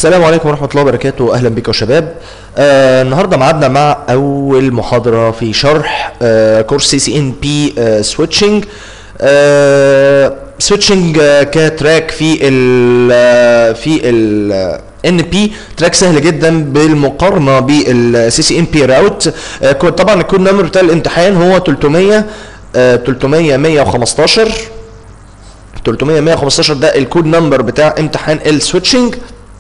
السلام عليكم ورحمة الله وبركاته أهلا بكم يا شباب آه النهاردة معادنا مع أول محاضرة في شرح آه كورس سي سي ان بي سويتشنج سويتشنج كتراك في ال آه، في ال ان بي تراك سهل جدا بالمقارنه بالسي سي ان بي راوت طبعا الكود نمبر بتاع الامتحان هو 300 آه، 300 115 300 115 ده الكود نمبر بتاع امتحان السويتشنج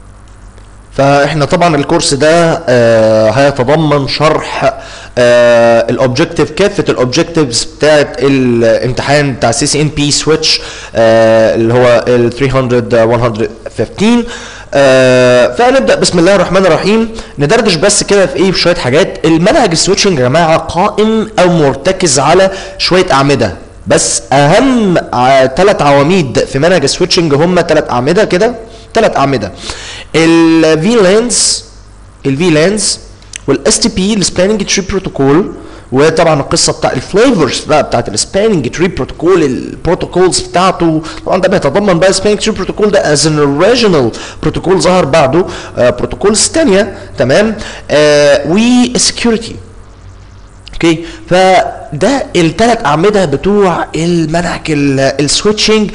فاحنا طبعا الكورس ده آه هيتضمن شرح آه الاوبجكتيف كافه الاوبجكتيفز بتاعت الامتحان بتاع سي سي ان بي سويتش اللي هو ال 300 115 آه فنبدا بسم الله الرحمن الرحيم ندردش بس كده في ايه في شويه حاجات المنهج السويتشنج يا جماعه قائم او مرتكز على شويه اعمده بس اهم ثلاث عواميد في منهج السويتشنج هم ثلاث اعمده كده ثلاث اعمده الفي لانز الفي لانز والاس تي بي السباننج تري بروتوكول وطبعا القصه بتاع الفليفرز بقى بتاعت السباننج تري بروتوكول البروتوكولز بتاعته طبعا ده بيتضمن بقى السباننج تري بروتوكول ده از ان اوريجينال بروتوكول ظهر بعده بروتوكولز ثانيه تمام آه والسكيورتي اوكي فده الثلاث اعمده بتوع المنهج السويتشنج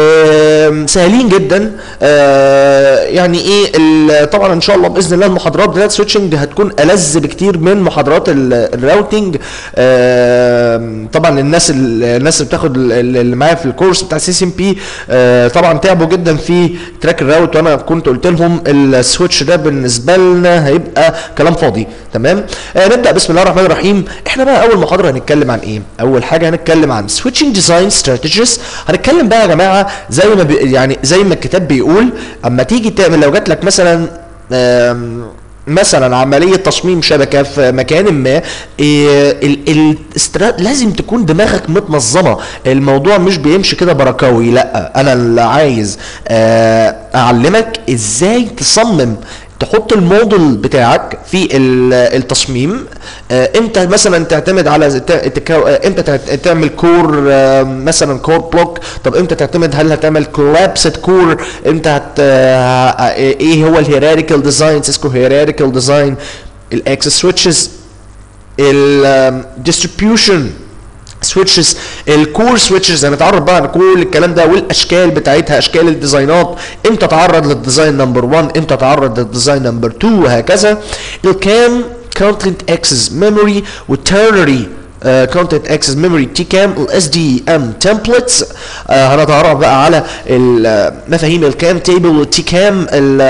سهلين جدا آه، يعني ايه ال- طبعا ان شاء الله باذن الله المحاضرات بتاعت السويتشنج هتكون ألذ بكتير من محاضرات ال- الراوتنج آه، طبعا الناس ال- الناس اللي بتاخد ال- ال- اللي معايا في الكورس بتاع سي سي ام بي طبعا تعبوا جدا في تراك الراوت وانا كنت قلت لهم السويتش ده بالنسبه لنا هيبقى كلام فاضي تمام آه، نبدا بسم الله الرحمن الرحيم احنا بقى اول محاضره هنتكلم عن ايه اول حاجه هنتكلم عن switching design strategies هنتكلم بقى يا جماعه زي ما بي يعني زي ما الكتاب بيقول اما تيجي تعمل لو جات لك مثلا آم، مثلا عمليه تصميم شبكه في مكان ما إيه ال ال استرا- لازم تكون دماغك متنظمه الموضوع مش بيمشي كده بركاوي لا انا اللي عايز آه، اعلمك ازاي تصمم تحط الموديل بتاعك في ال- التصميم آه، امتى مثلا تعتمد على ت- تكو- آه، امتى تعت- تعمل كور آه، مثلا كور بلوك طب امتى تعتمد هل هتعمل كولابسد كور امتى هت آه، آه، ايه هو الهيراريكال ديزاين سيسكو هيراريكال ديزاين الاكسس سويتشز الديستريبيوشن سويتشز الكور سويتشز هنتعرض بقى على كل الكلام ده والاشكال بتاعتها اشكال الديزاينات امتى تعرض للديزاين نمبر 1 امتى تعرض للديزاين نمبر 2 وهكذا الكام كونتنت اكسس ميموري والترنري كونتنت اكسس ميموري تي كام الاس دي ام تمبلتس هنتعرف بقى على ال- مفاهيم الكام تيبل والتي كام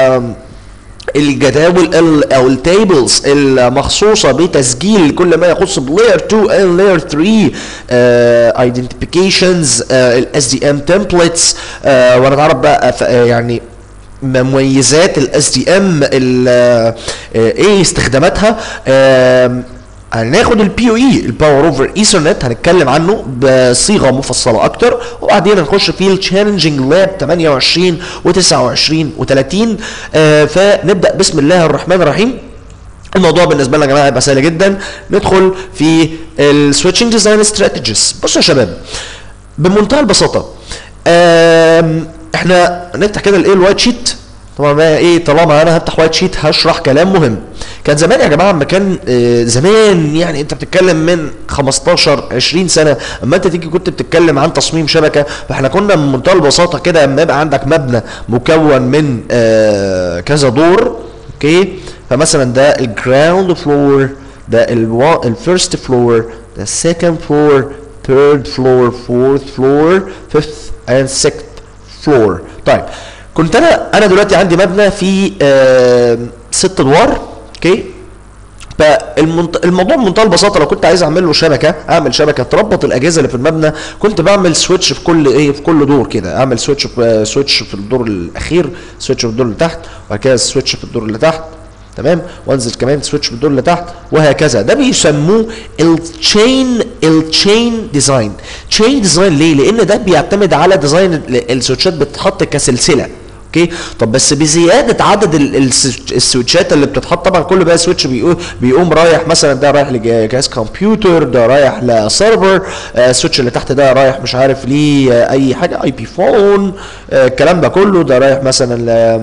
الجداول ال- او التيبلز المخصوصه بتسجيل كل ما يخص بلاير 2 and لاير 3 ايدنتيفيكيشنز الاس دي ام تمبلتس ونتعرف بقى ف- آه، يعني مميزات الاس دي ام ايه استخداماتها آم، هناخد البي او اي الباور اوفر ايثرنت هنتكلم عنه بصيغه مفصله اكتر وبعدين هنخش في التشالنجينج لاب 28 و29 و30 آه فنبدا بسم الله الرحمن الرحيم الموضوع بالنسبه لنا يا جماعه هيبقى سهل جدا ندخل في السويتشنج ديزاين استراتيجيز بصوا يا شباب بمنتهى البساطه آم، احنا نفتح كده الايه الوايت شيت طبعا بقى ايه طالما انا هفتح وايت شيت هشرح كلام مهم كان زمان يا جماعه لما كان آه، زمان يعني انت بتتكلم من 15 20 سنه اما انت تيجي كنت بتتكلم عن تصميم شبكه فاحنا كنا بمنتهى البساطه كده اما يبقى عندك مبنى مكون من آه، كذا دور اوكي فمثلا ده الجراوند فلور ده الفيرست فلور ده السكند فلور third floor fourth floor fifth and sixth floor طيب كنت انا انا دلوقتي عندي مبنى فيه آه ست ادوار اوكي فالموضوع بمنتهى البساطه لو كنت عايز اعمل له شبكه اعمل شبكه تربط الاجهزه اللي في المبنى كنت بعمل سويتش في كل ايه في كل دور كده اعمل سويتش في سويتش في الدور الاخير سويتش في الدور اللي تحت وبعد كده سويتش في الدور اللي تحت تمام وانزل كمان سويتش في الدور اللي تحت وهكذا ده بيسموه التشين التشين ديزاين تشين ديزاين ليه لان ده بيعتمد على ديزاين ال- السويتشات بتتحط كسلسله اوكي طب بس بزياده عدد ال- الس- السويتشات اللي بتتحط طبعا كل بقى سويتش بيقوم بيقوم رايح مثلا ده رايح لجهاز كمبيوتر ده رايح لسيرفر آه، السويتش اللي تحت ده رايح مش عارف ليه آه، اي حاجه اي بي فون آه، الكلام ده كله ده رايح مثلا ل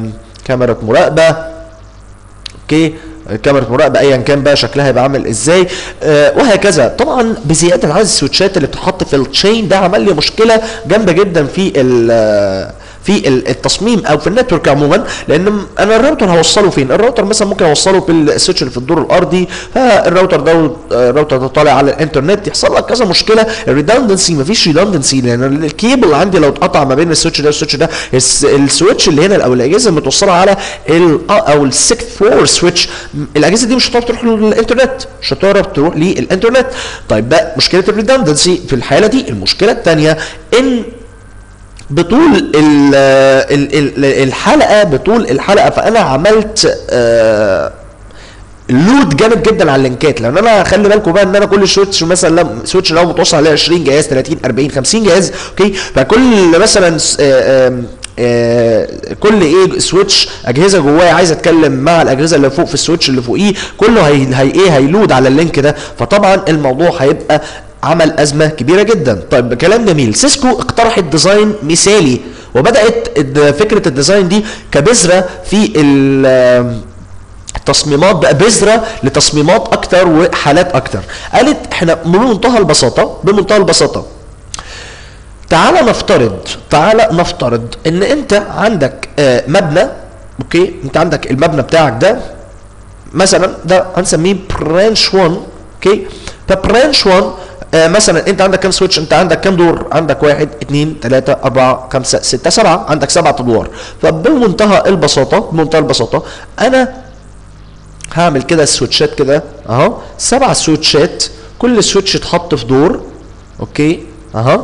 كاميرا مراقبه اوكي كاميرا مراقبه ايا كان بقى شكلها هيبقى عامل ازاي آه وهكذا طبعا بزياده عدد السويتشات اللي بتتحط في التشين ده عمل لي مشكله جامده جدا في ال في التصميم او في النتورك عموما لان انا الراوتر هوصله فين الراوتر مثلا ممكن اوصله بالسويتش اللي في الدور الارضي فالراوتر ده الراوتر ده طالع على الانترنت يحصل لك كذا مشكله الريدندنسي مفيش ريدندنسي لان الكيبل عندي لو اتقطع ما بين السويتش ده والسويتش ده السويتش اللي هنا او الاجهزه المتوصله على ال او السكت فلور سويتش الاجهزه دي مش هتعرف تروح للانترنت مش هتعرف تروح للانترنت طيب بقى مشكله الريدندنسي في الحاله دي المشكله الثانيه ان بطول ال ال ال الحلقه بطول الحلقه فانا عملت آه لود جامد جدا على اللينكات لان انا خلي بالكم بقى ان انا كل سويتش مثلا لو سويتش لو متوصل عليه 20 جهاز 30 40 50 جهاز اوكي فكل مثلا آه آه كل ايه سويتش اجهزه جواه عايزه اتكلم مع الاجهزه اللي فوق في السويتش اللي فوقيه كله هي, هي ايه هيلود على اللينك ده فطبعا الموضوع هيبقى عمل ازمه كبيره جدا طيب كلام جميل سيسكو اقترحت ديزاين مثالي وبدات فكره الديزاين دي كبذره في التصميمات بقى بذره لتصميمات اكتر وحالات اكتر قالت احنا بمنتهى البساطه بمنتهى البساطه تعالى نفترض تعالى نفترض ان انت عندك مبنى اوكي انت عندك المبنى بتاعك ده مثلا ده هنسميه برانش 1 اوكي فبرانش 1 آه مثلا انت عندك كام سويتش انت عندك كام دور عندك واحد اثنين ثلاثة اربعة خمسة ستة سبعة عندك سبعة ادوار فبمنتهى البساطة بمنتهى البساطة انا هعمل كده السويتشات كده اهو سبع سويتشات كل سويتش اتحط في دور اوكي اهو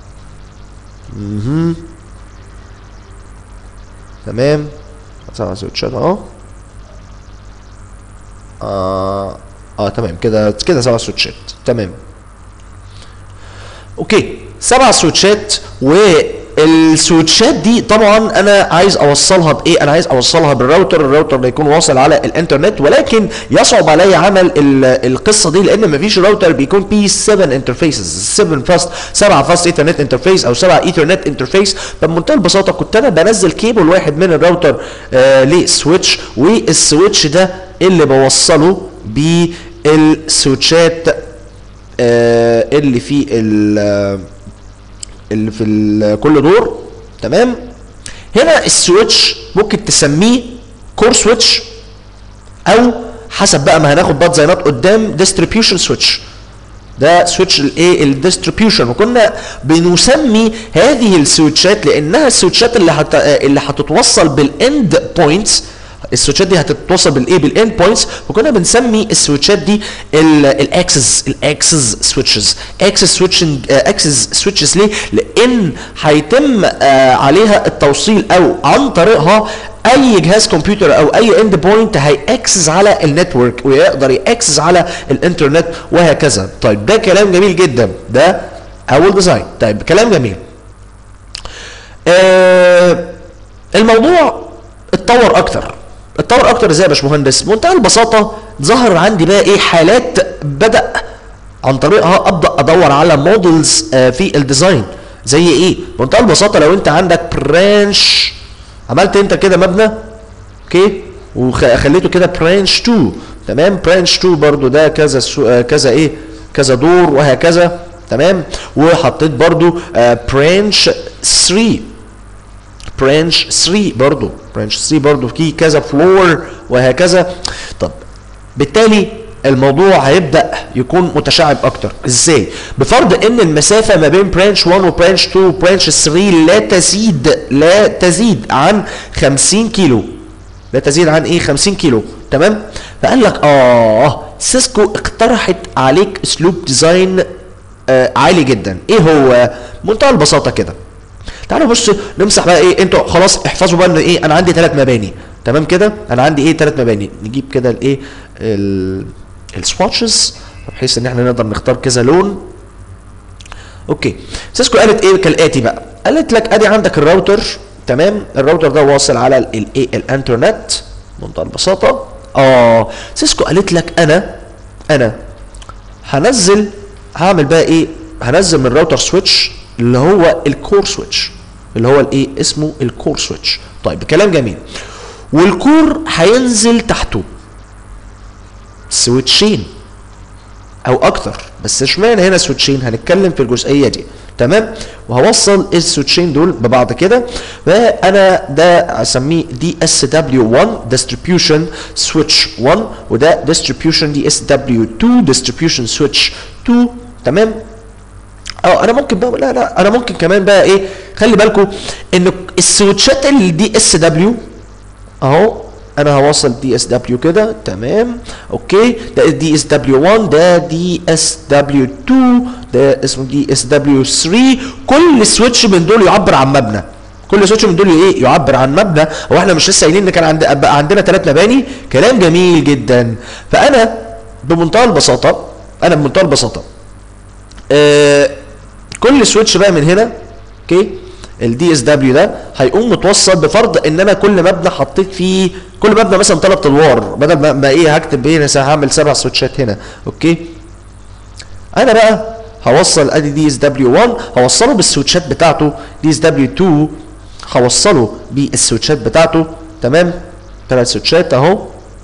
اها تمام سبع سويتشات اهو اه اه تمام كده كده سبع سويتشات تمام اوكي سبع سويتشات والسويتشات دي طبعا انا عايز اوصلها بايه انا عايز اوصلها بالراوتر الراوتر ده يكون واصل على الانترنت ولكن يصعب علي عمل القصه دي لان مفيش راوتر بيكون فيه 7 انترفيسز 7 فاست 7 فاست ايثرنت انترفيس او 7 ايثرنت انترفيس فبمنتهى البساطه كنت انا بنزل كيبل واحد من الراوتر آه لسويتش والسويتش ده اللي بوصله بالسويتشات آه اللي في اللي في كل دور تمام هنا السويتش ممكن تسميه كور سويتش او حسب بقى ما هناخد بقى ديزاينات قدام ديستريبيوشن سويتش ده سويتش الايه الديستريبيوشن وكنا بنسمي هذه السويتشات لانها السويتشات اللي هت... اللي هتتوصل بالاند بوينتس السويتشات دي هتتوصل بالايه بالاند بوينتس وكنا بنسمي السويتشات دي الاكسس الاكسس سويتشز اكسس سويتشنج اكسس سويتشز ليه؟ لان هيتم آه عليها التوصيل او عن طريقها اي جهاز كمبيوتر او اي اند بوينت هيأكسس على النتورك ويقدر يأكسس على الانترنت وهكذا طيب ده كلام جميل جدا ده اول ديزاين طيب كلام جميل آه الموضوع اتطور اكتر اتطور اكتر ازاي يا باشمهندس بمنتهى البساطه ظهر عندي بقى ايه حالات بدا عن طريقها ابدا ادور على مودلز آه في الديزاين زي ايه بمنتهى البساطه لو انت عندك برانش عملت انت كده مبنى اوكي وخليته كده برانش 2 تمام برانش 2 برضو ده كذا سو... آه كذا ايه كذا دور وهكذا تمام وحطيت برضو آه برانش 3 برانش 3 برضو برانش 3 برضو في كذا فلور وهكذا طب بالتالي الموضوع هيبدا يكون متشعب اكتر ازاي بفرض ان المسافه ما بين برانش 1 وبرانش 2 وبرانش 3 لا تزيد لا تزيد عن 50 كيلو لا تزيد عن ايه 50 كيلو تمام فقال لك اه سيسكو اقترحت عليك اسلوب ديزاين آه عالي جدا ايه هو منتهى البساطه كده تعالوا بص نمسح بقى ايه انتوا خلاص احفظوا بقى ان ايه انا عندي ثلاث مباني تمام كده انا عندي ايه ثلاث مباني نجيب كده الايه السواتشز بحيث ان احنا نقدر نختار كذا لون اوكي سيسكو قالت ايه كالاتي بقى قالت لك ادي عندك الراوتر تمام الراوتر ده واصل على الايه الانترنت بمنتهى البساطه اه سيسكو قالت لك انا انا هنزل هعمل بقى ايه هنزل من الراوتر سويتش اللي هو الكور سويتش اللي هو الايه اسمه الكور سويتش طيب كلام جميل والكور هينزل تحته سويتشين او اكتر بس اشمعنى هنا سويتشين هنتكلم في الجزئيه دي تمام وهوصل السويتشين دول ببعض كده فانا ده اسميه دي اس دبليو 1 ديستريبيوشن سويتش 1 وده ديستريبيوشن دي اس دبليو 2 ديستريبيوشن سويتش 2 تمام اه انا ممكن بقى لا لا انا ممكن كمان بقى ايه خلي بالكم ان السويتشات اللي دي اس دبليو اهو انا هوصل دي اس دبليو كده تمام اوكي ده دي اس دبليو 1 ده دي اس دبليو 2 ده اسمه دي اس دبليو 3 كل سويتش من دول يعبر عن مبنى كل سويتش من دول ايه يعبر عن مبنى هو احنا مش لسه قايلين ان كان عند بقى عندنا ثلاث مباني كلام جميل جدا فانا بمنتهى البساطه انا بمنتهى البساطه آه كل سويتش بقى من هنا اوكي الدي اس دبليو ده هيقوم متوصل بفرض ان انا كل مبنى حطيت فيه كل مبنى مثلا ثلاث ادوار بدل ما, ما ايه هكتب ايه مثلا هعمل سبع سويتشات هنا اوكي انا بقى هوصل ادي دي اس دبليو 1 هوصله بالسويتشات بتاعته دي اس دبليو 2 هوصله بالسويتشات بتاعته تمام ثلاث سويتشات اهو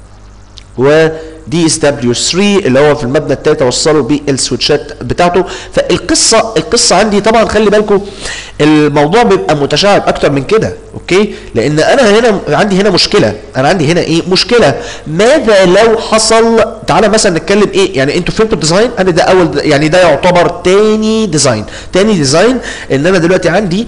و دي اس دبليو 3 اللي هو في المبنى الثالث اوصله بالسويتشات بتاعته فالقصه القصه عندي طبعا خلي بالكم الموضوع بيبقى متشعب اكتر من كده اوكي لان انا هنا عندي هنا مشكله انا عندي هنا ايه مشكله ماذا لو حصل تعالى مثلا نتكلم ايه يعني انتوا فهمتوا الديزاين انا ده اول يعني ده يعتبر تاني ديزاين تاني ديزاين ان انا دلوقتي عندي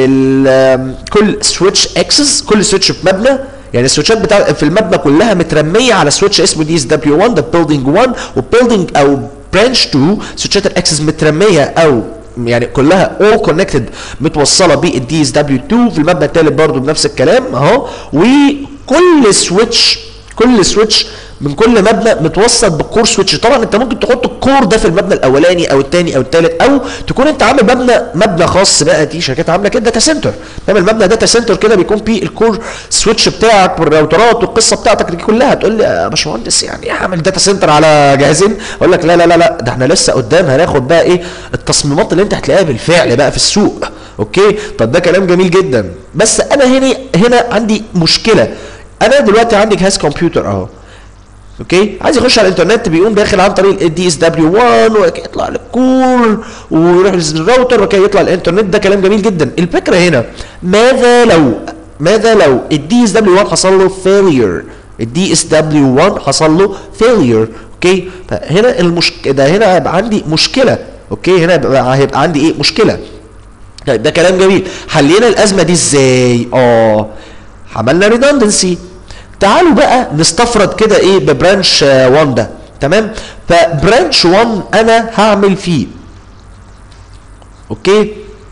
كل سويتش اكسس كل سويتش في مبنى يعني السويتشات بتاع في المبنى كلها مترميه على سويتش اسمه دي اس دبليو 1 ده بيلدينج 1 وبيلدينج او برانش 2 سويتشات الاكسس مترميه او يعني كلها all كونكتد متوصله بالدي اس دبليو 2 في المبنى الثالث برضه بنفس الكلام اهو وكل سويتش كل سويتش من كل مبنى متوصل بالكور سويتش طبعا انت ممكن تحط الكور ده في المبنى الاولاني او الثاني او الثالث او تكون انت عامل مبنى مبنى خاص بقى دي شركات عامله كده داتا سنتر تعمل مبنى داتا سنتر كده بيكون فيه الكور سويتش بتاعك والراوترات والقصه بتاعتك دي كلها تقول لي يا باشمهندس يعني ايه اعمل داتا سنتر على جهازين اقول لك لا لا لا لا ده احنا لسه قدام هناخد بقى ايه التصميمات اللي انت هتلاقيها بالفعل بقى في السوق اوكي طب ده كلام جميل جدا بس انا هنا هنا عندي مشكله انا دلوقتي عندي جهاز كمبيوتر اهو اوكي عايز يخش على الانترنت بيقوم داخل عن طريق الدي اس دبليو 1 وبعد كده يطلع للكور ويروح للراوتر وبعد كده يطلع الانترنت ده كلام جميل جدا الفكره هنا ماذا لو ماذا لو الدي اس دبليو 1 حصل له فيلير الدي اس دبليو 1 حصل له فيلير اوكي فهنا المشك ده هنا هيبقى عندي مشكله اوكي هنا هيبقى, هيبقى عندي ايه مشكله طيب ده كلام جميل حلينا الازمه دي ازاي اه عملنا ريدندنسي تعالوا بقى نستفرد كده ايه ببرانش 1 ده تمام فبرانش 1 انا هعمل فيه اوكي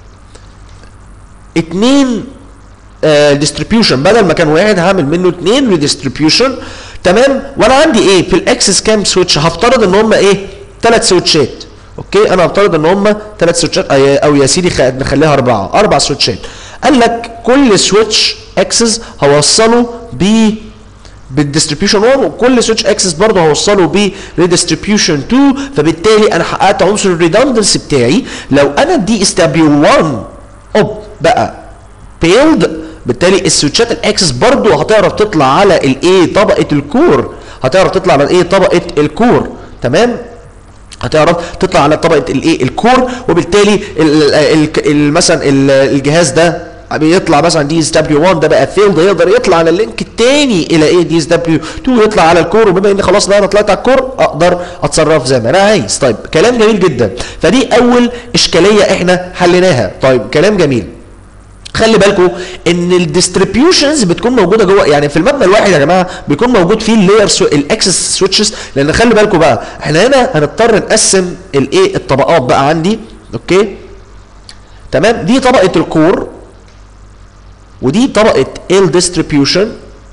اتنين ديستريبيوشن بدل ما كان واحد هعمل منه اتنين ريديستريبيوشن تمام وانا عندي ايه في الاكسس كام سويتش هفترض ان هم ايه ثلاث سويتشات اوكي انا هفترض ان هم ثلاث سويتشات او يا سيدي نخليها اربعه اربع سويتشات قال لك كل سويتش اكسس هوصله ب بالديستريبيوشن 1 وكل سويتش اكسس برضه هوصله بريديستريبيوشن 2 فبالتالي انا حققت عنصر الريدندنسي بتاعي لو انا الدي اس دبليو 1 اوب بقى بيلد بالتالي السويتشات الاكسس برضه هتعرف تطلع على الايه طبقه الكور هتعرف تطلع على الايه طبقه الكور تمام هتعرف تطلع على طبقه الايه الكور وبالتالي ال ال ال مثلا الجهاز ده بيطلع مثلا دي اس دبليو 1 ده بقى فيلد يقدر يطلع على اللينك الثاني الى ايه دي اس دبليو 2 يطلع على الكور وبما ان خلاص بقى انا طلعت على الكور اقدر اتصرف زي ما انا عايز طيب كلام جميل جدا فدي اول اشكاليه احنا حليناها طيب كلام جميل خلي بالكم ان الديستريبيوشنز بتكون موجوده جوه يعني في المبنى الواحد يا جماعه بيكون موجود فيه اللاير سو الاكسس سويتشز لان خلي بالكم بقى احنا هنا هنضطر نقسم الايه الطبقات بقى عندي اوكي تمام دي طبقه الكور ودي طبقه ال ديستريبيوشن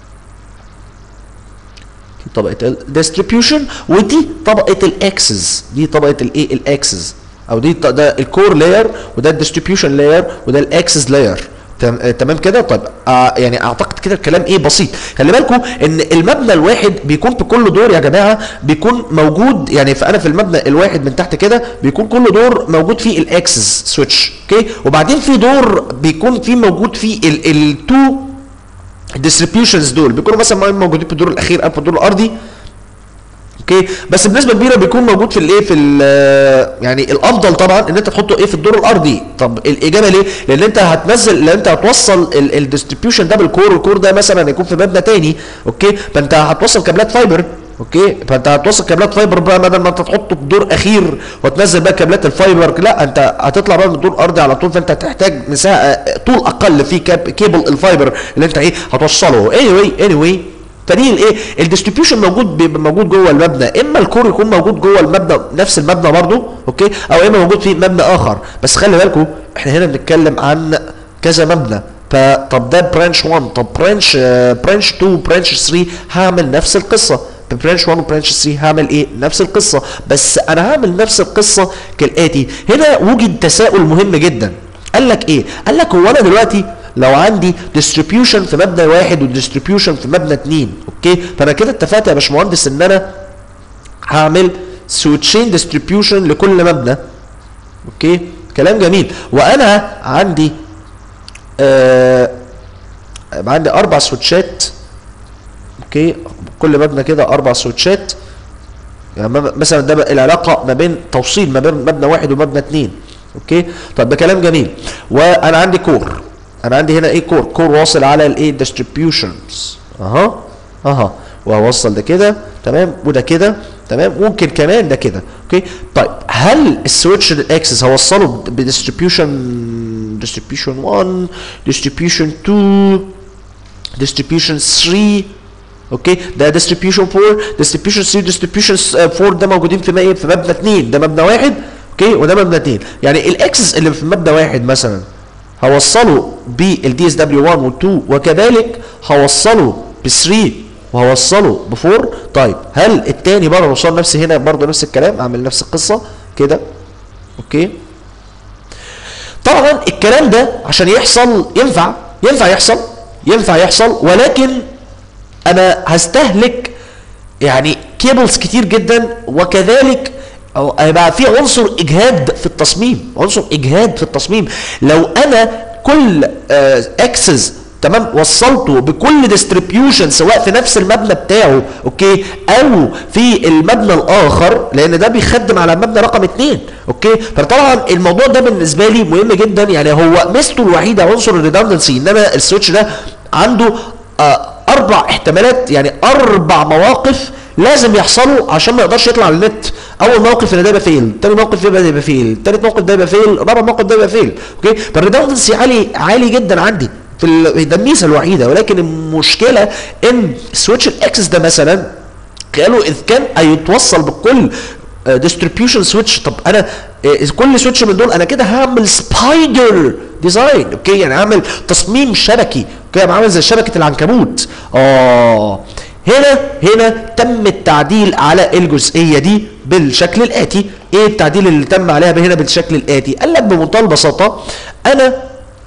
طبقه ال ديستريبيوشن ودي طبقه الاكسس دي طبقه الايه الاكسس او دي ده الكور لاير وده الديستريبيوشن لاير وده الاكسس لاير تمام كده طيب آه يعني اعتقد كده الكلام ايه بسيط خلي بالكم ان المبنى الواحد بيكون في كل دور يا جماعه بيكون موجود يعني فانا في المبنى الواحد من تحت كده بيكون كل دور موجود فيه الاكسس سويتش اوكي وبعدين في دور بيكون فيه موجود فيه التو الديستريبيوشنز دول بيكونوا مثلا موجودين في الدور الاخير او في الدور الارضي اوكي بس بنسبه كبيره بيكون موجود في الايه في ال- يعني الافضل طبعا ان انت تحطه ايه في الدور الارضي طب الاجابه ليه لان انت هتنزل لان انت هتوصل الديستريبيوشن ده بالكور الكور ده مثلا هيكون في مبنى تاني اوكي فانت هتوصل كابلات فايبر اوكي فانت هتوصل كابلات فايبر بقى بدل ما انت تحطه في دور اخير وتنزل بقى كابلات الفايبر لا انت هتطلع بقى من الدور الارضي على طول فانت هتحتاج مساحه طول اقل في كاب كيبل الفايبر اللي انت ايه هتوصله anyway anyway فدي الايه الديستريبيوشن موجود بيبقى موجود جوه المبنى اما الكور يكون موجود جوه المبنى نفس المبنى برضه اوكي او اما موجود في مبنى اخر بس خلي بالكم احنا هنا بنتكلم عن كذا مبنى فطب ده برانش 1 طب برانش برانش 2 برانش 3 هعمل نفس القصه برانش 1 وبرانش 3 هعمل ايه نفس القصه بس انا هعمل نفس القصه كالاتي هنا وجد تساؤل مهم جدا قال لك ايه قال لك هو انا دلوقتي لو عندي ديستريبيوشن في مبنى واحد وديستريبيوشن في مبنى اتنين اوكي فانا كده اتفقت يا باشمهندس ان انا هعمل سويتشين ديستريبيوشن لكل مبنى اوكي كلام جميل وانا عندي آه عندي اربع سويتشات اوكي كل مبنى كده اربع سويتشات يعني مب- مثلا ده بقى العلاقه ما بين توصيل ما بين مبنى واحد ومبنى اتنين اوكي طب ده كلام جميل وانا عندي كور انا عندي هنا ايه كور كور واصل على الايه ديستريبيوشنز اها اها وهوصل ده كده تمام وده كده تمام ممكن كمان ده كده اوكي طيب هل السويتش الاكسس هوصله بديستريبيوشن ديستريبيوشن 1 ديستريبيوشن 2 ديستريبيوشن 3 اوكي ده ديستريبيوشن 4 ديستريبيوشن 3 ديستريبيوشن 4 ده موجودين في ايه في مبنى 2 ده مبنى واحد اوكي وده مبنى 2 يعني الاكسس اللي في مبنى واحد مثلا هوصله بالدي اس دبليو 1 و 2 وكذلك هوصله ب 3 وهوصله ب 4 طيب هل التاني برضه هوصله نفس هنا برضه نفس الكلام اعمل نفس القصه كده اوكي طبعا الكلام ده عشان يحصل ينفع ينفع يحصل ينفع يحصل ولكن انا هستهلك يعني كيبلز كتير جدا وكذلك أو هيبقى في عنصر اجهاد في التصميم عنصر اجهاد في التصميم لو انا كل اكسس تمام وصلته بكل ديستريبيوشن سواء في نفس المبنى بتاعه اوكي او في المبنى الاخر لان ده بيخدم على المبنى رقم اثنين اوكي فطبعا الموضوع ده بالنسبه لي مهم جدا يعني هو ميزته الوحيده عنصر الريدندنسي انما السويتش ده عنده آه اربع احتمالات يعني اربع مواقف لازم يحصلوا عشان ما يقدرش يطلع على النت اول موقف ان ده يبقى فيل تاني موقف يبقى يبقى فيل تالت موقف ده يبقى فيل رابع موقف ده يبقى فيل اوكي فالريدندنسي عالي عالي جدا عندي في ال- ده الميزه الوحيده ولكن المشكله ان سويتش الاكسس ده مثلا قالوا اذ كان هيتوصل بكل ديستريبيوشن سويتش طب انا آه، كل سويتش من دول انا كده هعمل سبايدر ديزاين اوكي يعني هعمل تصميم شبكي اوكي أنا عامل زي شبكه العنكبوت اه هنا هنا تم التعديل على الجزئيه دي بالشكل الاتي ايه التعديل اللي تم عليها هنا بالشكل الاتي قال لك بمنتهى البساطه انا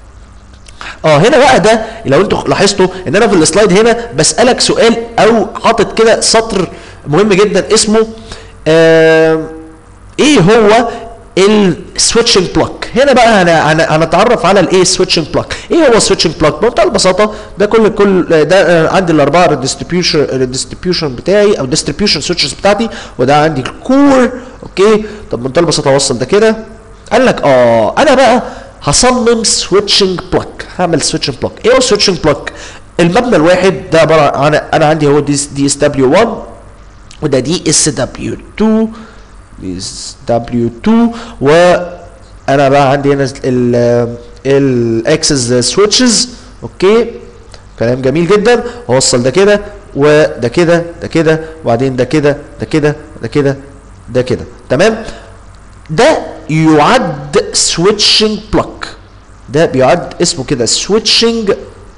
اه هنا بقى ده لو انتوا لاحظتوا ان انا في السلايد هنا بسالك سؤال او حاطط كده سطر مهم جدا اسمه آه ايه هو السويتشنج بلوك هنا بقى هن- هن- هنتعرف على الايه سويتشنج بلوك ايه هو السويتشنج بلوك بمنتهى البساطه ده كل كل ده آه، عندي الاربعه الديستريبيوشن الديستريبيوشن بتاعي او الديستريبيوشن سويتشز بتاعتي وده عندي الكور اوكي طب بمنتهى البساطه اوصل ده كده قال لك اه انا بقى هصمم سويتشنج بلوك هعمل سويتشنج بلوك ايه هو السويتشنج بلوك المبنى الواحد ده عباره عن انا عندي هو دي دي اس دبليو 1 وده دي اس دبليو 2 دي اس دبليو 2 وانا بقى عندي هنا ال الاكسس سويتشز اوكي كلام جميل جدا اوصل ده كده وده كده ده كده وبعدين ده كده ده كده ده كده ده كده تمام ده يعد سويتشنج بلوك ده بيعد اسمه كده سويتشنج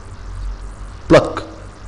بلوك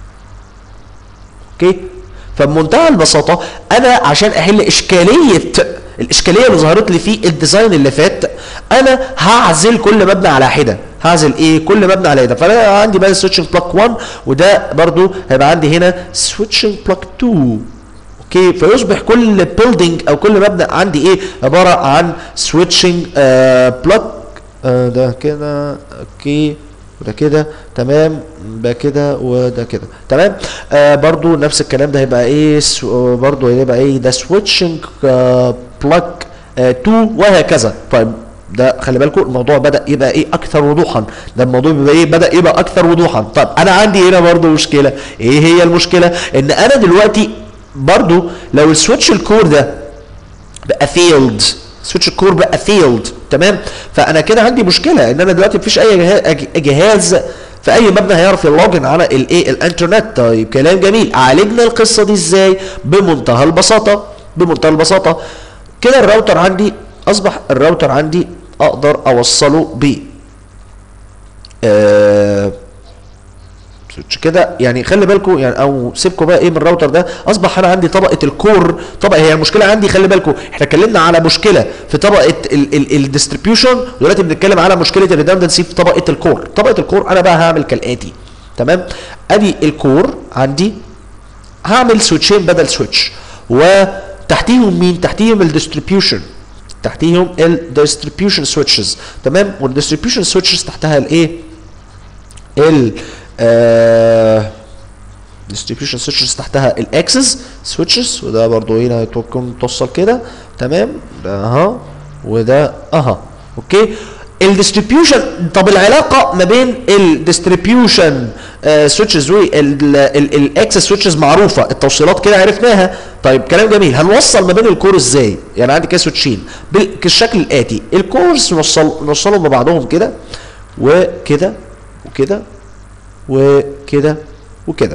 اوكي فبمنتهى البساطه انا عشان احل اشكاليه الاشكاليه اللي ظهرت لي في الديزاين اللي فات انا هعزل كل مبنى على حده هعزل ايه كل مبنى على حده فانا عندي بقى سويتشنج بلوك 1 وده برضو هيبقى عندي هنا سويتشنج بلوك 2 اوكي فيصبح كل بيلدينج او كل مبنى عندي ايه عباره عن سويتشنج بلوك ده كده اوكي وده كده تمام ده كده وده كده تمام آه برضو نفس الكلام ده هيبقى ايه سو- برضو هيبقى ايه ده سويتشنج بلاج 2 وهكذا طيب ده خلي بالكم الموضوع بدا يبقى ايه اكثر وضوحا ده الموضوع بيبقى ايه بدا يبقى اكثر وضوحا طب انا عندي هنا برضو مشكله ايه هي المشكله ان انا دلوقتي برضو لو السويتش الكور ده بقى فيلد سويتش الكور بقى فيلد تمام فانا كده عندي مشكله ان انا دلوقتي مفيش اي جها- أج- جهاز في اي مبنى هيعرف يلوجن على الايه الانترنت طيب كلام جميل عالجنا القصه دي ازاي بمنتهى البساطه بمنتهى البساطه كده الراوتر عندي اصبح الراوتر عندي اقدر اوصله ب آه سويتش كده يعني خلي بالكم يعني او سيبكم بقى ايه من الراوتر ده اصبح انا عندي طبقه الكور طبقه هي المشكله عندي خلي بالكم احنا اتكلمنا على مشكله في طبقه الديستريبيوشن ودلوقتي بنتكلم على مشكله الريدندنسي في طبقه الكور طبقه الكور انا بقى هعمل كالاتي تمام ادي الكور عندي هعمل سويتشين بدل سويتش وتحتيهم مين تحتيهم الديستريبيوشن تحتيهم الديستريبيوشن سويتشز تمام والديستريبيوشن سويتشز تحتها الايه ال ديستريبيوشن سويتشز تحتها الاكسس سويتشز وده برضو هنا تكون توصل كده تمام ده اها وده اها اوكي الديستريبيوشن طب العلاقه ما بين الديستريبيوشن سويتشز والاكسس سويتشز معروفه التوصيلات كده عرفناها طيب كلام جميل هنوصل ما بين الكور ازاي يعني عندي كده سويتشين بالشكل الاتي الكورز نوصل نوصلهم ببعضهم كده وكده وكده وكده وكده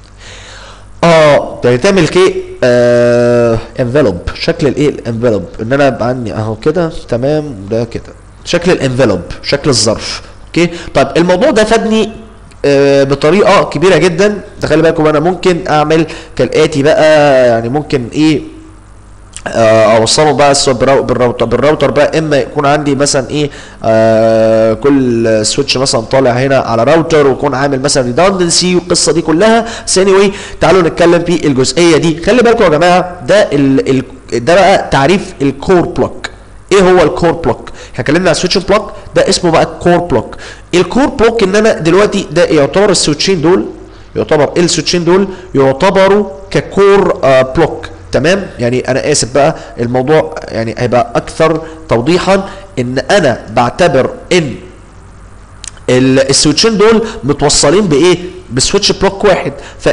اه يعني تعمل كي آه انفلوب شكل الايه الانفلوب ان انا يبقى عندي اهو كده تمام ده كده شكل الانفلوب شكل الظرف اوكي طيب الموضوع ده فادني آه بطريقه كبيره جدا تخلي بالكم انا ممكن اعمل كالاتي بقى يعني ممكن ايه آه، اوصله بقى الس- براو- بالراوتر بالراوتر بقى اما يكون عندي مثلا ايه آه كل سويتش مثلا طالع هنا على راوتر ويكون عامل مثلا ريدندنسي والقصه دي كلها بس anyway تعالوا نتكلم في الجزئيه دي خلي بالكم يا جماعه ده ال ال ده بقى تعريف الكور بلوك ايه هو الكور بلوك احنا اتكلمنا على السويتش بلوك ده اسمه بقى الكور بلوك الكور بلوك ان انا دلوقتي ده يعتبر السويتشين دول يعتبر السويتشين دول يعتبروا ككور آه بلوك تمام يعني انا اسف بقى الموضوع يعني هيبقى اكثر توضيحا ان انا بعتبر ان ال- السويتشين دول متوصلين بايه بسويتش بلوك واحد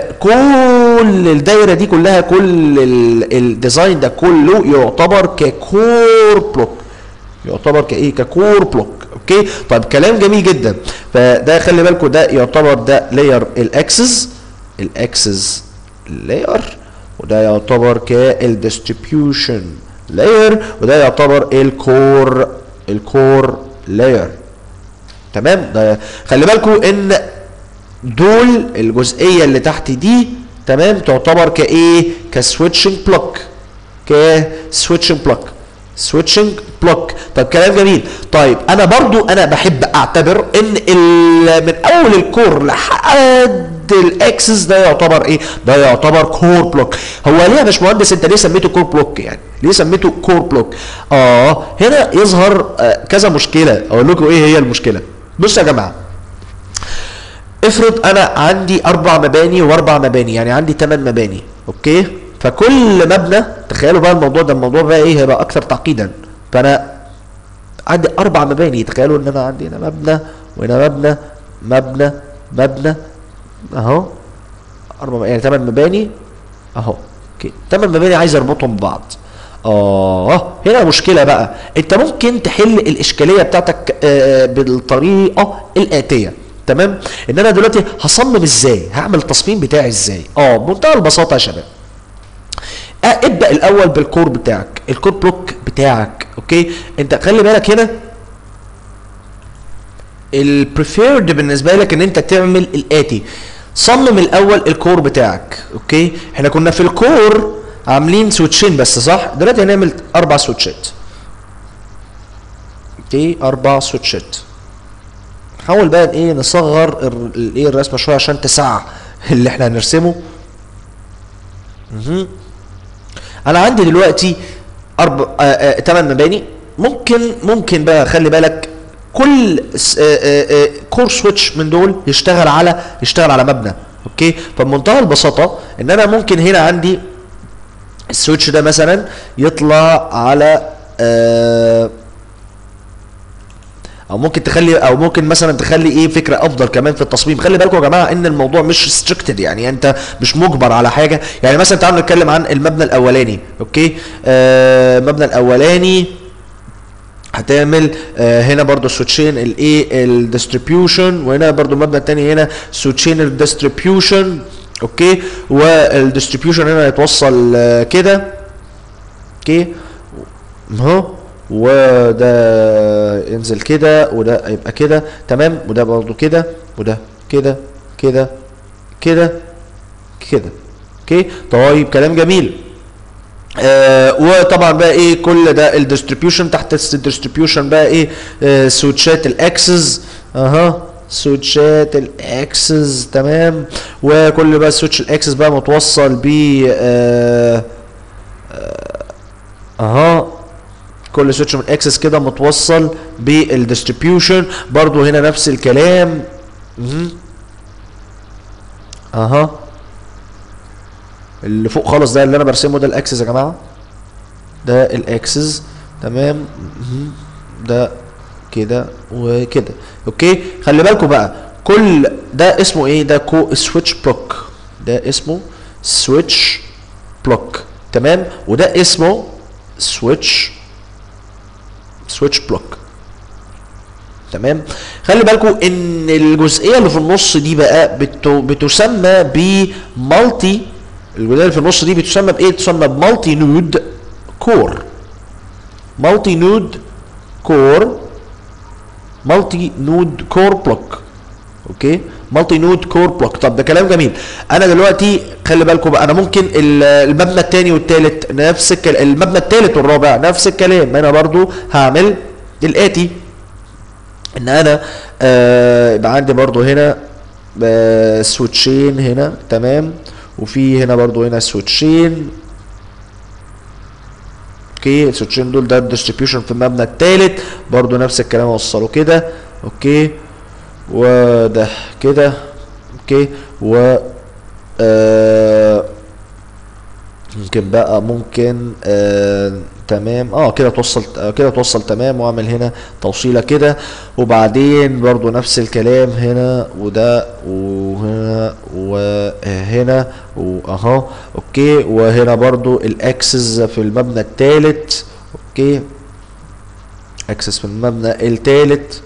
فكل الدايره دي كلها كل ال- الديزاين ده كله يعتبر ككور بلوك يعتبر كايه ككور بلوك اوكي طيب كلام جميل جدا فده خلي بالكم ده يعتبر ده لاير الاكسس الاكسس لاير وده يعتبر كالديستريبيوشن لاير وده يعتبر الكور الكور لاير تمام ده خلي بالكم ان دول الجزئيه اللي تحت دي تمام تعتبر كايه كسويتشنج بلوك كسويتشنج بلوك سويتشنج بلوك طيب كلام جميل طيب انا برضو انا بحب اعتبر ان ال- من اول الكور لحد الاكسس ده يعتبر ايه ده يعتبر كور بلوك هو ليه يا باشمهندس انت ليه سميته كور بلوك يعني ليه سميته كور بلوك اه هنا يظهر آه كذا مشكله اقول لكم ايه هي المشكله بصوا يا جماعه افرض انا عندي اربع مباني واربع مباني يعني عندي ثمان مباني اوكي فكل مبنى تخيلوا بقى الموضوع ده الموضوع بقى ايه هيبقى اكثر تعقيدا فانا عندي اربع مباني تخيلوا ان انا عندي هنا مبنى وهنا مبنى مبنى مبنى اهو اربع يعني ثمان مباني اهو اوكي ثمان مباني عايز اربطهم ببعض اه هنا مشكله بقى انت ممكن تحل الاشكاليه بتاعتك آه بالطريقه الاتيه تمام ان انا دلوقتي هصمم ازاي هعمل التصميم بتاعي ازاي اه بمنتهى البساطه يا شباب آه ابدا الاول بالكور بتاعك الكور بلوك بتاعك اوكي انت خلي بالك هنا البريفيرد بالنسبه لك ان انت تعمل الاتي صمم الاول الكور بتاعك اوكي احنا كنا في الكور عاملين سويتشين بس صح دلوقتي هنعمل اربع سويتشات اوكي اربع سويتشات نحاول بقى ايه نصغر ال- الايه الرسمه شويه عشان تسع اللي احنا هنرسمه مهم. انا عندي دلوقتي اربع آه آه تمن مباني ممكن ممكن بقى خلي بالك كل س- آه، آه، آه، كور سويتش من دول يشتغل على يشتغل على مبنى اوكي فبمنتهى البساطه ان انا ممكن هنا عندي السويتش ده مثلا يطلع على آه او ممكن تخلي او ممكن مثلا تخلي ايه فكره افضل كمان في التصميم خلي بالكم يا جماعه ان الموضوع مش ريستريكتد يعني انت مش مجبر على حاجه يعني مثلا تعالوا نتكلم عن المبنى الاولاني اوكي آه المبنى الاولاني هتعمل آه هنا برضو سويتشين الايه الديستريبيوشن وهنا برضو المبنى الثاني هنا سويتشين الديستريبيوشن اوكي والديستريبيوشن هنا هيتوصل آه كده اوكي اهو وده ينزل كده وده يبقى كده تمام وده برضو كده وده كده كده كده كده اوكي طيب كلام جميل آه وطبعا بقى ايه كل ده الديستريبيوشن تحت الديستريبيوشن بقى ايه آه سويتشات الاكسس اها سويتشات الاكسس تمام وكل بقى سويتش الاكسس بقى متوصل ب آه آه، اها كل سويتش من اكسس كده متوصل بالديستريبيوشن برضو هنا نفس الكلام مهم. اها اللي فوق خالص ده اللي انا برسمه ده الاكسس يا جماعه ده الاكسس تمام مهم. ده كده وكده اوكي خلي بالكم بقى كل ده اسمه ايه ده كو سويتش بلوك ده اسمه سويتش بلوك تمام وده اسمه سويتش سويتش بلوك تمام خلي بالكم ان الجزئيه اللي في النص دي بقى بتو بتسمى بمالتي الجزئيه اللي في النص دي بتسمى بايه تسمى بمالتي نود كور مالتي نود كور مالتي نود كور بلوك اوكي مالتي نود كور بلوك طب ده كلام جميل انا دلوقتي خلي بالكم بقى انا ممكن ال- المبنى الثاني والثالث نفس الكلام المبنى الثالث والرابع نفس الكلام انا برضو هعمل الاتي ان انا آه يبقى عندي برضو هنا آه سويتشين هنا تمام وفي هنا برضو هنا سويتشين اوكي السويتشين دول ده الديستريبيوشن في المبنى الثالث برضو نفس الكلام اوصله كده اوكي وده كده اوكي و آه ممكن بقى ممكن آه تمام اه كده توصل آه كده توصل تمام واعمل هنا توصيله كده وبعدين برضو نفس الكلام هنا وده وهنا وهنا واهو اوكي وهنا برضو الاكسس في المبنى الثالث اوكي اكسس في المبنى الثالث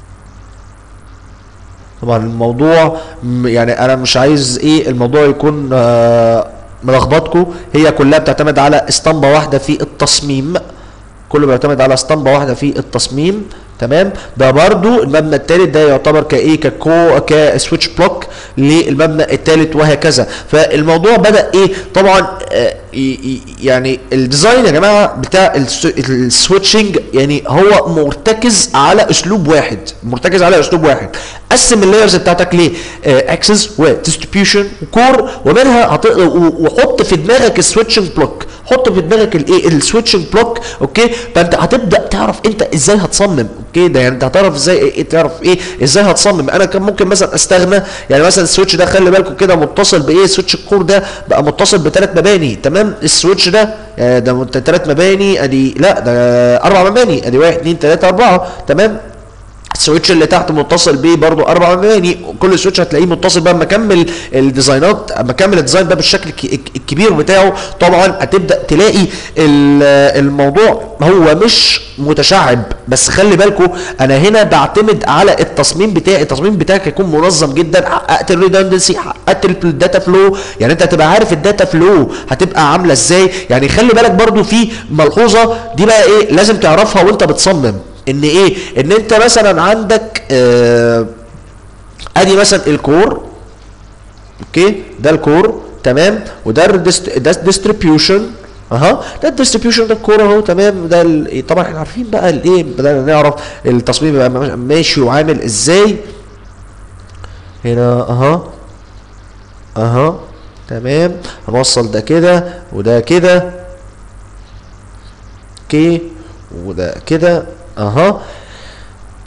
طبعا الموضوع م- يعني انا مش عايز ايه الموضوع يكون آه ملخبطكم هي كلها بتعتمد على اسطمبه واحده في التصميم كله بيعتمد على اسطمبه واحده في التصميم تمام ده برضو المبنى الثالث ده يعتبر كايه ككو كسويتش بلوك للمبنى الثالث وهكذا فالموضوع بدا ايه طبعا آه، ي- ي- يعني الديزاين يا جماعه بتاع الس- السويتشنج يعني هو مرتكز على اسلوب واحد مرتكز على اسلوب واحد قسم اللايرز بتاعتك ل اكسس وديستريبيوشن وكور ومنها هت... و- وحط في دماغك السويتشنج بلوك حط في دماغك الايه السويتشنج بلوك اوكي فانت هتبدا تعرف انت ازاي هتصمم اوكي ده يعني انت هتعرف ازاي ايه تعرف ايه ازاي هتصمم انا كان ممكن مثلا استغنى يعني مثلا السويتش ده خلي بالكم كده متصل بايه سويتش الكور ده بقى متصل بثلاث مباني تمام السويتش ده آه، ده ثلاث مباني ادي لا ده اربع مباني ادي واحد اثنين ثلاثه اربعه تمام السويتش اللي تحت متصل بيه برضو اربع مباني كل سويتش هتلاقيه متصل بقى اما اكمل الديزاينات اما اكمل الديزاين ده بالشكل الك- الكبير بتاعه طبعا هتبدا تلاقي ال- الموضوع هو مش متشعب بس خلي بالكم انا هنا بعتمد على التصميم بتاعي التصميم بتاعك يكون منظم جدا حققت الريدندنسي حققت الداتا فلو يعني انت هتبقى عارف الداتا فلو هتبقى عامله ازاي يعني خلي بالك برضو في ملحوظه دي بقى ايه لازم تعرفها وانت بتصمم ان ايه ان انت مثلا عندك آه ادي مثلا الكور اوكي ده الكور تمام وده الديست- ده الديستريبيوشن اها ده الديستريبيوشن ده الكور اهو تمام ده ال- طبعا احنا عارفين بقى الايه بدأنا نعرف التصميم بقى ماشي وعامل ازاي هنا اها اها تمام هنوصل ده كده وده كده اوكي وده كده اها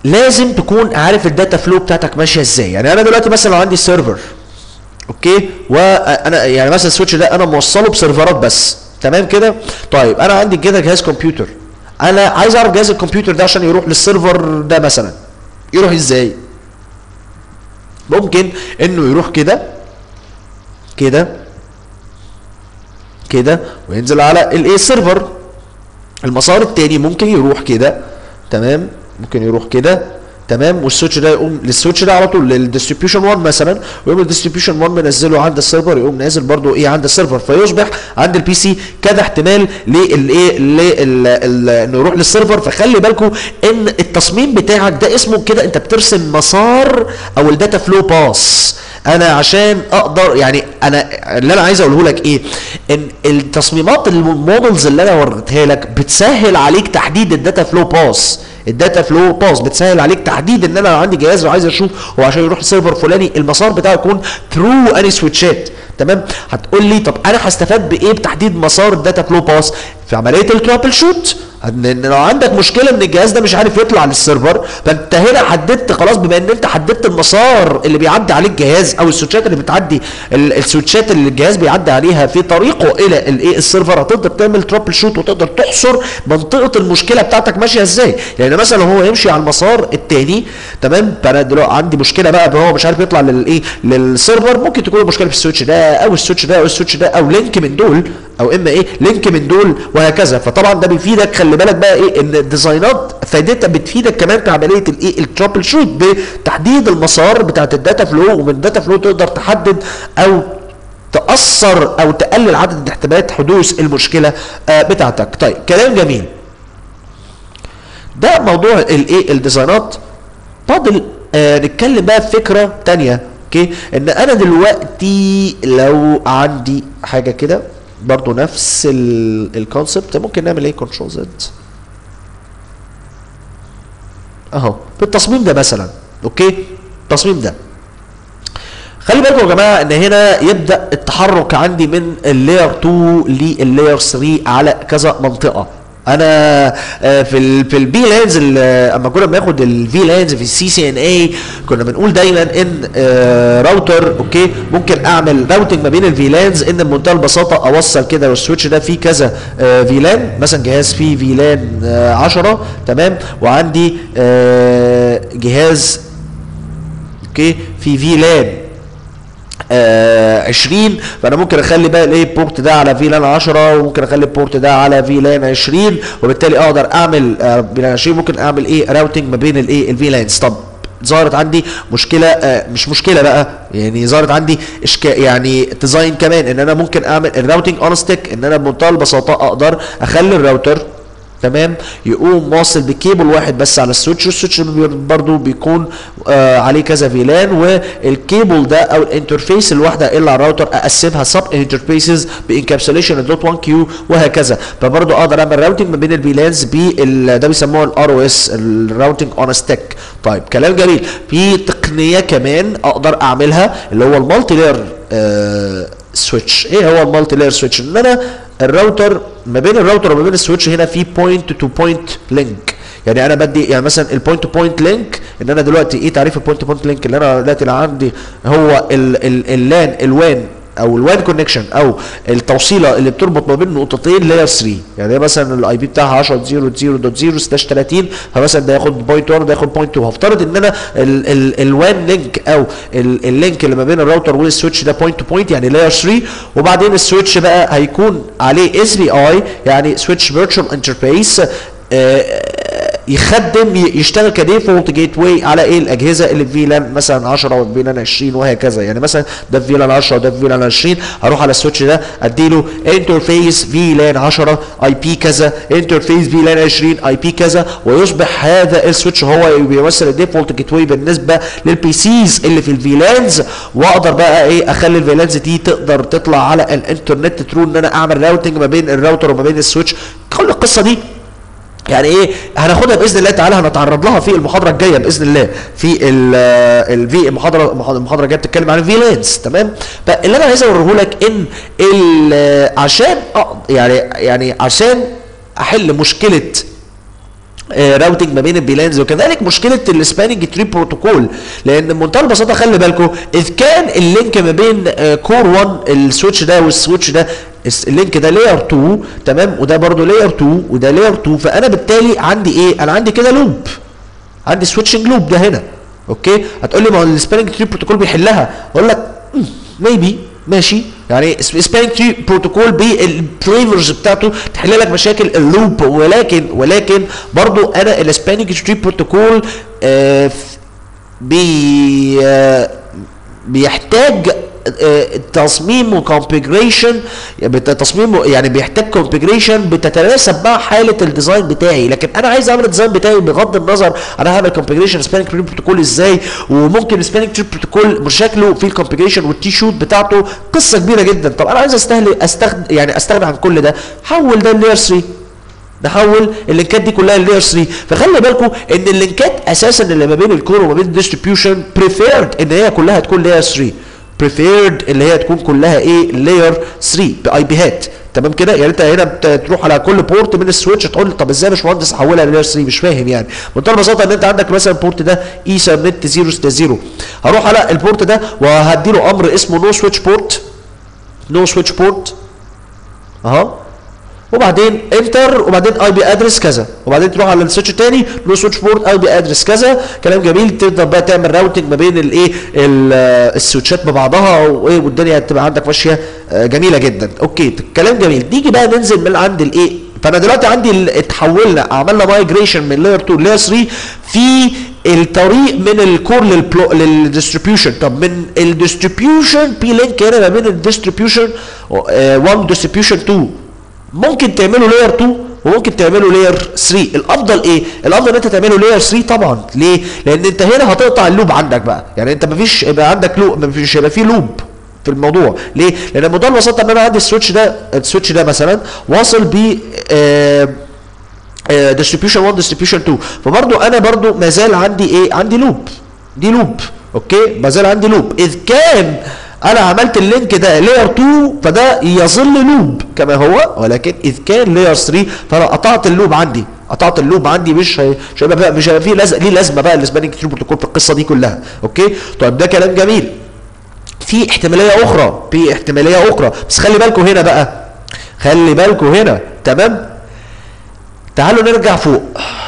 لازم تكون عارف الداتا فلو بتاعتك ماشيه ازاي يعني انا دلوقتي مثلا لو عندي سيرفر اوكي وانا يعني مثلا السويتش ده انا موصله بسيرفرات بس تمام كده طيب انا عندي كده جهاز كمبيوتر انا عايز اعرف جهاز الكمبيوتر ده عشان يروح للسيرفر ده مثلا يروح ازاي ممكن انه يروح كده كده كده وينزل على الايه السيرفر المسار التاني ممكن يروح كده تمام ممكن يروح كده تمام والسويتش ده يقوم للسويتش ده على طول للديستريبيوشن 1 مثلا ويقوم الديستريبيوشن 1 منزله عند السيرفر يقوم نازل برده ايه عند السيرفر فيصبح عند البي سي كذا احتمال للايه انه يروح للسيرفر فخلي بالكم ان التصميم بتاعك ده اسمه كده انت بترسم مسار او الداتا فلو باس انا عشان اقدر يعني انا اللي انا عايز اقوله لك ايه ان التصميمات المودلز اللي انا وريتها لك بتسهل عليك تحديد الداتا فلو باس الداتا فلو باس بتسهل عليك تحديد ان انا عندي جهاز وعايز اشوف هو عشان يروح لسيرفر فلاني المسار بتاعه يكون ثرو اني سويتشات تمام هتقول لي طب انا هستفاد بايه بتحديد مسار الداتا فلو باس في عمليه الترابل شوت ان لو عندك مشكله ان الجهاز ده مش عارف يطلع للسيرفر فانت هنا حددت خلاص بما ان انت حددت المسار اللي بيعدي عليه الجهاز او السويتشات اللي بتعدي السويتشات اللي الجهاز بيعدي عليها في طريقه الى الايه السيرفر هتقدر تعمل ترابل شوت وتقدر تحصر منطقه المشكله بتاعتك ماشيه ازاي يعني مثلا هو يمشي على المسار الثاني تمام فانا دلوقتي عندي مشكله بقى هو مش عارف يطلع للايه للسيرفر ممكن تكون المشكله في السويتش ده او السويتش ده او السويتش ده او لينك من دول او اما ايه لينك من دول وهكذا فطبعا ده بيفيدك خلي بالك بقى ايه ان الديزاينات فائدتها بتفيدك كمان في عمليه الايه الترابل شوت بتحديد المسار بتاعت الداتا فلو ومن الداتا فلو تقدر تحدد او تاثر او تقلل عدد احتمالات حدوث المشكله آه بتاعتك طيب كلام جميل ده موضوع الايه الديزاينات فاضل آه نتكلم بقى في فكره ثانيه اوكي ان انا دلوقتي لو عندي حاجه كده برضو نفس الكونسبت ممكن نعمل ايه كنترول زد اهو في التصميم ده مثلا اوكي التصميم ده خلي بالكم يا جماعه ان هنا يبدا التحرك عندي من اللاير 2 لللاير 3 على كذا منطقه انا في ال في البي لانز اما كنا بناخد الفي لانز في السي سي ان اي كنا بنقول دايما ان راوتر اوكي ممكن اعمل راوتنج ما بين الفي لانز ان بمنتهى البساطه اوصل كده والسويتش ده فيه كذا في لان مثلا جهاز فيه في لان 10 تمام وعندي جهاز اوكي في في لان آه 20 فانا ممكن اخلي بقى الايه البورت ده على فيلان 10 وممكن اخلي البورت ده على فيلان 20 وبالتالي اقدر اعمل آه فيلان 20 ممكن اعمل ايه راوتنج ما بين الايه الفيلانز طب ظهرت عندي مشكله آه مش مشكله بقى يعني ظهرت عندي اشكال يعني ديزاين كمان ان انا ممكن اعمل الراوتنج اون ستيك ان انا بمنتهى البساطه اقدر اخلي الراوتر تمام يقوم واصل بكيبل واحد بس على السويتش والسويتش برضو بيكون آه عليه كذا فيلان والكيبل ده او الانترفيس الواحده اللي على الراوتر اقسمها سب انترفيسز بانكابسوليشن دوت 1 كيو وهكذا فبرضو اقدر اعمل راوتنج ما بين الفيلانز بال ده بيسموها الار او اس الراوتنج اون ستيك طيب كلام جميل في تقنيه كمان اقدر اعملها اللي هو المالتي لاير آه سويتش ايه هو المالتي لاير سويتش ان انا الراوتر ما بين الراوتر وما بين السويتش هنا في بوينت تو بوينت لينك يعني انا بدي يعني مثلا البوينت تو بوينت لينك ان انا دلوقتي ايه تعريف البوينت تو بوينت لينك اللي انا دلوقتي اللي عندي هو اللان الوان او الوان كونكشن او التوصيله اللي بتربط ما بين نقطتين لاير 3 يعني مثلا الاي بي بتاعها 10.0.0.0 سلاش 30 فمثلا ده ياخد بوينت 1 ده ياخد بوينت 2 هفترض ان انا الوان لينك او اللينك اللي ما بين الراوتر والسويتش ده بوينت تو بوينت يعني لاير 3 وبعدين السويتش بقى هيكون عليه اس بي اي يعني سويتش فيرتشوال انترفيس يخدم يشتغل كديفولت جيت واي على ايه الاجهزه اللي في لان مثلا 10 وفي لان 20 وهكذا يعني مثلا ده في لان 10 وده في لان 20 هروح على السويتش ده اديله انترفيس في لان 10 اي بي كذا انترفيس في لان 20 اي بي كذا ويصبح هذا السويتش هو بيمثل الديفولت جيت واي بالنسبه للبي سيز اللي في الفيلانز واقدر بقى ايه اخلي الفيلانز دي تقدر تطلع على الانترنت ترو ان انا اعمل راوتنج ما بين الراوتر وما بين السويتش كل القصه دي يعني ايه هناخدها باذن الله تعالى هنتعرض لها في المحاضره الجايه باذن الله في الفي المحاضره المحاضره الجايه بتتكلم عن الفيلانس تمام فاللي انا عايز اوريه لك ان عشان يعني يعني عشان احل مشكله راوتنج ما بين البيلانز وكذلك مشكله السباننج تري بروتوكول لان بمنتهى البساطه خلي بالكم اذ كان اللينك ما بين كور 1 السويتش ده والسويتش ده اللينك ده لاير 2 تمام وده برده لاير 2 وده لاير 2 فانا بالتالي عندي ايه انا عندي كده لوب عندي سويتشنج لوب ده هنا اوكي هتقول لي ما هو السباننج تري بروتوكول بيحلها اقول لك ميبي ماشي يعني سباننج تري بروتوكول بالفليفرز بتاعته تحل لك مشاكل اللوب ولكن ولكن برضو انا السباننج تري بروتوكول آه بي آه بيحتاج تصميم وكونفجريشن تصميم يعني بيحتاج كونفجريشن بتتناسب مع حاله الديزاين بتاعي لكن انا عايز اعمل الديزاين بتاعي بغض النظر انا هعمل كونفجريشن سباننج تري بروتوكول ازاي وممكن سباننج تري بروتوكول مشاكله في الكونفجريشن والتي شوت بتاعته قصه كبيره جدا طب انا عايز استهل استخدم يعني استغنى عن كل ده حول ده لاير 3 نحول اللينكات دي كلها للاير 3 فخلي بالكم ان اللينكات اساسا اللي ما بين الكور وما بين الديستريبيوشن بريفيرد ان هي كلها تكون لاير 3 بريفيرد اللي هي تكون كلها ايه لاير 3 باي بي هات تمام كده يعني انت هنا بتروح على كل بورت من السويتش تقول طب ازاي يا باشمهندس احولها لاير 3 مش فاهم يعني بمنتهى البساطه ان انت عندك مثلا البورت ده اي سبنت 060 هروح على البورت ده وهدي له امر اسمه نو سويتش بورت نو سويتش بورت اهو وبعدين انتر وبعدين اي بي ادرس كذا وبعدين تروح على السويتش الثاني لو سويتش بورت اي بي ادرس كذا كلام جميل تقدر بقى تعمل راوتنج ما بين الايه السويتشات ببعضها وايه والدنيا تبقى عندك ماشيه جميله جدا اوكي كلام جميل نيجي بقى ننزل من عند الايه فانا دلوقتي عندي اتحولنا عملنا مايجريشن من لاير 2 لاير 3 في الطريق من الكور للديستريبيوشن طب من الديستريبيوشن بي لينك هنا ما بين الديستريبيوشن 1 ديستريبيوشن 2 ممكن تعمله لاير 2 وممكن تعمله لاير 3 الافضل ايه الافضل ان انت تعمله لاير 3 طبعا ليه لان انت هنا هتقطع اللوب عندك بقى يعني انت مفيش يبقى عندك لوب مفيش هيبقى فيه لوب في الموضوع ليه لان الموضوع ببساطه ان انا عندي السويتش ده السويتش ده مثلا واصل ب ديستريبيوشن 1 ديستريبيوشن 2 فبرضو انا برضو ما زال عندي ايه عندي لوب دي لوب اوكي ما زال عندي لوب اذ كان انا عملت اللينك ده لاير 2 فده يظل لوب كما هو ولكن اذ كان لاير 3 فانا قطعت اللوب عندي قطعت اللوب عندي مش هي... مش هيبقى بقى مش هيبقى فيه لازمه ليه لازمه بقى السباننج تري بروتوكول في القصه دي كلها اوكي طيب ده كلام جميل في احتماليه اخرى في احتماليه اخرى بس خلي بالكم هنا بقى خلي بالكم هنا تمام تعالوا نرجع فوق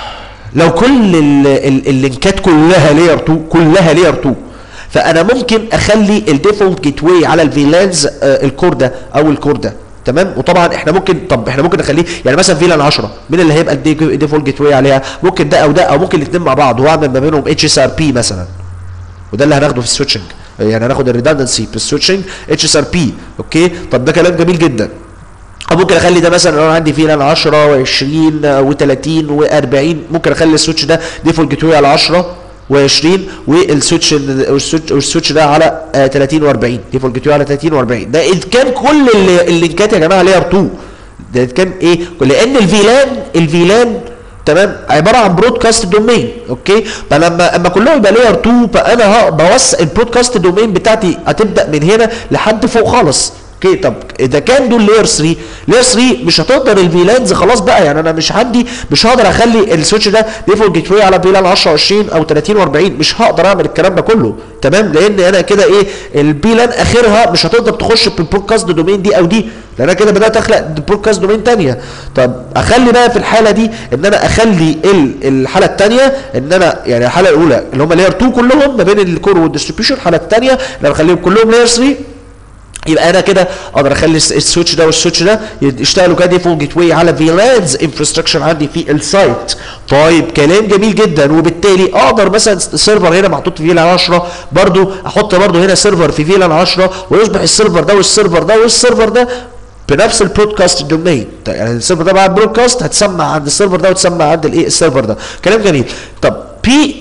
لو كل ال... ال... اللينكات كلها لاير 2 كلها لاير 2 فانا ممكن اخلي الديفولت جيت واي على الفيلانز آه الكور ده او الكور ده تمام وطبعا احنا ممكن طب احنا ممكن نخليه يعني مثلا فيلان 10 مين اللي هيبقى الديفولت جيت واي عليها ممكن ده او ده او ممكن الاثنين مع بعض واعمل ما بينهم اتش اس ار بي مثلا وده اللي هناخده في السويتشنج يعني هناخد الريدندنسي في السويتشنج اتش اس ار بي اوكي طب ده كلام جميل جدا او ممكن اخلي ده مثلا انا عندي فيلان 10 و20 و30 و40 ممكن اخلي السويتش ده ديفولت جيت واي على 10 و20 والسويتش والسويتش ده على 30 و40 ديفولت جيت واي على 30 و40 ده اذ كان كل اللينكات يا جماعه لاير 2 ده اذ كان ايه لان الفيلان الفيلان تمام عباره عن برودكاست دومين اوكي فلما اما كلهم يبقى لاير 2 فانا بوسع البرودكاست دومين بتاعتي هتبدا من هنا لحد فوق خالص اوكي طب اذا كان دول لاير 3 لاير 3 مش هتقدر الفيلانز خلاص بقى يعني انا مش عندي مش هقدر اخلي السويتش ده ديفولت جيت واي على فيلان 10 20 او 30 و40 مش هقدر اعمل الكلام ده كله تمام لان انا كده ايه البيلان اخرها مش هتقدر تخش بالبرودكاست دومين دي او دي لان انا كده بدات اخلق برودكاست دومين ثانيه طب اخلي بقى في الحاله دي ان انا اخلي الحاله الثانيه ان انا يعني الحاله الاولى اللي هم لاير 2 كلهم ما بين الكور والديستريبيوشن الحاله الثانيه ان انا اخليهم كلهم لاير 3 يبقى انا كده اقدر اخلي السويتش ده والسويتش ده يشتغلوا كده ديفولت جيت واي على فيلانز انفراستراكشر عندي في السايت طيب كلام جميل جدا وبالتالي اقدر مثلا سيرفر هنا محطوط في فيلان 10 برضو احط برضو هنا سيرفر في فيلان 10 ويصبح السيرفر ده والسيرفر ده والسيرفر ده بنفس البرودكاست دومين يعني السيرفر ده بعد برودكاست هتسمع عند السيرفر ده وتسمع عند الايه السيرفر ده كلام جميل طب في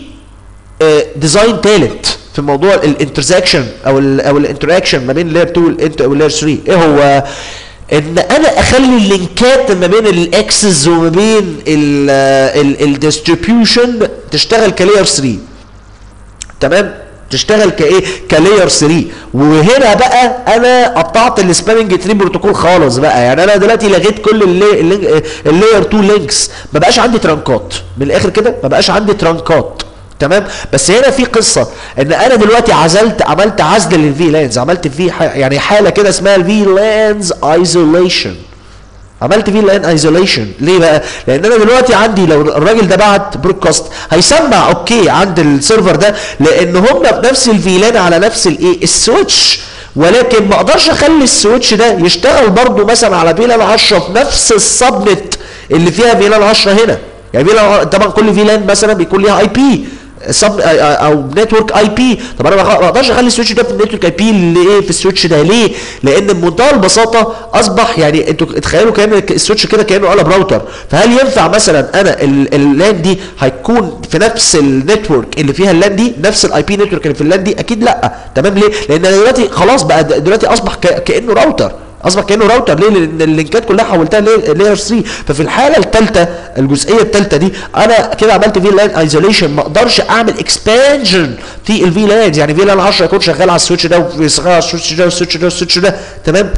ديزاين ثالث في موضوع الانترسكشن او ال او الانتراكشن ما بين لاير 2 ولاير 3 ايه هو ان انا اخلي اللينكات ما بين الاكسس وما بين الديستريبيوشن تشتغل كلاير 3 تمام تشتغل كايه كلاير 3 وهنا بقى انا قطعت السبامنج تري بروتوكول خالص بقى يعني انا دلوقتي لغيت كل اللي- اللي- اللاير 2 لينكس ما بقاش عندي ترانكات من الاخر كده ما بقاش عندي ترانكات تمام بس هنا في قصه ان انا دلوقتي عزلت عملت عزل للفي لانز عملت في ح- يعني حاله كده اسمها الفي لانز ايزوليشن عملت فيه لان ايزوليشن ليه بقى لان انا دلوقتي عندي لو الراجل ده بعت برودكاست هيسمع اوكي عند السيرفر ده لان هم بنفس الفيلان على نفس الايه السويتش ولكن ما اقدرش اخلي السويتش ده يشتغل برضه مثلا على فيلان 10 في نفس السبنت اللي فيها فيلان 10 هنا يعني فيلان طبعا كل فيلان مثلا بيكون ليها اي بي سب او نتورك اي بي طب انا ما اقدرش اخلي السويتش ده في النتورك اي بي اللي ايه في السويتش ده ليه؟ لان بمنتهى البساطه اصبح يعني انتوا تخيلوا كان السويتش كده كانه قلب راوتر فهل ينفع مثلا انا ال- اللان دي هيكون في نفس النتورك اللي فيها اللان دي نفس الاي بي نتورك اللي في اللان دي اكيد لا تمام ليه؟ لان أنا دلوقتي خلاص بقى د- دلوقتي اصبح ك- كانه راوتر اصبح كانه راوتر ليه؟ لان اللينكات كلها حولتها لاير 3 ففي الحاله الثالثه الجزئيه الثالثه دي انا كده عملت في لان ايزوليشن ما اقدرش اعمل اكسبانشن في الفي لانز يعني في لان 10 يكون شغال على السويتش ده وشغال على السويتش ده والسويتش ده والسويتش ده تمام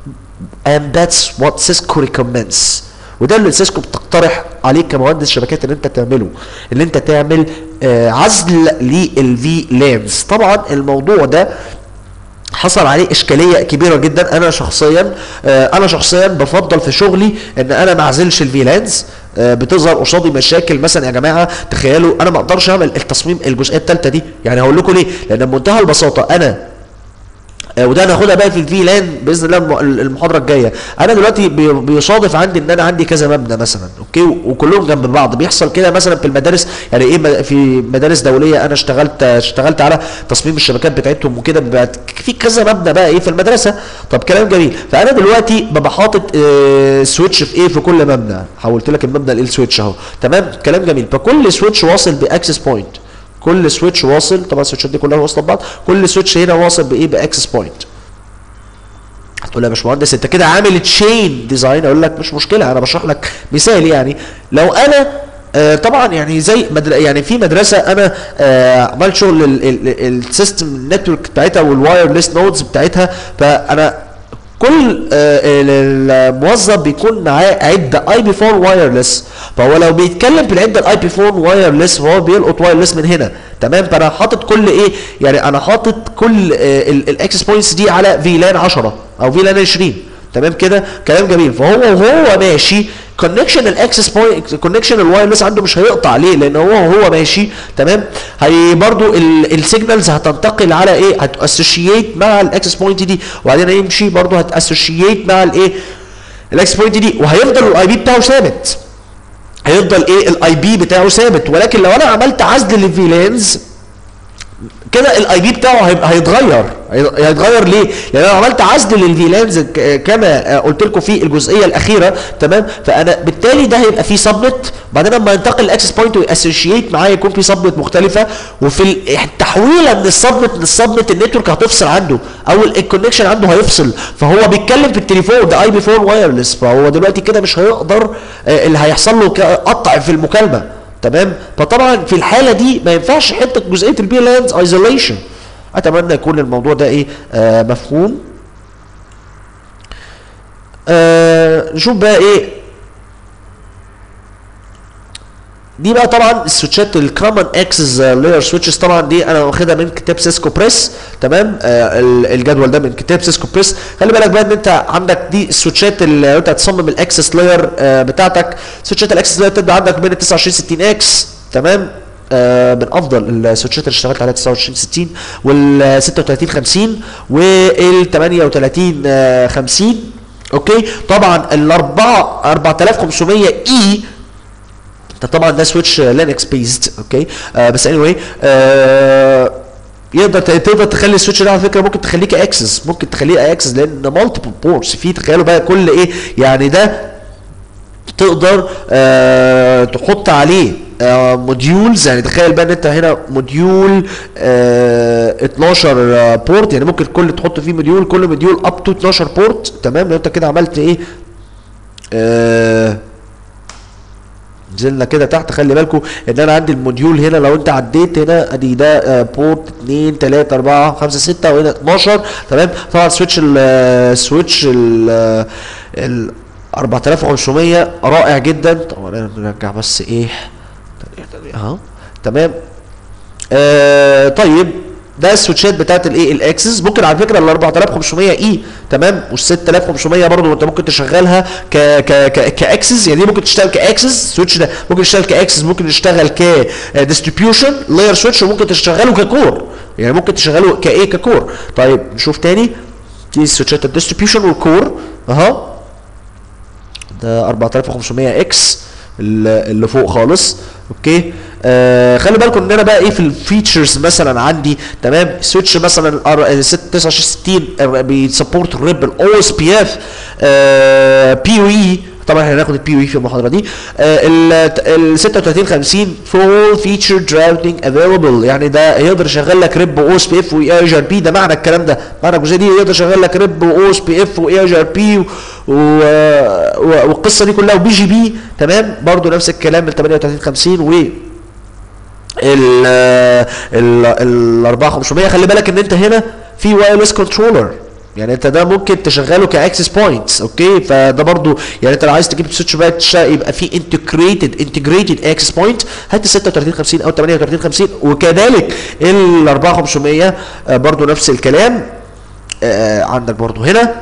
and that's what Cisco recommends وده اللي سيسكو بتقترح عليك كمهندس شبكات ان انت تعمله ان انت تعمل آه عزل للفي لانز طبعا الموضوع ده حصل عليه اشكاليه كبيره جدا انا شخصيا آه، انا شخصيا بفضل في شغلي ان انا ما اعزلش الفيلانز آه، بتظهر قصادي مشاكل مثلا يا جماعه تخيلوا انا ما اقدرش اعمل التصميم الجزئيه الثالثه دي يعني هقول لكم ليه لان بمنتهى البساطه انا آه، وده هناخدها بقى في الفي لان باذن الله الم- المحاضره الجايه انا دلوقتي بي- بيصادف عندي ان انا عندي كذا مبنى مثلا اوكي وكلهم جنب بعض بيحصل كده مثلا في المدارس يعني ايه م- في مدارس دوليه انا اشتغلت اشتغلت على تصميم الشبكات بتاعتهم وكده بيبقى في كذا مبنى بقى ايه في المدرسه طب كلام جميل فانا دلوقتي ببقى حاطط آه، سويتش في ايه في كل مبنى حولت لك المبنى الايه سويتش اهو تمام كلام جميل فكل سويتش واصل باكسس بوينت كل سويتش واصل طبعا السويتشات دي كلها واصله ببعض كل سويتش هنا واصل بايه باكسس بوينت هتقول يا باشمهندس انت كده عامل تشين ديزاين اقول لك مش مشكله انا بشرح لك مثال يعني لو انا آه طبعا يعني زي مدر... يعني في مدرسه انا آه عملت شغل السيستم النتورك بتاعتها والوايرلس نودز بتاعتها فانا كل آه الموظف بيكون معاه عده اي بي فون وايرلس فهو لو بيتكلم في العده الاي بي فون وايرلس فهو بيلقط وايرلس من هنا تمام فانا حاطط كل ايه يعني انا حاطط كل الاكسس بوينتس دي على فيلان 10 او فيلان 20 تمام كده كلام جميل فهو وهو ماشي كونكشن الاكسس بوينت كونكشن الوايرلس عنده مش هيقطع ليه لان هو وهو ماشي تمام هي برضو السيجنالز هتنتقل على ايه هتاسوشيت مع الاكسس بوينت دي وبعدين هيمشي برضو هتاسوشيت مع الايه الاكسس بوينت دي وهيفضل الاي بي بتاعه ثابت هيفضل ايه الاي بي بتاعه ثابت ولكن لو انا عملت عزل للفيلانز كده الاي بي بتاعه هيبقى هيتغير هيتغير ليه؟ لان انا عملت عزل للفيلانز ك- كما قلت لكم في الجزئيه الاخيره تمام فانا بالتالي ده هيبقى فيه سبنت بعدين لما ينتقل الاكسس بوينت وياسوشيت معاه يكون في سبنت مختلفه وفي ال- التحويله من السبنت للسبنت النتورك هتفصل عنده او الكونكشن عنده هيفصل فهو بيتكلم في التليفون ده اي بي فون وايرلس فهو دلوقتي كده مش هيقدر آه، اللي هيحصل له ك- قطع في المكالمه تمام فطبعا في الحاله دي ما ينفعش حته جزئيه البي لانز ايزوليشن اتمنى يكون الموضوع ده ايه آه مفهوم آه نشوف بقى ايه دي بقى طبعا السويتشات الكومن اكسس لاير سويتشز طبعا دي انا واخدها من كتاب سيسكو بريس تمام آه ال- الجدول ده من كتاب سيسكو بريس خلي بالك بقى ان انت عندك دي السويتشات اللي انت هتصمم الاكسس لاير آه بتاعتك سويتشات الاكسس لاير بتبقى عندك بين ال 29 60 اكس تمام آه من افضل السويتشات اللي اشتغلت عليها 29 60 وال 36 50 وال 38 آه 50 اوكي طبعا الاربعه 4500 اي ده طبعا ده سويتش لينكس بيزد اوكي آه بس اني anyway, آه يقدر تقدر تخلي السويتش ده على فكره ممكن تخليه كاكسس ممكن تخليه اكسس لان مالتيبل بورتس في تخيلوا بقى كل ايه يعني ده تقدر آه تحط عليه آه موديولز يعني تخيل بقى ان انت هنا موديول آه 12 بورت يعني ممكن كل تحط فيه موديول كل موديول اب تو 12 بورت تمام لو انت كده عملت ايه آه نزلنا كده تحت خلي بالكم ان انا عندي الموديول هنا لو انت عديت هنا ادي ده آه، بورت 2 3 4 5 6 وهنا 12 تمام طبعا سويتش ال سويتش ال ال 4500 رائع جدا طبعا انا نرجع بس ايه اهو تمام آه طيب ده السويتشات بتاعت الايه الاكسس ممكن على فكره ال 4500 اي تمام وال 6500 برضه انت ممكن تشغلها ك ك ك كاكسس يعني دي ممكن تشتغل كاكسس سويتش ده ممكن يشتغل كاكسس ممكن يشتغل ك ديستريبيوشن لاير سويتش وممكن تشغله ككور يعني ممكن تشغله كايه ككور طيب نشوف تاني دي سويتشات الديستريبيوشن والكور اهو ده 4500 اكس اللي فوق خالص اوكي آه خلي بالكم ان انا بقى ايه في الفيتشرز مثلا عندي تمام سويتش مثلا 2960 بيسبورت الريب الاو اس بي اف بي او اي طبعا احنا هناخد البي او اي في المحاضره دي ال 3650 فول فيتشر درافتنج افيلبل يعني ده يقدر يشغل لك ريب او اس بي اف واي ار بي ده معنى الكلام ده معنى الجزئيه دي يقدر يشغل لك ريب او اس بي اف واي ار بي والقصه دي كلها وبي جي بي تمام برضو نفس الكلام ال 3850 و ال ال ال 4500 خلي بالك ان انت هنا في وايرلس كنترولر يعني انت ده ممكن تشغله كاكسس بوينتس اوكي فده برضو يعني انت لو عايز تجيب سويتش بات يبقى في انتجريتد انتجريتد اكسس بوينت هات 3650 او 3850 وكذلك ال 4500 آه، برضو نفس الكلام آه، عندك برضو هنا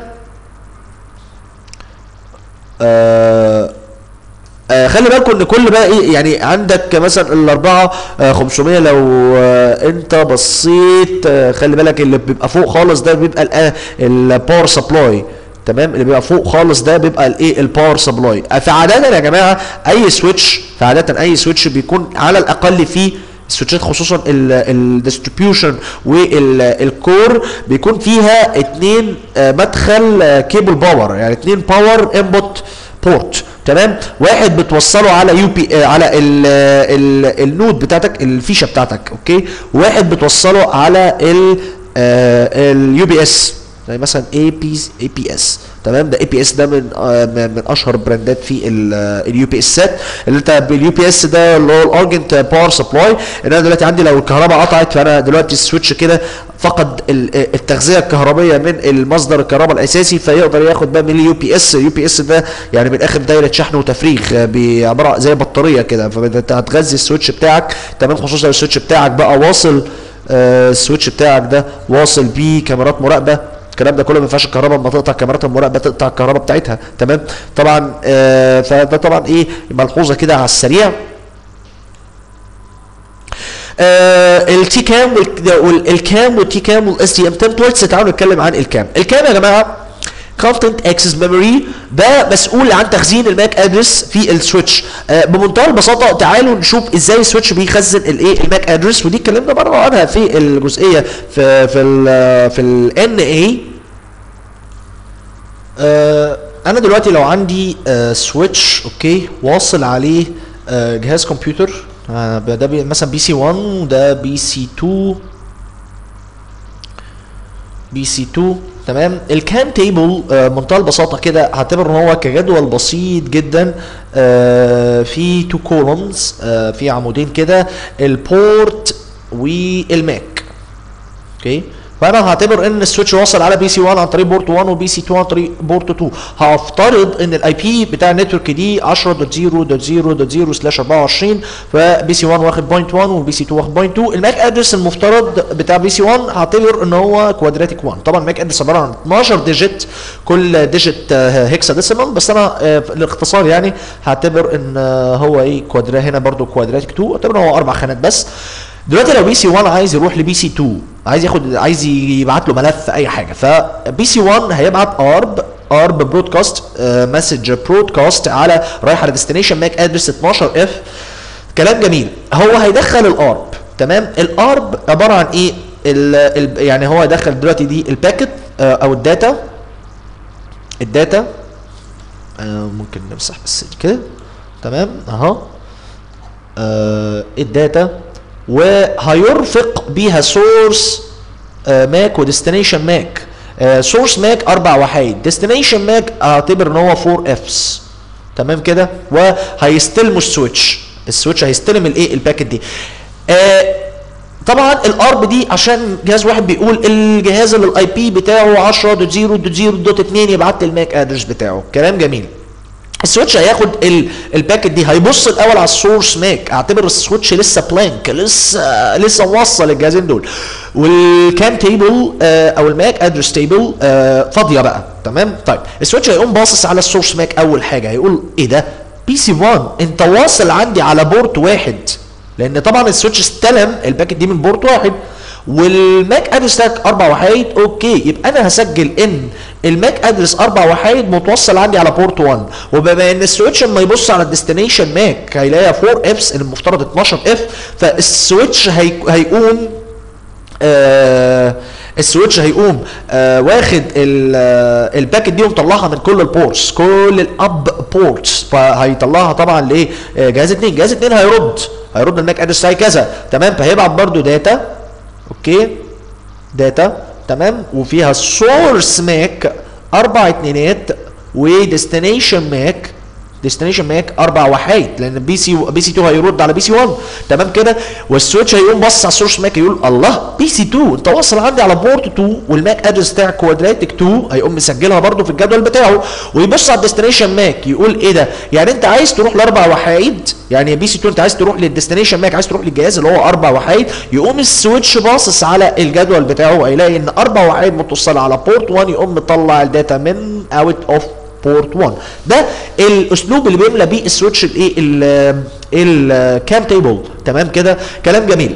آه آه خلي بالكم ان كل بقى ايه يعني عندك مثلا الاربعه آه 500 لو آه انت بصيت آه خلي بالك اللي بيبقى فوق خالص ده بيبقى الباور سبلاي تمام اللي بيبقى فوق خالص ده بيبقى الايه الباور سبلاي فعاده يا جماعه اي سويتش فعاده اي سويتش بيكون على الاقل فيه السويتشات خصوصا الديستريبيوشن والكور بيكون فيها اتنين آه، مدخل كيبل باور يعني اتنين باور انبوت بورت تمام واحد بتوصله على يو بي على ال ال النود بتاعتك الفيشه بتاعتك اوكي واحد بتوصله على ال اليو بي اس زي مثلا اي بي اي بي اس تمام ده اي بي اس ده من آه من من اشهر براندات في اليو بي اسات اللي انت باليو بي اس ده اللي هو الارجنت باور سبلاي ان انا دلوقتي عندي لو الكهرباء قطعت فانا دلوقتي السويتش كده فقد ال- التغذيه الكهربيه من المصدر الكهرباء الاساسي فيقدر ياخد بقى من اليو بي اس اليو بي اس ده يعني من الاخر دايره شحن وتفريغ آه، بي- عباره عن زي بطاريه كده فانت هتغذي السويتش بتاعك تمام خصوصا لو السويتش بتاعك بقى واصل آه، السويتش بتاعك ده واصل بيه كاميرات مراقبه الكلام ده كله ما ينفعش الكهرباء لما تقطع كاميرات المراقبه تقطع الكهرباء بتاعتها تمام طبعا آه فده طبعا ايه ملحوظه كده على السريع آه التي كام والكام والتي كام والاس تي ام تمبلتس تعالوا نتكلم عن الكام الكام يا جماعه كونتنت اكسس ميموري ده مسؤول عن تخزين الماك ادرس في السويتش آه بمنتهى البساطه تعالوا نشوف ازاي السويتش بيخزن الايه الماك ادرس ودي اتكلمنا مره عنها في الجزئيه في في ال في الان اي آه انا دلوقتي لو عندي آه سويتش اوكي واصل عليه آه جهاز كمبيوتر آه ده بي مثلا بي سي 1 وده بي سي 2 بي سي 2 تمام الكام تيبل آه منتهى البساطه كده هعتبر ان هو كجدول بسيط جدا آه في تو كولومز آه في عمودين كده البورت والماك اوكي فانا هعتبر ان السويتش واصل على بي سي 1 عن طريق بورت 1 وبي سي 2 عن طريق بورت 2 هفترض ان الاي بي بتاع النتورك دي 10.0.0.0 سلاش 24 فبي سي 1 واخد بوينت 1 وبي سي 2 واخد بوينت 2 الماك ادرس المفترض بتاع بي سي 1 هعتبر ان هو كوادراتيك 1 طبعا الماك ادرس عباره عن 12 ديجيت كل ديجيت هيكسا ديسيمال بس انا آه، الاختصار يعني هعتبر ان آه، هو ايه كوادرا هنا برضو كوادراتيك 2 اعتبر ان هو اربع خانات بس دلوقتي لو بي سي 1 عايز يروح لبي سي 2 عايز ياخد عايز يبعت له ملف اي حاجه فبي سي 1 هيبعت ارب ارب برودكاست مسج برودكاست على رايح على ديستنيشن ماك ادرس 12 اف كلام جميل هو هيدخل الارب تمام الارب عباره عن ايه ال ال يعني هو هيدخل دلوقتي دي الباكت آه، او الداتا الداتا آه، ممكن نمسح بس كده تمام اهو آه الداتا وهيرفق بيها سورس آه ماك وديستنيشن ماك سورس ماك اربع وحيد ديستنيشن ماك اعتبر ان هو 4 افس تمام كده وهيستلموا السويتش السويتش هيستلم الايه الباكت دي آه طبعا الارب دي عشان جهاز واحد بيقول الجهاز اللي الاي بي بتاعه 10.0.0.2 يبعت لي الماك ادرس بتاعه كلام جميل السويتش هياخد ال- الباكت دي هيبص الاول على السورس ماك اعتبر السويتش لسه بلانك لسه لسه موصل الجهازين دول والكام تيبل آه او الماك ادرس تيبل آه فاضيه بقى تمام طيب السويتش هيقوم باصص على السورس ماك اول حاجه هيقول ايه ده بي سي 1 انت واصل عندي على بورت واحد لان طبعا السويتش استلم الباكت دي من بورت واحد والماك ادرس بتاعك اربع وحايد اوكي يبقى انا هسجل ان الماك ادرس اربع وحايد متوصل عندي على بورت 1 وبما ان السويتش لما يبص على الديستنيشن ماك هيلاقي 4 افس المفترض 12 اف فالسويتش هي... هيقوم آه السويتش هيقوم آه واخد ال- آه، الباكت دي ومطلعها من كل البورتس كل الاب بورتس فهيطلعها طبعا لايه آه، جهاز اتنين جهاز اتنين هيرد هيرد الماك ادرس بتاعي كذا تمام فهيبعت برضو داتا اوكي داتا تمام وفيها سورس ماك اربع اتنينات وديستنيشن ماك ديستنيشن ماك اربع وحايد لان بي سي بي سي 2 هيرد على بي سي 1 تمام كده والسويتش هيقوم بص على السورس ماك يقول الله بي سي 2 انت واصل عندي على بورت 2 والماك ادرس بتاعك كوادراتيك 2 هيقوم مسجلها برده في الجدول بتاعه ويبص على الديستنيشن ماك يقول ايه ده يعني انت عايز تروح لاربع وحايد يعني بي سي 2 انت عايز تروح للديستنيشن ماك عايز تروح للجهاز اللي هو اربع وحايد يقوم السويتش باصص على الجدول بتاعه هيلاقي ان اربع وحايد متصله على بورت 1 يقوم مطلع الداتا من اوت اوف بورت 1 ده الاسلوب اللي بيملى بيه السويتش الايه الكام تيبل تمام كده كلام جميل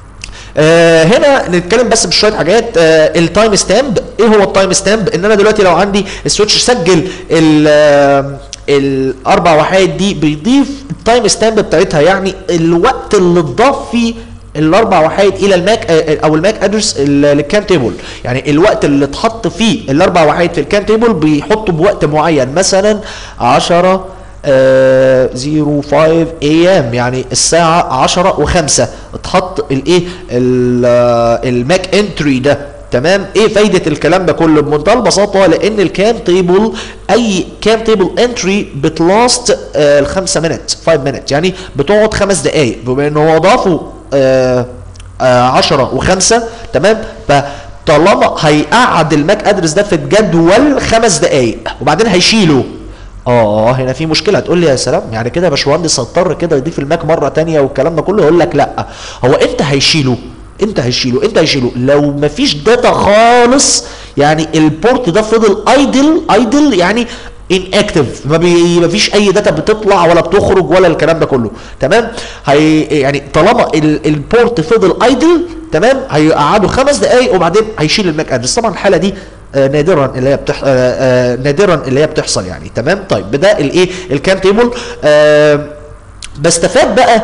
آه هنا نتكلم بس بشويه حاجات آه التايم ستامب ايه هو التايم ستامب ان انا دلوقتي لو عندي السويتش سجل ال آه، الاربع وحايد دي بيضيف التايم ستامب بتاعتها يعني الوقت اللي اتضاف فيه الاربع وحايد الى الماك آه، او الماك ادرس للكام تيبل يعني الوقت اللي اتحط فيه الاربع وحايد في الكام تيبل بيحطوا بوقت معين مثلا 10 آه 05 اي ام يعني الساعه 10 و5 اتحط الايه ال- آه، الماك انتري ده تمام ايه فايده الكلام ده كله بمنتهى البساطه لان الكام تيبل اي كام تيبل انتري بتلاست آه الخمسه مينت 5 مينت يعني بتقعد خمس دقائق بما ان هو ضافوا آه آه 10 و5 تمام فطالما هيقعد الماك ادرس ده في الجدول خمس دقائق وبعدين هيشيله اه هنا في مشكله هتقول لي يا سلام يعني كده يا باشمهندس هضطر كده يضيف الماك مره تانية والكلام ده كله يقول لك لا هو امتى هيشيله امتى هيشيله امتى هيشيله لو مفيش داتا خالص يعني البورت ده فضل ايدل ايدل يعني ان اكتف ما بي مفيش اي داتا بتطلع ولا بتخرج ولا الكلام ده كله تمام هي يعني طالما ال- البورت فضل ايدل تمام هيقعدوا خمس دقائق وبعدين هيشيل الماك ادرس طبعا الحاله دي آه، نادرا اللي هي بتح... آه، آه، نادرا اللي هي بتحصل يعني تمام طيب ده الايه الكام تيبل آه بستفاد بقى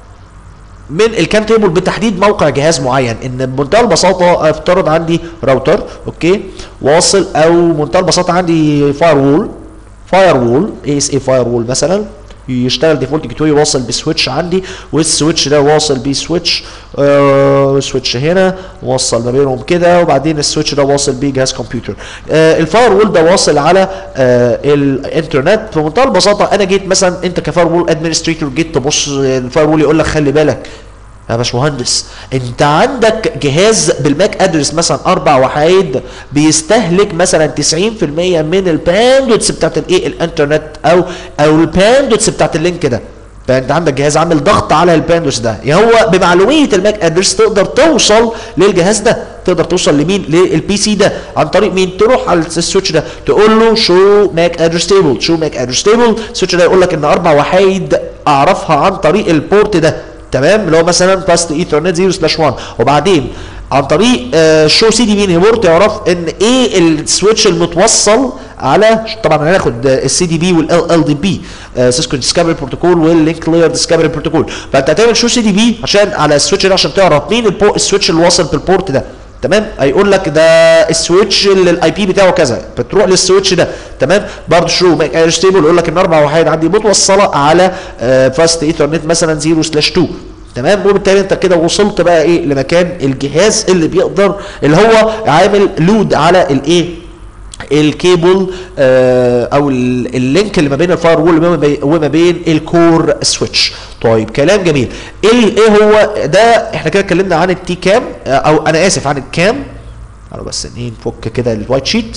من الكام تيبل بتحديد موقع جهاز معين ان بمنتهى البساطه افترض عندي راوتر اوكي واصل او منتهى البساطه عندي فاير وول فاير وول اي اس اي فاير وول مثلا يشتغل ديفولت جيت واي واصل بسويتش عندي والسويتش ده واصل بسويتش آه سويتش هنا واصل ما بينهم كده وبعدين السويتش ده واصل بجهاز كمبيوتر آه الفاير وول ده واصل على آه الانترنت بمنتهى البساطه انا جيت مثلا انت كفاير وول ادمنستريتور جيت تبص الفاير وول يقول لك خلي بالك يا باشمهندس انت عندك جهاز بالماك ادرس مثلا اربع وحايد بيستهلك مثلا 90% من الباندوتس بتاعت الايه الانترنت او او الباندوتس بتاعت اللينك ده فانت عندك جهاز عامل ضغط على الباندوتس ده يعني هو بمعلوميه الماك ادرس تقدر توصل للجهاز ده تقدر توصل لمين للبي سي ده عن طريق مين تروح على السويتش ده تقول له شو ماك ادرس تيبل شو ماك ادرس تيبل السويتش ده يقول لك ان اربع وحايد اعرفها عن طريق البورت ده تمام اللي هو مثلا باست ايثرنت 0 سلاش 1 وبعدين عن طريق آه شو سي دي بي بورت يعرف ان ايه السويتش المتوصل على طبعا هناخد السي دي بي والال ال دي بي سيسكو ديسكفري بروتوكول واللينك لاير ديسكفري بروتوكول فانت هتعمل شو سي دي بي عشان على السويتش ده عشان تعرف مين البو السويتش اللي واصل بالبورت ده تمام هيقول لك ده السويتش اللي الاي بي بتاعه كذا بتروح للسويتش ده تمام برضه شو ماك اير ستيبل يقول لك ان اربع وحيد عندي متوصله على فاست ايثرنت مثلا 0 سلاش 2 تمام وبالتالي انت كده وصلت بقى ايه لمكان الجهاز اللي بيقدر اللي هو عامل لود على الايه الكيبل آه او ال- اللينك اللي ما بين الفاير وول وما بي- وما بين الكور سويتش طيب كلام جميل ايه ايه هو ده احنا كده اتكلمنا عن التي كام آه، او انا اسف عن الكام تعالوا بس ايه نفك كده الوايت شيت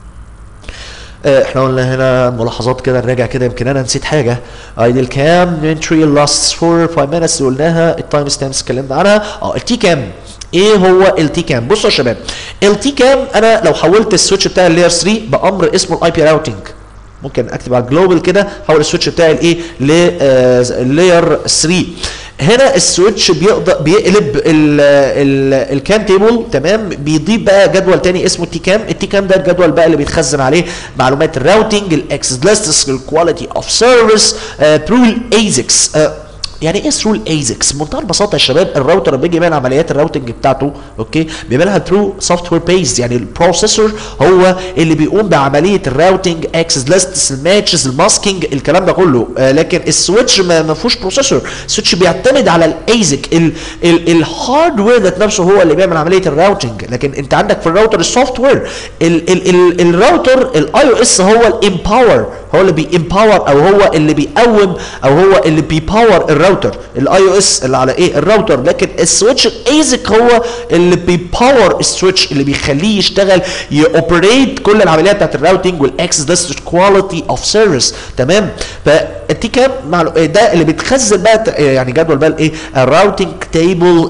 آه، احنا قلنا هنا ملاحظات كده نراجع كده يمكن انا نسيت حاجه ايدل كام انتري لاست فور 5 مينتس قلناها التايم ستامبس اتكلمنا عنها اه التي كام ايه هو التي كام بصوا يا شباب التي كام انا لو حولت السويتش بتاع اللاير 3 بامر اسمه الاي بي راوتنج ممكن اكتب على الجلوبال كده حول السويتش بتاعي لايه للاير 3 هنا السويتش بيقدر بيقلب ال ال الكام تيبل تمام بيضيف بقى جدول تاني اسمه التي كام التي كام ده الجدول بقى اللي بيتخزن عليه معلومات الراوتنج الاكسس ليست الكواليتي اوف سيرفيس ثرو الايزكس يعني ايه ثرو الايزكس بمنتهى البساطه يا شباب الراوتر لما بيجي يعمل عمليات الراوتنج بتاعته اوكي بيعملها ثرو سوفت وير بيز يعني البروسيسور هو اللي بيقوم بعمليه الراوتنج اكسس ليستس الماتشز الماسكينج الكلام ده كله آه لكن السويتش ما ما فيهوش بروسيسور السويتش بيعتمد على الايزك الهاردوير ذات نفسه هو اللي بيعمل عمليه الراوتنج لكن انت عندك في الراوتر السوفت وير ال ال ال الراوتر الاي او اس هو الامباور هو اللي بيمباور او هو اللي بيقوم او هو اللي بيباور الراوتر الاي او اس اللي على ايه الراوتر لكن السويتش الايزك هو اللي بيباور السويتش اللي بيخليه يشتغل يوبريت كل العمليات بتاعت الراوتنج والاكسس ليست كواليتي اوف سيرفيس تمام فالتي كام معلو... ده اللي بيتخزن بقى ت- يعني جدول بقى الايه الراوتنج تيبل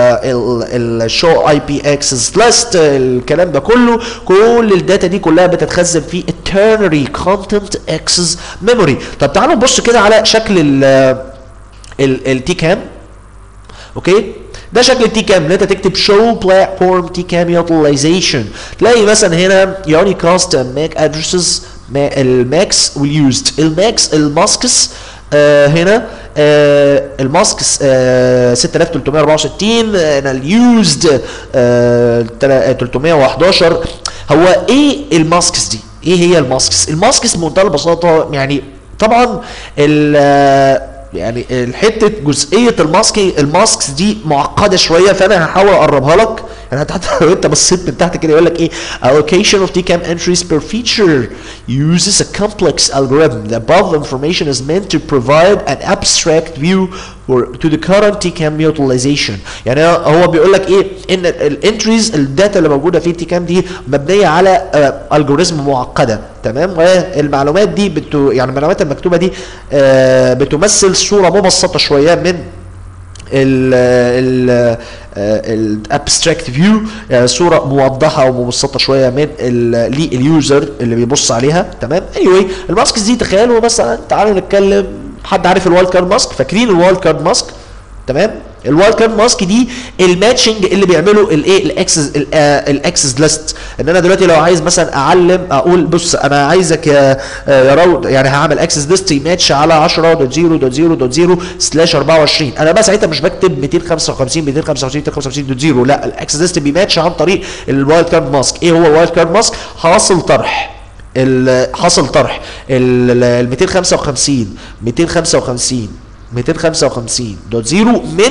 الشو اي بي اكسس ليست الكلام ده كله كل الداتا دي كلها بتتخزن في الترنري كونتنت اكسس ميموري طب تعالوا نبص كده على شكل ال التي كام اوكي ده شكل التي كام ان انت تكتب شو بلاتفورم تي كام يوتيلايزيشن تلاقي مثلا هنا يوني كاست ماك ادرسز الماكس واليوزد الماكس الماسكس آه هنا آه الماسكس آه 6364 هنا اليوزد آه 311 هو ايه الماسكس دي؟ ايه هي الماسكس؟ الماسكس بمنتهى البساطه يعني طبعا ال يعني الحته جزئيه الماسك الماسكس دي معقده شويه فانا هحاول اقربها لك يعني حتى لو انت بصيت من تحت كده يقول لك ايه allocation of TCAM entries per feature uses a complex algorithm the above information is meant to provide an abstract view for, to the current TCAM utilization يعني هو بيقول لك ايه ان الانتريز الداتا اللي موجوده في TCAM دي مبنيه على الجوريزم معقده تمام والمعلومات دي بتو يعني المعلومات المكتوبه دي آه بتمثل صوره مبسطه شويه من ال ال الابستراكت فيو صوره موضحه ومبسطه شويه من لليوزر اللي بيبص عليها تمام اني anyway الماسكس دي تخيلوا مثلا تعالوا نتكلم حد عارف الوايلد كارد ماسك فاكرين الوايلد كارد ماسك تمام الوايلد كارد ماسك دي الماتشنج اللي بيعمله الايه الاكسس الاكسس ليست ان انا دلوقتي لو عايز مثلا اعلم اقول بص انا عايزك يا يا راود يعني هعمل اكسس ليست يماتش على 10.0.0.0 سلاش 24 انا بقى ساعتها مش بكتب 255 255 255.0 لا الاكسس ليست بيماتش عن طريق الوايلد كارد ماسك ايه هو الوايلد كارد ماسك حاصل طرح حصل طرح ال 255 255 255 دوت زيرو من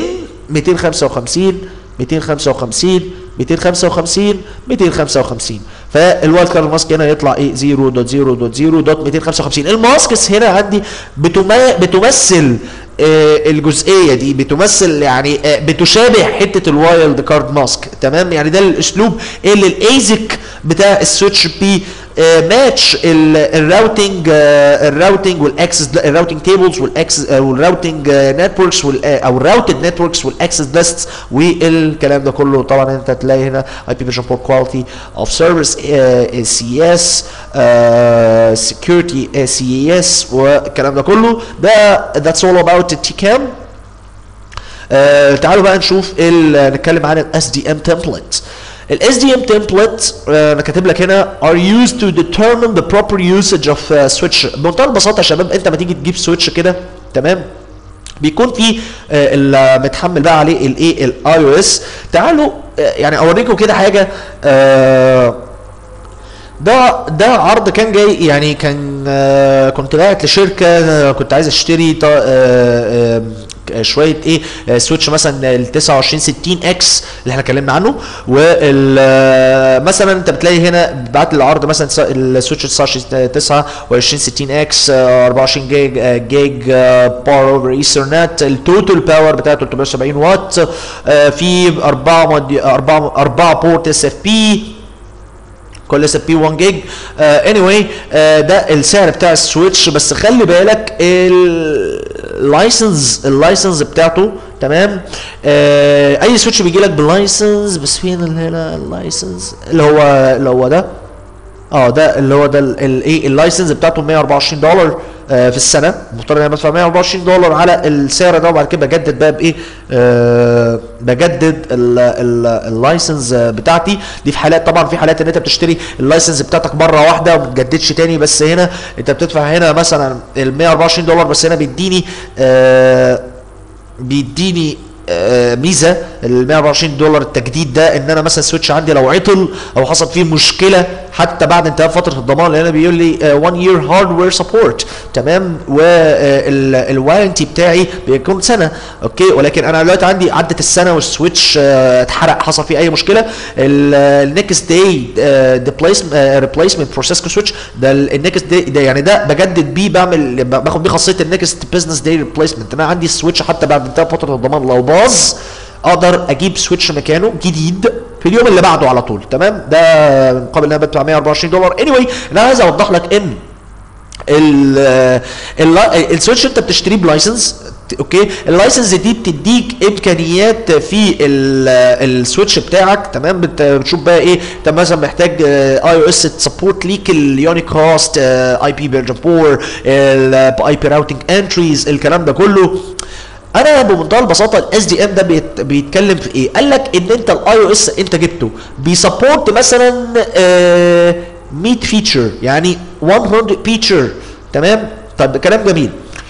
255 255 255 255 فالوايلد كارد ماسك هنا يطلع ايه 0.0.0 دوت 255 الماسكس هنا عندي بتما بتمثل آه الجزئيه دي بتمثل يعني آه بتشابه حته الوايلد كارد ماسك تمام يعني ده الاسلوب اللي الايزك بتاع السويتش بي ماتش الراوتنج الراوتنج والاكسس الراوتنج تيبلز والاكسس والراوتنج نتوركس او الراوتد نتوركس والاكسس ليستس والكلام ده كله طبعا انت تلاقي هنا اي بي فيجن بورت كواليتي اوف سيرفيس سي اس سكيورتي سي اس والكلام ده كله ده ذاتس اول اباوت التي كام تعالوا بقى نشوف نتكلم عن الاس دي ام تمبلت الاس دي ام تمبلت انا كاتب لك هنا are used to determine the proper usage of uh, switch بمنتهى البساطه يا شباب انت ما تيجي تجيب سويتش كده تمام بيكون في آه متحمل بقى عليه الايه الاي او اس تعالوا آه يعني اوريكم كده حاجه آه ده ده عرض كان جاي يعني كان آه كنت باعت لشركه آه كنت عايز اشتري طا- آه آه آه، شويه ايه آه، سويتش مثلا ال 29 60 اكس اللي احنا اتكلمنا عنه وال آه، مثلا انت بتلاقي هنا بعت لي العرض مثلا س- السويتش 29 29 60 اكس 24 جيج آه، جيج باور اوفر ايثرنت التوتال باور بتاعه 370 واط آه، في اربعه مودي اربعه اربعه بورت اس اف بي كل اس بي 1 جيج اني واي ده السعر بتاع السويتش بس خلي بالك اللايسنس اللايسنس بتاعته تمام آه اي سويتش بيجي لك باللايسنس بس فين اللي هنا اللايسنس اللي هو اللي هو ده اه ده اللي هو ده الايه اللايسنس بتاعته 124 دولار آه في السنه مضطر ان انا بدفع 124 دولار على السعر ده وبعد كده بجدد بقى بايه آه بجدد ال- ال- اللايسنس آه، بتاعتي دي في حالات طبعا في حالات ان انت بتشتري اللايسنس بتاعتك مره واحده وما بتجددش تاني بس هنا انت بتدفع هنا مثلا ال 124 دولار بس هنا بيديني آه بيديني آه، ميزه ال 124 دولار التجديد ده ان انا مثلا سويتش عندي لو عطل او حصل فيه مشكله حتى بعد انتهاء فتره الضمان لان انا بيقول لي 1 يير هاردوير سبورت تمام والوارنتي بتاعي بيكون سنه اوكي ولكن انا دلوقتي عندي عدت السنه والسويتش آه، اتحرق حصل فيه اي مشكله النكست داي ريبليسمنت فور سيسكو سويتش ده النكست داي ده يعني ده بجدد بيه بعمل باخد بيه خاصيه النكست بزنس داي ريبليسمنت انا عندي السويتش حتى بعد انتهاء فتره الضمان لو باظ اقدر اجيب سويتش مكانه جديد في اليوم اللي بعده على طول تمام ده مقابل ان انا بدفع 124 دولار اني anyway, انا عايز اوضح لك ان ال ال السويتش انت بتشتريه بلايسنس اوكي اللايسنس دي بتديك امكانيات في ال- السويتش بتاعك تمام بت- بتشوف بقى ايه انت مثلا محتاج اي او اس تسبورت ليك اليونيكاست اي بي فيرجن 4 الاي بي راوتنج انتريز الكلام ده كله انا بمنتهى البساطه الاس دي ام ده بيت بيتكلم في ايه قال لك ان انت الاي او اس انت جبته بيسبورت مثلا آه 100 فيتشر يعني 100 فيتشر تمام طب ده كلام جميل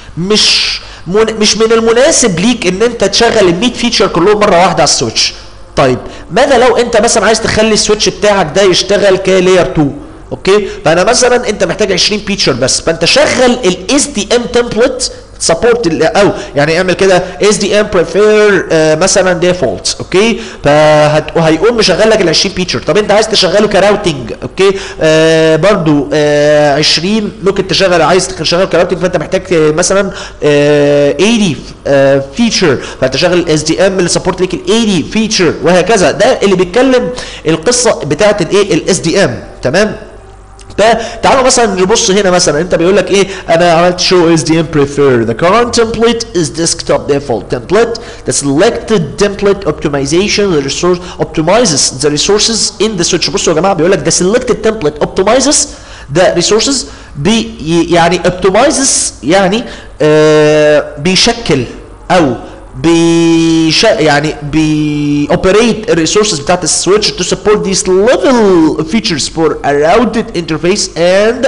مش من مش من المناسب ليك ان انت تشغل ال 100 فيتشر كلهم مره واحده على السويتش طيب ماذا لو انت مثلا عايز تخلي السويتش بتاعك ده يشتغل كلاير 2 اوكي فانا مثلا انت محتاج 20 فيتشر بس فانت شغل الاس دي ام تمبلت سبورت او يعني اعمل كده اس دي ام بريفير مثلا ديفولت اوكي فهت- وهيقوم مشغل لك ال 20 فيتشر طب انت عايز تشغله كراوتنج اوكي آه برضو آه 20 ممكن تشغل عايز تشغله كراوتنج فانت محتاج آه، مثلا آه 80 آه فيتشر فانت شغل الاس دي ام اللي سبورت ليك ال 80 فيتشر وهكذا ده اللي بيتكلم القصه بتاعت الايه الاس دي ام تمام فتعالوا مثلا نبص هنا مثلا انت بيقول لك ايه انا عملت show SDM prefer the current template is desktop default template the selected template optimization the resource optimizes the resources in the switch بصوا يا جماعه بيقول لك the selected template optimizes the resources بي يعني optimizes يعني آه بيشكل او بيش يعني بي operate الريسورسز بتاعت السويتش to support these level features for a routed interface and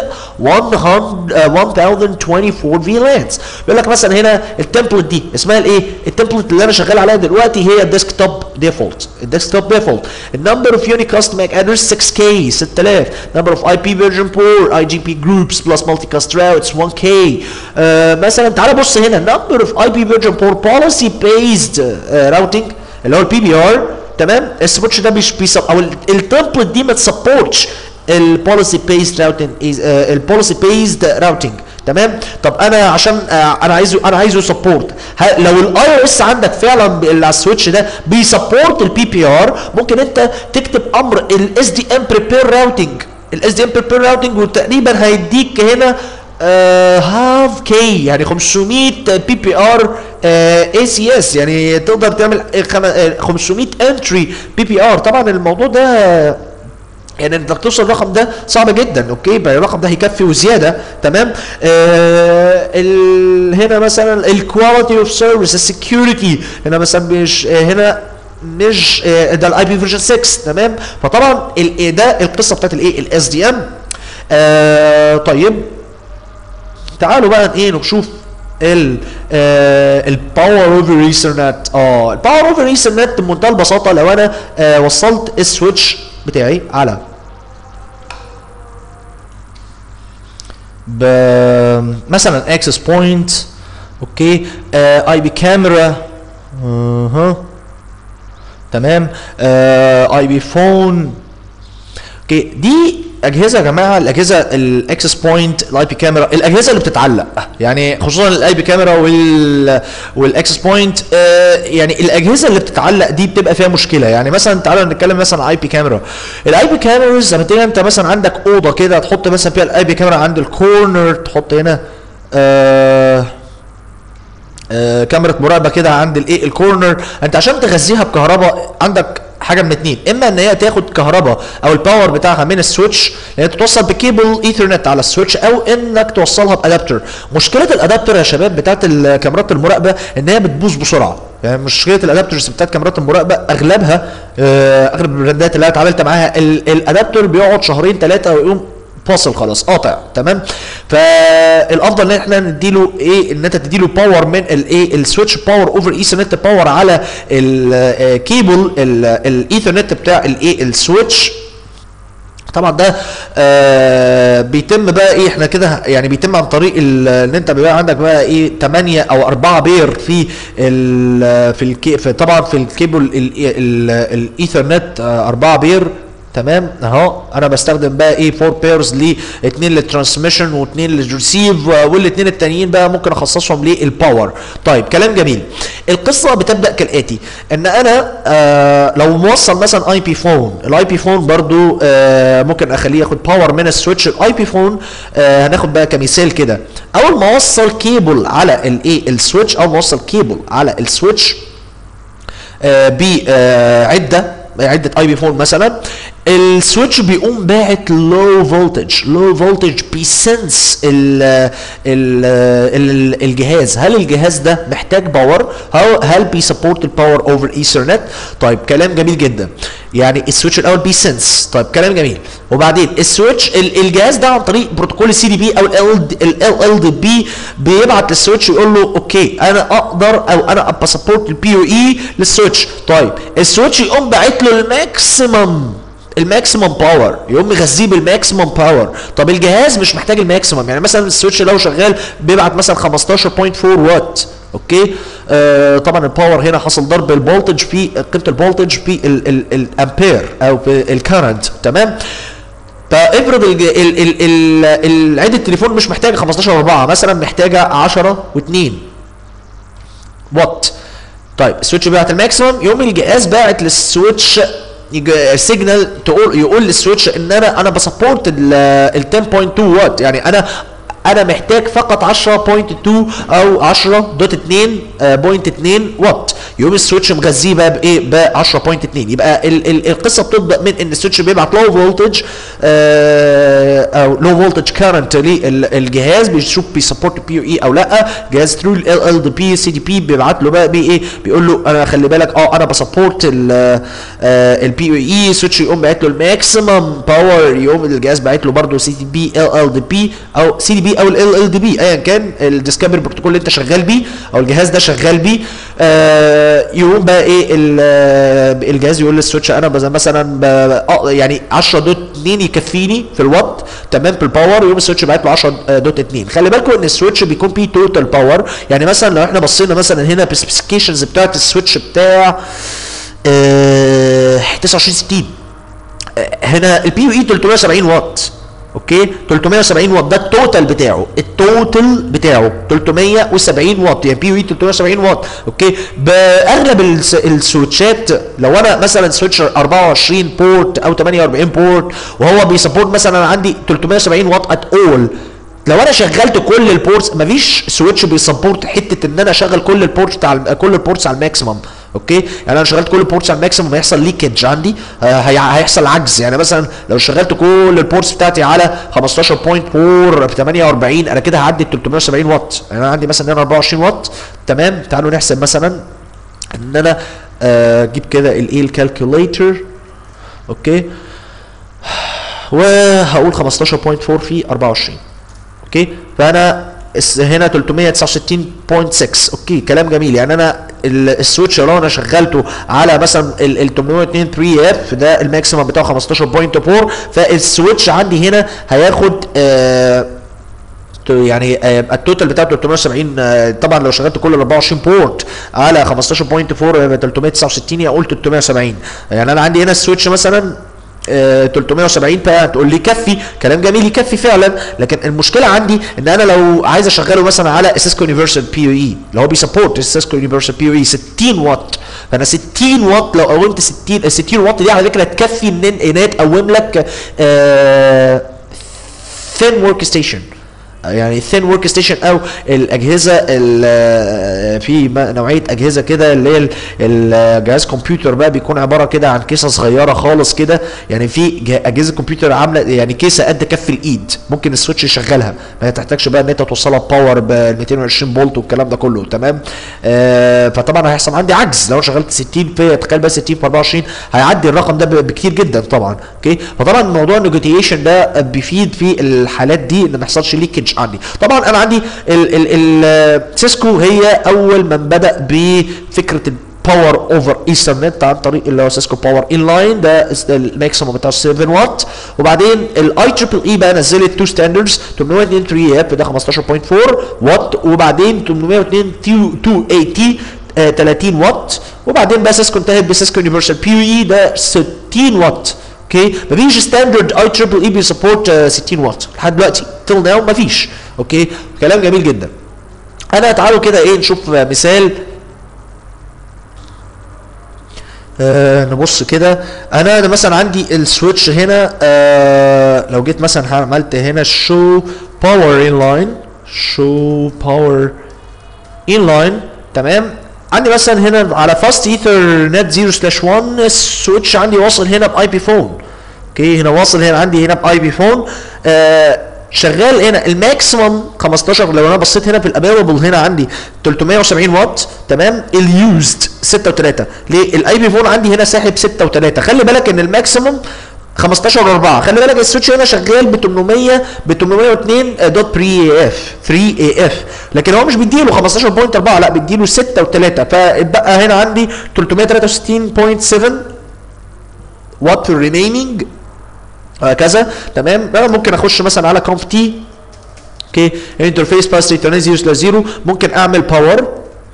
100 uh, 1024 VLANs بيقول لك مثلا هنا التمبلت دي اسمها الايه؟ التمبلت اللي انا شغال عليها دلوقتي هي الديسكتوب ديفولت الديسكتوب ديفولت النمبر اوف unicast MAC address 6K 6000 number of IP version 4 IGP groups plus multicast routes 1K آه مثلا تعال بص هنا number of IP version 4 policy based uh, routing اللي هو البي بي ار تمام السويتش ده مش بيسب او التمبلت دي ما تسبورتش البوليسي بيست راوتنج البوليسي بيست راوتنج تمام طب انا عشان آه انا عايزه انا عايزه سبورت لو الاي او اس عندك فعلا ب- اللي على السويتش ده بيسبورت البي بي ار ممكن انت تكتب امر الاس دي ام بريبير راوتنج الاس دي ام بريبير راوتنج وتقريبا هيديك هنا هاف كي يعني 500 بي بي ار اي سي اس يعني تقدر تعمل خم- آه، 500 انتري بي بي ار طبعا الموضوع ده يعني انك توصل الرقم ده صعب جدا اوكي بقى الرقم ده هيكفي وزياده تمام آه ال هنا مثلا الكواليتي اوف سيرفيس السكيورتي هنا مثلا مش آه هنا مش آه ده الاي بي فيرجن 6 تمام فطبعا ال- ده القصه بتاعت الايه الاس دي ام طيب تعالوا بقى ايه نشوف ال الباور اوفر ايثرنت اه الباور اوفر ايثرنت بمنتهى البساطه لو انا آه وصلت السويتش بتاعي على ب مثلا اكسس بوينت اوكي اي بي كاميرا اها تمام اي بي فون اوكي دي اجهزه يا جماعه الاجهزه الاكسس بوينت الاي بي كاميرا الاجهزه اللي بتتعلق يعني خصوصا الاي بي كاميرا وال والاكسس بوينت آه يعني الاجهزه اللي بتتعلق دي بتبقى فيها مشكله يعني مثلا تعالى نتكلم مثلا اي بي كاميرا الاي بي كاميرز لما تيجي انت مثلا عندك اوضه كده تحط مثلا فيها الاي بي كاميرا عند الكورنر تحط هنا آه آه كاميرا مراقبه كده عند الايه الكورنر انت عشان تغذيها بكهرباء عندك حاجه من اتنين اما ان هي تاخد كهرباء او الباور بتاعها من السويتش لان توصل بكيبل ايثرنت على السويتش او انك توصلها بادابتر مشكله الادابتر يا شباب بتاعت الكاميرات المراقبه ان هي بتبوظ بسرعه يعني مشكله الادابترز بتاعت كاميرات المراقبه اغلبها آه اغلب البراندات اللي انا اتعاملت معاها الادابتر بيقعد شهرين ثلاثه ويقوم فاصل خلاص قاطع تمام فالافضل ان احنا نديله ايه ان انت تديله باور من الايه السويتش باور اوفر ايثرنت باور على الكيبل الايثرنت بتاع الايه السويتش طبعا ده آه بيتم بقى ايه احنا كده يعني بيتم عن طريق ان انت بيبقى عندك بقى ايه 8 او 4 بير في ال في الكي في طبعا في الكيبل الايثرنت 4 بير تمام اهو انا بستخدم بقى ايه 4 بيرز لاثنين للترانسميشن واثنين للريسيف والاثنين التانيين بقى ممكن اخصصهم للباور طيب كلام جميل القصه بتبدا كالاتي ان انا آه لو موصل مثلا اي بي فون الاي بي فون برضو آه ممكن اخليه ياخد باور من السويتش الاي بي فون آه هناخد بقى كمثال كده اول ما اوصل كيبل على الايه السويتش اول ما اوصل كيبل على السويتش آه بعده عده اي بي فون مثلا السويتش بيقوم باعت لو فولتج لو فولتج بيسنس ال ال ال الجهاز هل الجهاز ده محتاج باور هل بيسبورت الباور اوفر ايثرنت طيب كلام جميل جدا يعني السويتش الاول بيسنس طيب كلام جميل وبعدين السويتش الجهاز ده عن طريق بروتوكول السي دي بي او ال ال دي بي بيبعت للسويتش يقول له اوكي انا اقدر او انا بسبورت البي او اي للسويتش طيب السويتش يقوم باعت له الماكسيمم الماكسيمم باور يقوم مغذيه بالماكسيمم باور طب الجهاز مش محتاج الماكسيمم يعني مثلا السويتش لو شغال بيبعت مثلا 15.4 وات اوكي آه طبعا الباور هنا حصل ضرب الفولتج في قيمه الفولتج في الامبير او في الكرنت تمام فافرض ال ال ال ال عده التليفون مش محتاجه 15 4 مثلا محتاجه 10 و2 وات طيب السويتش بيبعت الماكسيمم يقوم الجهاز باعت للسويتش سيجنال تقول يقول للسويتش ان انا انا بسبورت ال 10.2 وات يعني انا انا محتاج فقط 10.2 او 10.2.2 وات يقوم السويتش مغذيه بقى بايه ب 10.2 يبقى ال ال القصه بتبدا من ان السويتش بيبعت لو فولتج او لو فولتج كارنت للجهاز بيشوف بيسبورت بي او اي او لا جهاز ثرو ال ال دي بي سي دي بي بيبعت له بقى بايه بيقول له انا خلي بالك اه انا بسبورت البي او اي سويتش يقوم باعت له الماكسيمم باور يقوم الجهاز باعت له برده سي دي بي ال ال دي بي او سي دي بي او ال ال دي بي ايا كان الديسكفري بروتوكول اللي انت شغال بيه او الجهاز ده شغال بيه آه يقوم بقى ايه الجهاز يقول للسويتش انا مثلا يعني 10 دوت 2 يكفيني في الوات تمام في الباور يقوم السويتش باعت له 10 دوت 2 خلي بالكم ان السويتش بيكون فيه توتال باور يعني مثلا لو احنا بصينا مثلا هنا بالسبيسيفيكيشنز بتاعت السويتش بتاع آه 2960 هنا البي يو اي 370 واط اوكي 370 واط ده التوتال بتاعه التوتال بتاعه 370 واط يعني بي يو اي 370 واط اوكي باغلب السويتشات لو انا مثلا سويتشر 24 بورت او 48 بورت وهو بيسبورت مثلا عندي 370 واط ات اول لو انا شغلت كل البورتس مفيش سويتش بيسبورت حته ان انا اشغل كل البورتس بتاع كل البورتس على الماكسيمم اوكي يعني انا شغلت كل البورتس على الماكسيمم هيحصل ليكج عندي هيحصل عجز يعني مثلا لو شغلت كل البورتس بتاعتي على 15.4 ب 48 انا كده هعدي 370 واط يعني انا عندي مثلا هنا 24 واط تمام تعالوا نحسب مثلا ان انا اجيب كده الايه الكالكوليتر اوكي وهقول 15.4 في 24 اوكي فانا هنا 369.6 اوكي كلام جميل يعني انا السويتش لو انا شغلته على مثلا ال 802 3 اف ده الماكسيمم بتاعه 15.4 فالسويتش عندي هنا هياخد آه ت- يعني آه، يبقى التوتال بتاعه 370 آه، طبعا لو شغلت كل ال 24 بورت على 15.4 يبقى 369 يا قلت 370 يعني انا عندي هنا السويتش مثلا آه، 370 بقى تقول لي كفي كلام جميل يكفي فعلا لكن المشكله عندي ان انا لو عايز اشغله مثلا على سيسكو يونيفرسال بي او اي اللي هو بيسبورت سيسكو يونيفرسال بي او اي 60 واط فانا 60 واط لو قومت 60 ال 60 واط دي على فكره تكفي ان ان هي تقوم لك آه ثين ورك ستيشن يعني ثين ورك ستيشن او الاجهزه ال- في م- نوعيه اجهزه كده اللي هي ال- الجهاز كمبيوتر بقى بيكون عباره كده عن كيسه صغيره خالص كده يعني في جه- اجهزه كمبيوتر عامله يعني كيسه قد كف الايد ممكن السويتش يشغلها ما تحتاجش بقى ان انت توصلها باور ب 220 فولت والكلام ده كله تمام آه فطبعا هيحصل عندي عجز لو شغلت 60 في تخيل بقى 60 في 24 هيعدي الرقم ده ب- بكتير جدا طبعا اوكي فطبعا موضوع النيجوتيشن ده بيفيد في الحالات دي ان ما يحصلش ليكج عندي طبعا انا عندي ال ال ال سيسكو هي اول من بدا بفكره باور اوفر ايثرنت عن طريق اللي هو سيسكو باور ان لاين ده is الماكسيموم بتاع 7 واط وبعدين الاي تريبل اي بقى نزلت تو ستاندردز 802 3 اف ده 15.4 واط وبعدين 802 280 آه 30 واط وبعدين بقى سيسكو انتهت بسيسكو يونيفرسال بي اي ده 60 واط اوكي مفيش ستاندرد اي تريبل اي بيسبورت 60 واط لحد دلوقتي تل ناو مفيش اوكي كلام جميل جدا انا تعالوا كده ايه نشوف مثال آه نبص كده انا انا مثلا عندي السويتش هنا آه لو جيت مثلا عملت هنا شو باور ان لاين شو باور ان لاين تمام عندي مثلا هنا على فاست ايثر نت 0 سلاش 1 السويتش عندي واصل هنا باي بي فون اوكي هنا واصل هنا عندي هنا باي بي فون آه شغال هنا الماكسيمم 15 لو انا بصيت هنا في الافيلبل هنا عندي 370 واط تمام اليوزد 6 و3 ليه الاي بي فون عندي هنا ساحب 6 و3 خلي بالك ان الماكسيمم 15 4 خلي بالك السويتش هنا شغال ب 800 ب 802 دوت بري اي اف 3 اي اف لكن هو مش بيديله 15.4 لا بيديله 6 و3 فاتبقى هنا عندي 363.7 وات ريميننج هكذا تمام انا ممكن اخش مثلا على كونف تي اوكي انترفيس باس ريتيرن 0 سلاش 0 ممكن اعمل باور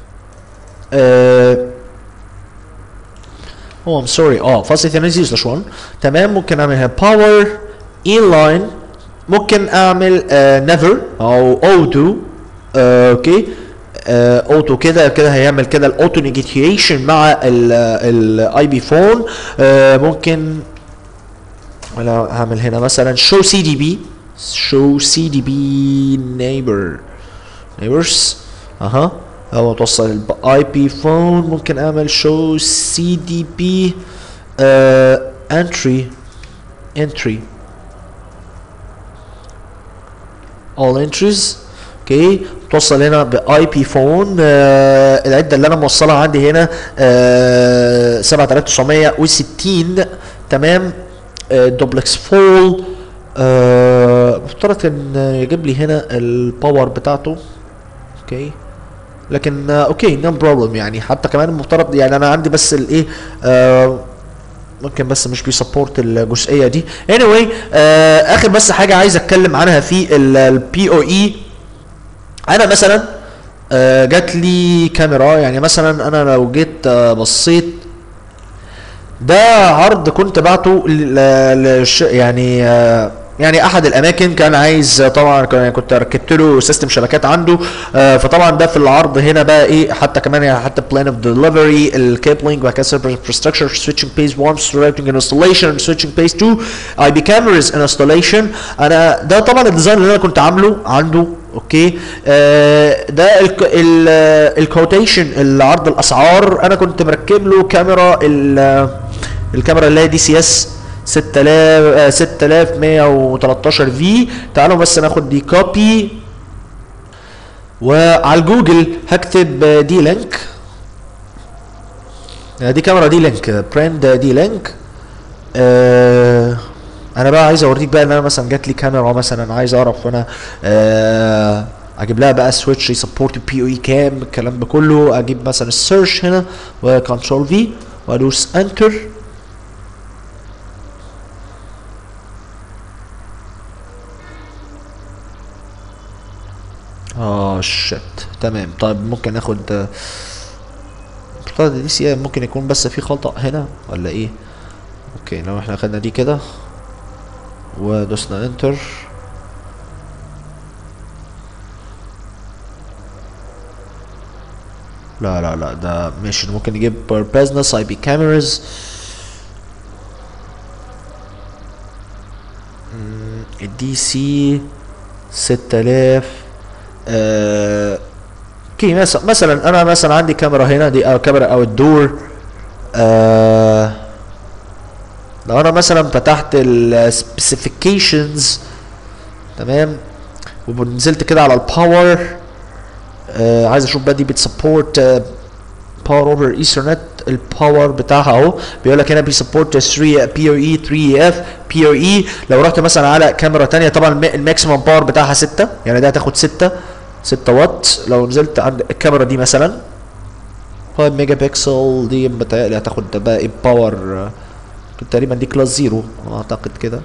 اوه ام سوري اه فاست ريتيرن 0 سلاش 1 تمام ممكن اعمل هنا باور ان لاين ممكن اعمل نيفر او اوتو اوكي اوتو كده كده هيعمل كده الاوتو نيجيتيشن مع الاي بي فون ممكن ولا هعمل هنا مثلا show cdb show cdb neighbor neighbors اها هو توصل باي بي فون ممكن اعمل show cdb uh, entry entry all entries اوكي توصل هنا باي بي فون آه العده اللي انا موصلها عندي هنا آه 7960 تمام دوبلكس فول مفترض ان يجيب لي هنا الباور بتاعته اوكي لكن آه اوكي نو بروبلم يعني حتى كمان المفترض يعني انا عندي بس الايه آه ممكن بس مش بيسبورت الجزئيه دي anyway آه اخر بس حاجه عايز اتكلم عنها في البي او اي انا مثلا آه جات لي كاميرا يعني مثلا انا لو جيت آه بصيت ده عرض كنت بعته لش يعني آه يعني احد الاماكن كان عايز طبعا كنت ركبت له سيستم شبكات عنده آه فطبعا ده في العرض هنا بقى ايه حتى كمان يعني حتى بلان اوف ديليفري الكابلينج وبعد كده سيرفر انفراستراكشر سويتشنج بيز 1 راوتنج انستليشن سويتشنج بيز 2 اي بي كاميرز انستليشن انا ده طبعا الديزاين اللي انا كنت عامله عنده اوكي آه ده الكوتيشن العرض الاسعار انا كنت مركب له كاميرا الكاميرا اللي هي دي سي اس 6000 6113 في تعالوا بس ناخد دي كوبي وعلى الجوجل هكتب دي لينك دي كاميرا دي لينك براند دي لينك آه انا بقى عايز اوريك بقى ان انا مثلا جات لي كاميرا مثلا عايز اعرف انا آه اجيب لها بقى سويتش يسبورت بي او اي كام الكلام ده كله اجيب مثلا السيرش هنا وكنترول في وادوس انتر اه شت تمام طيب ممكن ناخد آه، اعتقد دي سي ممكن يكون بس في خطأ هنا ولا ايه اوكي لو احنا خدنا دي كده ودوسنا انتر لا لا لا ده ماشي ممكن نجيب بير بزنس اي بي كاميراز الدي سي 6000 آه، اوكي مثلا مثلا انا مثلا عندي كاميرا هنا دي او كاميرا او الدور آه لو انا مثلا فتحت السبيسيفيكيشنز تمام ونزلت كده على الباور آه عايز اشوف بقى دي بتسبورت باور اوفر ايثرنت الباور بتاعها اهو بيقول لك هنا بيسبورت 3 بي او اي 3 اف بي او اي لو رحت مثلا على كاميرا تانية طبعا الماكسيمم باور بتاعها 6 يعني ده هتاخد 6 6 وات لو نزلت عند الكاميرا دي مثلا 5 ميجا بكسل دي بتهيألي هتاخد بقى ايه باور آه، تقريبا دي كلاس زيرو اعتقد كده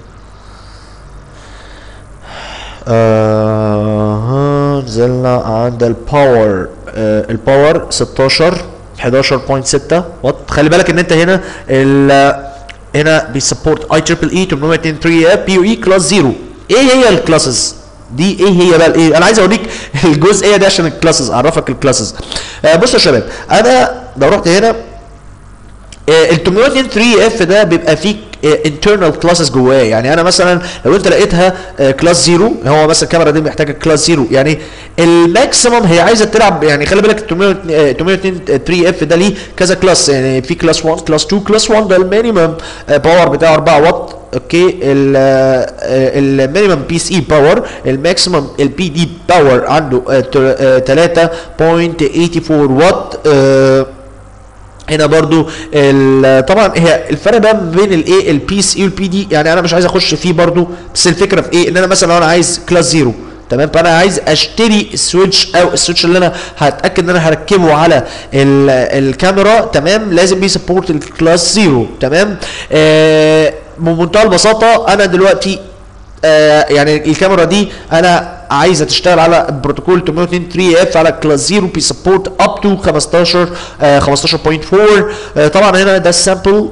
آه نزلنا عند الباور آه الباور 16 11.6 وات خلي بالك ان انت هنا ال هنا بيسبورت اي تريبل اي 823 اف بي او اي كلاس زيرو ايه هي الكلاسز دي ايه هي بقى الايه انا عايز اوريك الجزئيه دي عشان الكلاسز اعرفك الكلاسز آه بصوا يا شباب انا لو رحت هنا آه، ال 823 اف ده بيبقى فيه انترنال كلاسز جواه يعني انا مثلا لو انت لقيتها كلاس زيرو هو مثلا الكاميرا دي محتاجه كلاس زيرو يعني الماكسيمم هي عايزه تلعب يعني خلي بالك ال 823 اف ده ليه كذا كلاس يعني في كلاس 1 كلاس 2 كلاس 1 ده المينيمم باور بتاعه 4 واط اوكي المينيمم بي سي باور الماكسيمم البي دي باور عنده آه، تل- آه، 3.84 واط آه، هنا برضو ال- طبعا هي الفرق بقى ما بين الايه البي سي والبي دي يعني انا مش عايز اخش فيه برضو بس الفكره في ايه ان انا مثلا لو انا عايز كلاس زيرو تمام فانا عايز اشتري السويتش او السويتش اللي انا هتاكد ان انا هركبه على ال- الكاميرا تمام لازم بيسبورت الكلاس زيرو تمام آه بمنتهى البساطه انا دلوقتي آه يعني الكاميرا دي انا عايزه تشتغل على بروتوكول 823 اف على كلاس 0 بيسبورت اب تو 15 آه 15.4 آه طبعا هنا ده السامبل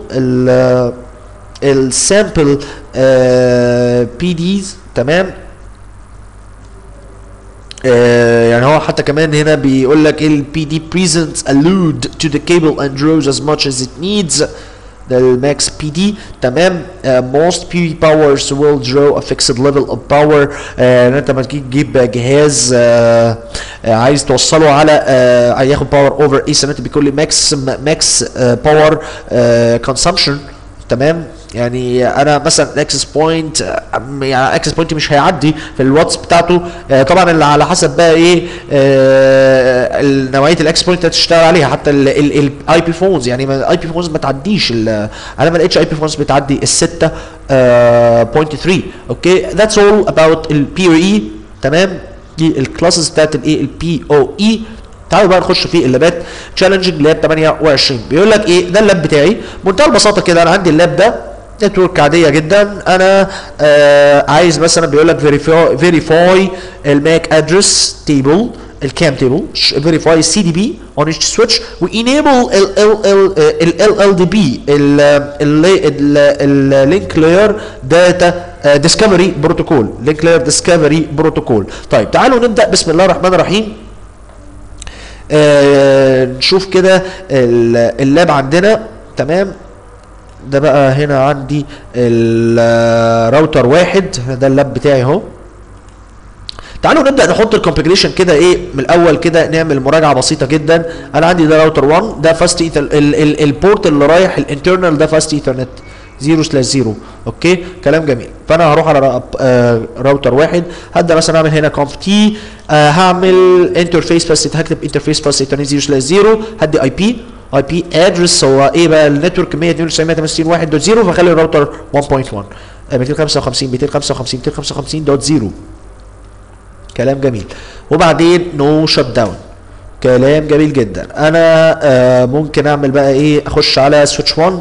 السامبل بي ديز تمام آه، يعني هو حتى كمان هنا بيقول لك البي دي presents allude to the cable and draws as much as it needs ده الماكس بي دي تمام uh, most PV powers will draw a fixed level of power uh, ان انت لما تيجي تجيب جهاز uh, uh, عايز توصله على uh, هياخد باور اوفر ايثرنت بيكون لي ماكس ماكس باور كونسامشن تمام يعني انا مثلا الاكسس بوينت يعني اكسس بوينت مش هيعدي في الواتس بتاعته آه، طبعا اللي على حسب بقى ايه آه، نوعيه الاكسس بوينت اللي تشتغل عليها حتى الاي بي فونز يعني الاي بي فونز ما تعديش ال- انا ما لقيتش اي بي فونز بتعدي ال 6.3 اوكي ذاتس اول اباوت البي او اي تمام دي الكلاسز بتاعت الايه البي او اي تعالوا بقى نخش في اللابات تشالنجنج لاب 28 بيقول لك ايه ده اللاب بتاعي بمنتهى البساطه كده انا عندي اللاب ده نتورك عاديه جدا انا آه عايز مثلا بيقول لك فيريفاي فيريفاي الماك ادرس تيبل الكام تيبل فيريفاي السي دي بي اون each سويتش وانيبل ال ال ال ال دي بي اللينك لاير داتا ديسكفري بروتوكول لينك لاير ديسكفري بروتوكول طيب تعالوا نبدا بسم الله الرحمن الرحيم آه نشوف كده ال- اللاب عندنا تمام ده بقى هنا عندي الراوتر واحد ده اللاب بتاعي اهو تعالوا نبدا نحط الكونفجريشن كده ايه من الاول كده نعمل مراجعه بسيطه جدا انا عندي ده راوتر 1 ده فاست ايثر ال- ال- البورت اللي رايح الانترنال ده فاست ايثرنت 0 سلاش 0 اوكي كلام جميل فانا هروح على را- آه، راوتر واحد هبدا مثلا اعمل هنا كونف تي آه هعمل انترفيس بس هكتب انترفيس فاست ايثرنت 0 سلاش 0 هدي اي بي اي بي ادرس هو ايه بقى النتورك 192.168.1.0 فخلي الراوتر 1.1 آه، 255 255 255 دوت 0 كلام جميل وبعدين نو شت داون كلام جميل جدا انا آه ممكن اعمل بقى ايه اخش على سويتش 1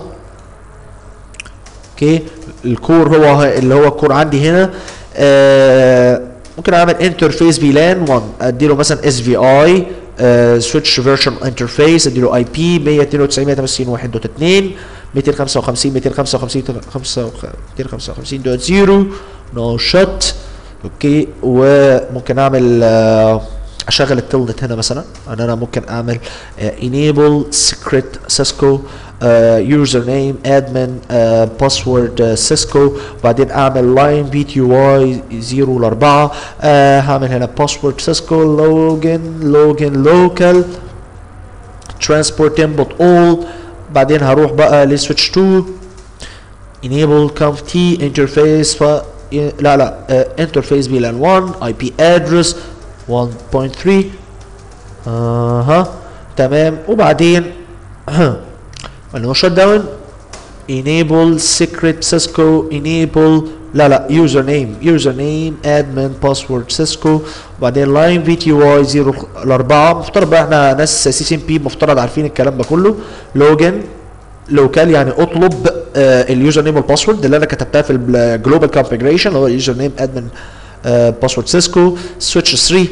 اوكي الكور هو اللي هو الكور عندي هنا آه ممكن اعمل انترفيس فيلان 1 اديله مثلا اس في اي سويتش فيرشن انترفيس اديله اي بي 192 168 1.2 255 255 255 دوت 0 نو شوت اوكي وممكن اعمل آه، اشغل التلنت هنا مثلا ان انا ممكن اعمل آه، enable secret cisco يوزر نيم ادمن باسورد سيسكو بعدين اعمل لاين بي تي واي 0 ل 4 هعمل هنا باسورد سيسكو لوجن لوجن لوكال ترانسبورت انبوت اول بعدين هروح بقى لسويتش 2 enable conf t interface ف... لا لا انترفيس VLAN 1 IP address 1.3 اها تمام وبعدين اللي شut down enable secret cisco enable لا لا user name user name admin password cisco وبعدين line VTY 0 ل 4 مفترض بقى احنا ناس سي سي ام بي مفترض عارفين الكلام ده كله لوجن لوكال يعني اطلب آه اليوزر نيم والباسورد اللي انا كتبتها في الجلوبال كونفجريشن اللي هو اليوزر نيم ادمن باسورد سيسكو سويتش 3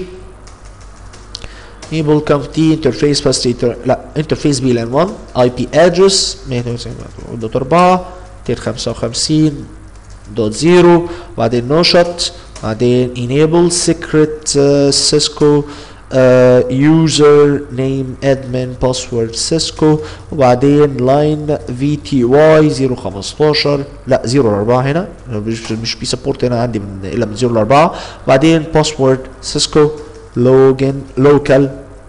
enable conf t interface facilitator لا interface VLAN 1 IP address 192.4 255 دوت 0 بعدين no shot بعدين enable secret uh, Cisco uh, user name admin password Cisco وبعدين line VTY 015 لا 0 ل 4 هنا مش مش بي سبورت هنا عندي من الا من 0 ل 4 بعدين password Cisco login local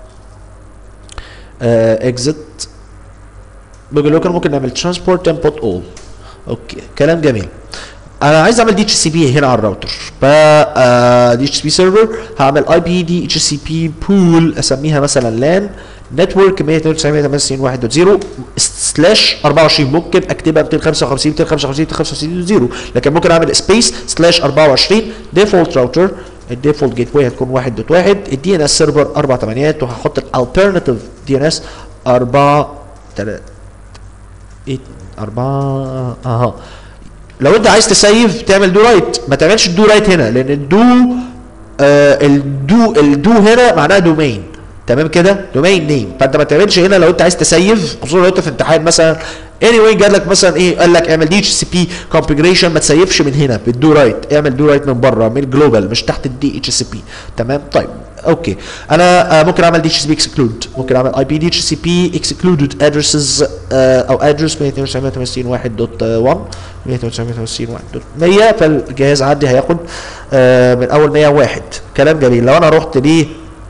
اكزت بقول لكم ممكن نعمل ترانسبورت انبوت اول اوكي كلام جميل انا عايز اعمل دي اتش سي بي هنا على الراوتر ف دي اتش سي بي سيرفر هعمل اي بي دي اتش سي بي بول اسميها مثلا لان نتورك 192 سلاش 24 ممكن اكتبها 255 255 255 0 لكن ممكن اعمل سبيس سلاش 24 ديفولت راوتر الديفولت جيت واي هتكون 1 دوت 1 الدي ان اس سيرفر اربع ثمانيات وهحط الالترناتيف دي ان اس 4 4 اها لو انت عايز تسيف تعمل دو رايت ما تعملش الدو رايت هنا لان الدو آه الدو الدو هنا معناها دومين تمام كده دومين نيم فانت ما تعملش هنا لو انت عايز تسيف خصوصا لو انت في امتحان مثلا اني anyway جات لك مثلا ايه قال لك اعمل دي اتش سي بي كونفجريشن ما تسيفش من هنا بالدو رايت اعمل دو رايت من بره من جلوبال مش تحت الدي اتش سي بي تمام طيب اوكي انا آه ممكن اعمل دي اتش سي بي اكسكلود ممكن اعمل اي بي دي اتش سي بي اكسكلودد ادرسز او ادرس 192.168.1 فالجهاز عندي هياخد آه من اول 101 كلام جميل لو انا رحت ليه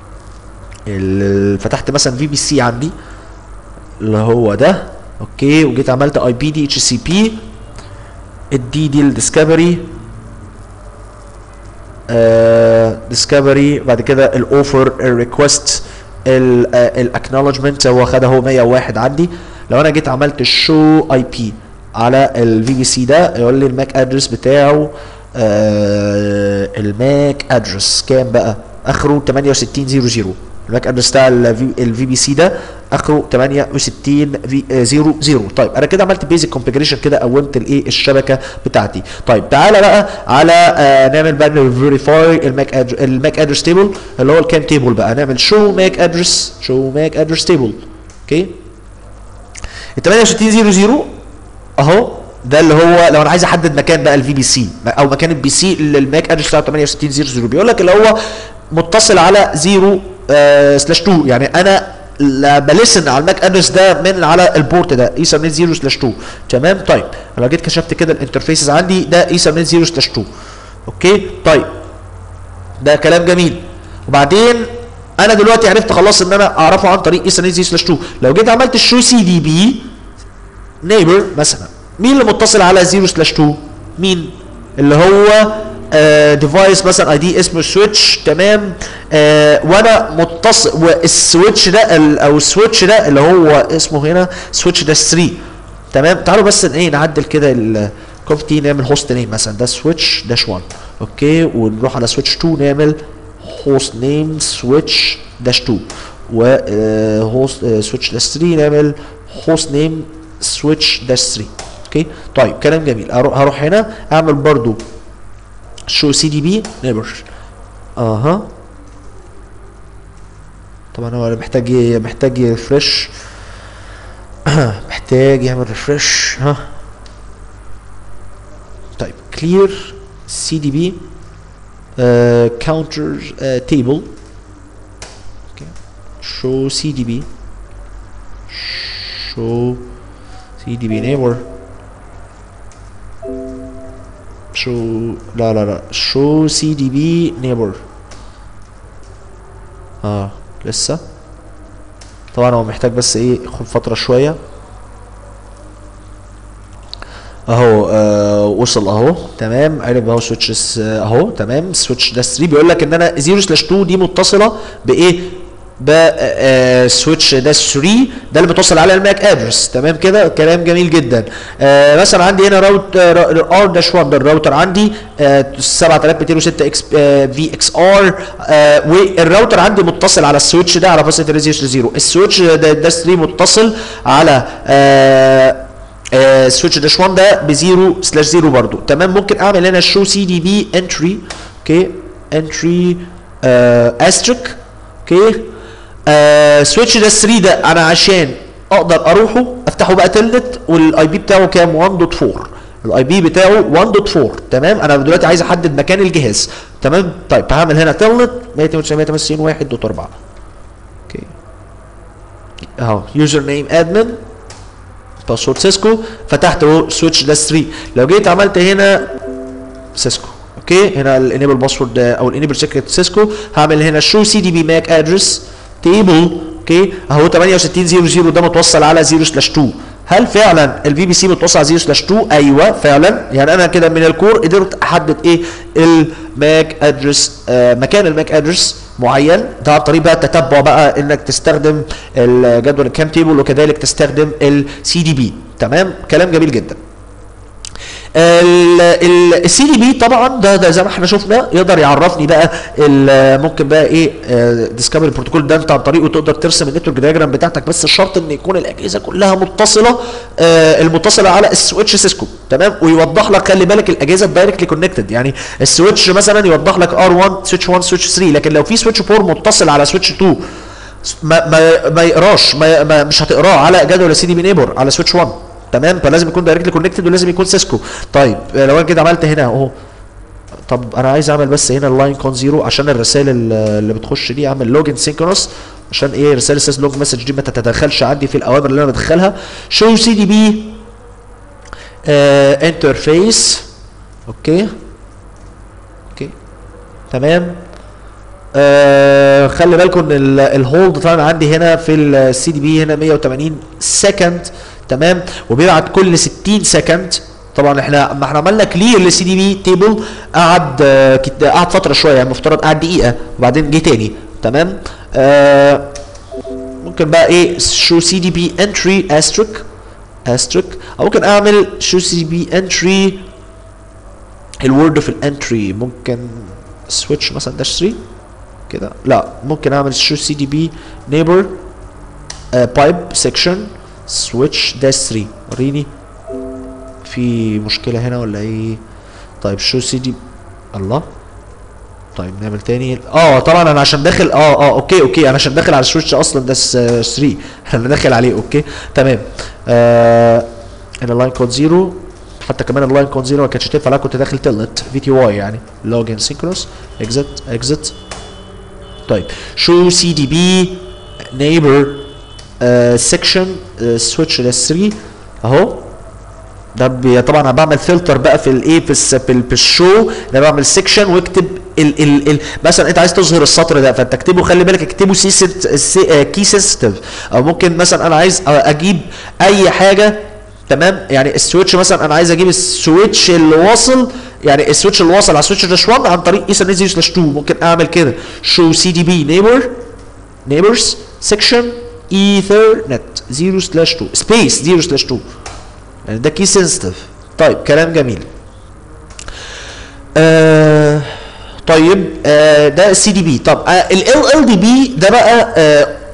فتحت مثلا في بي سي عندي اللي هو ده اوكي وجيت عملت اي بي دي اتش سي بي الدي دي الديسكفري ديسكفري بعد كده الاوفر الريكوست الاكنولجمنت هو خد اهو 101 عندي لو انا جيت عملت الشو اي بي على الفي بي سي ده يقول لي الماك ادرس بتاعه آه الماك ادرس كام بقى اخره 6800 الماك ادرس بتاع الفي بي سي ده اخره 68 في 00 طيب انا كده عملت بيزك كونفجريشن كده قومت الايه الشبكه بتاعتي طيب تعالى بقى على آه نعمل بقى فيريفاي الماك أدر الماك ادرس تيبل اللي هو الكام تيبل بقى نعمل شو ماك ادرس شو ماك ادرس تيبل اوكي ال 6800 اهو ده اللي هو لو انا عايز احدد مكان بقى الفي بي سي او مكان البي سي اللي الماك ادرس بتاعه 6800 بيقول لك اللي هو متصل على 0 سلاش 2 يعني انا بلسن على الماك ادرس ده من على البورت ده ايثرنت 0 سلاش 2 تمام طيب انا جيت كشفت كده الانترفيسز عندي ده ايثرنت 0 سلاش 2 اوكي طيب ده كلام جميل وبعدين انا دلوقتي عرفت خلاص ان انا اعرفه عن طريق ايثرنت 0 سلاش 2 لو جيت عملت الشو سي دي بي نيبر مثلا مين اللي متصل على 0 سلاش 2 مين اللي هو ديفايس مثلا اي دي اسمه سويتش تمام آه وانا متصل والسويتش ده او السويتش ده اللي هو اسمه هنا سويتش ده 3 تمام تعالوا بس ايه نعدل كده الكونف تي نعمل هوست نيم مثلا ده سويتش داش 1 اوكي ونروح على سويتش 2 نعمل هوست نيم سويتش داش 2 و هوست سويتش داش 3 نعمل هوست نيم سويتش داش 3 اوكي طيب كلام جميل هروح هروح هنا اعمل برضو شو سي دي بي نيبر اها طبعا هو محتاج ي- محتاج يرفرش محتاج يعمل ريفرش ها طيب كلير سي دي بي كاونتر تيبل show CDB show CDB neighbor show لا لا لا show CDB neighbor اه لسه طبعا هو محتاج بس ايه ياخد فترة شوية اهو آه وصل اهو تمام عرف اهو سويتشز آه اهو تمام سويتش ده 3 بيقول لك ان انا 0 سلاش 2 دي متصله بايه ب سويتش ده 3 ده اللي بتوصل على الماك ادرس تمام كده كلام جميل جدا آه مثلا عندي هنا راوت ار داش 1 ده الراوتر عندي آه 7206 اكس في اكس ار والراوتر عندي متصل على السويتش ده على فاصله الريزيوس لزيرو السويتش ده, ده 3 متصل على آه آه سويتش داش 1 ده ب 0 سلاش 0 برضو تمام ممكن اعمل هنا شو سي دي بي انتري اوكي انتري استريك اوكي آه سويتش ده 3 ده انا عشان اقدر اروحه افتحه بقى تلنت والاي بي بتاعه كام 1.4 الاي بي بتاعه 1.4 تمام انا دلوقتي عايز احدد مكان الجهاز تمام طيب هعمل هنا تلنت 192 168 1.4 اوكي اهو يوزر نيم ادمن باسورد سيسكو فتحت اهو سويتش ده 3 لو جيت عملت هنا سيسكو اوكي هنا الانيبل باسورد او الانيبل سيكريت سيسكو هعمل هنا شو سي دي بي ماك ادرس تيبل اوكي اهو 6800 ده متوصل على 0 سلاش 2 هل فعلا الفي بي سي متوصل على 0 سلاش 2 ايوه فعلا يعني انا كده من الكور قدرت احدد ايه الماك ادرس آه مكان الماك ادرس معين ده عن طريق بقى التتبع بقى انك تستخدم الجدول الكام تيبل وكذلك تستخدم السي دي بي تمام كلام جميل جدا السي دي بي طبعا ده ده زي ما احنا شفنا يقدر يعرفني بقى ممكن بقى ايه ديسكفري بروتوكول ده انت عن طريقه تقدر ترسم النتورك دياجرام بتاعتك بس الشرط ان يكون الاجهزه كلها متصله آه المتصله على السويتش سيسكو تمام ويوضح لك خلي بالك الاجهزه دايركتلي كونكتد يعني السويتش مثلا يوضح لك ار 1 سويتش 1 سويتش 3 لكن لو في سويتش 4 متصل على سويتش 2 ما ما ما يقراش ما, ما مش هتقراه على جدول السي دي بي نيبر على سويتش 1 تمام فلازم يكون دايركتلي كونكتد ولازم يكون سيسكو طيب لو انا كده عملت هنا اهو طب انا عايز اعمل بس هنا اللاين كون زيرو عشان الرسائل اللي بتخش دي اعمل لوجن سينكرونس عشان ايه رساله سيس لوج مسج دي ما تتدخلش عندي في الاوامر اللي انا بدخلها شو سي دي بي انترفيس اوكي اوكي تمام آه خلي بالكم ان الهولد طبعا عندي هنا في السي دي بي هنا 180 سكند تمام وبيبعت كل 60 سكند طبعا احنا ما احنا عملنا كلير للسي دي بي تيبل قعد آه قعد فتره شويه يعني المفترض قعد دقيقه وبعدين جه تاني تمام آه ممكن بقى ايه شو سي دي بي انتري استريك استريك او ممكن اعمل شو سي دي بي انتري الورد في الانتري ممكن سويتش مثلا داش 3 كده لا ممكن اعمل شو سي دي بي نيبر بايب سيكشن سويتش داش 3 وريني في مشكله هنا ولا ايه طيب شو سي دي الله طيب نعمل تاني اه طبعا انا عشان داخل اه اه اوكي اوكي انا عشان داخل على السويتش اصلا ده 3 انا داخل عليه اوكي تمام آه انا لاين كود زيرو حتى كمان اللاين كود زيرو ما كانتش تنفع لا كنت داخل تلت في تي واي يعني لوجن سينكرونس اكزت اكزت طيب شو سي دي بي نيبر سيكشن سويتش ده 3 اهو ده طبعا انا بعمل فلتر بقى في الايه في في الشو انا بعمل سيكشن واكتب ال ال ال مثلا انت عايز تظهر السطر ده فانت اكتبه خلي بالك اكتبه سي سي كي سيستيف او ممكن مثلا انا عايز اجيب اي حاجه تمام يعني السويتش مثلا انا عايز اجيب السويتش اللي واصل يعني السويتش اللي واصل على السويتش داش 1 عن طريق ايثرنت 0 سلاش 2 ممكن اعمل كده شو سي دي بي نيبر نيبرز سيكشن ايثرنت 0 سلاش 2 سبيس 0 سلاش 2 يعني ده كي سنسيتيف طيب كلام جميل آه طيب آه ده السي دي بي طب ال ال ال دي بي ده بقى آه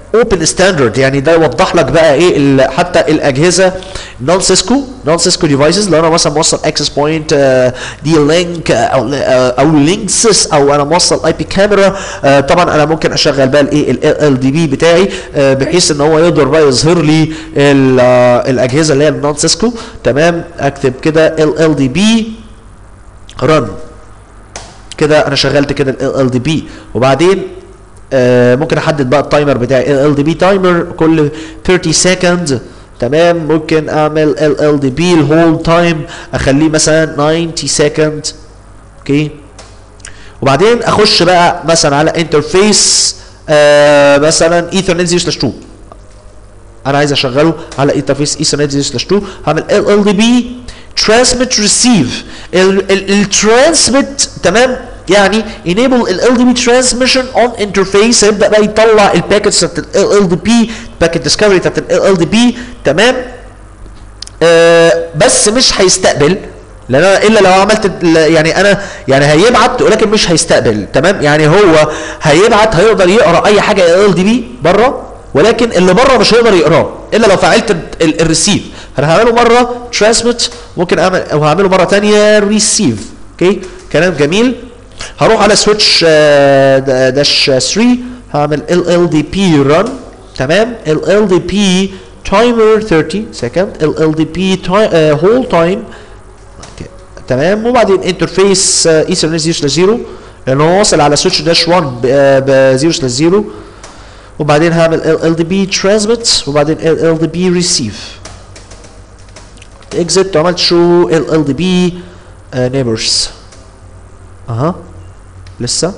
اوبن ستاندرد يعني ده يوضح لك بقى ايه ال- حتى الاجهزه نون سيسكو نون سيسكو ديفايسز لو انا مثلا موصل اكسس بوينت دي لينك او او لينكسس او انا موصل اي بي كاميرا طبعا انا ممكن اشغل بقى الايه ال ال دي بي بتاعي آه، بحيث ان هو يقدر بقى يظهر لي ال- آه، الاجهزه اللي هي النون سيسكو تمام اكتب كده ال ال دي بي رن كده انا شغلت كده ال ال دي بي وبعدين آه ممكن احدد بقى التايمر بتاعي ال ال دي بي تايمر كل 30 سكند تمام ممكن اعمل ال ال دي بي الهول تايم اخليه مثلا 90 سكند اوكي وبعدين اخش بقى مثلا على انترفيس آه مثلا ايثرنت 0 2 انا عايز اشغله على انترفيس ايثرنت 0 2 هعمل ال ال دي بي ترانسميت ريسيف الترانسميت تمام يعني enable ال LDP transmission on interface هيبدا بقى يطلع الباكيتس بتاعت ال LDP باكيت ديسكفري بتاعت ال LDP تمام آه بس مش هيستقبل لان انا الا لو عملت ال- يعني انا يعني هيبعت ولكن مش هيستقبل تمام يعني هو هيبعت هيقدر يقرا اي حاجه ال دي بي بره ولكن اللي بره مش هيقدر يقراه الا لو فعلت ال- الريسيف انا هعمله مره ترانسميت ممكن اعمل او هعمله مره ثانيه ريسيف اوكي كلام جميل هروح على سويتش داش 3 هعمل ال ال دي بي رن تمام ال ال دي بي تايمر 30 سكند ال ال دي بي هول تايم تمام وبعدين انترفيس ايثرنت 0 ل 0 لان هو واصل على سويتش داش 1 ب 0 ل 0 وبعدين هعمل ال ال دي بي ترانسميت وبعدين ال ال دي بي ريسيف اكزيت وعملت شو ال ال دي بي نيبرز اها لسه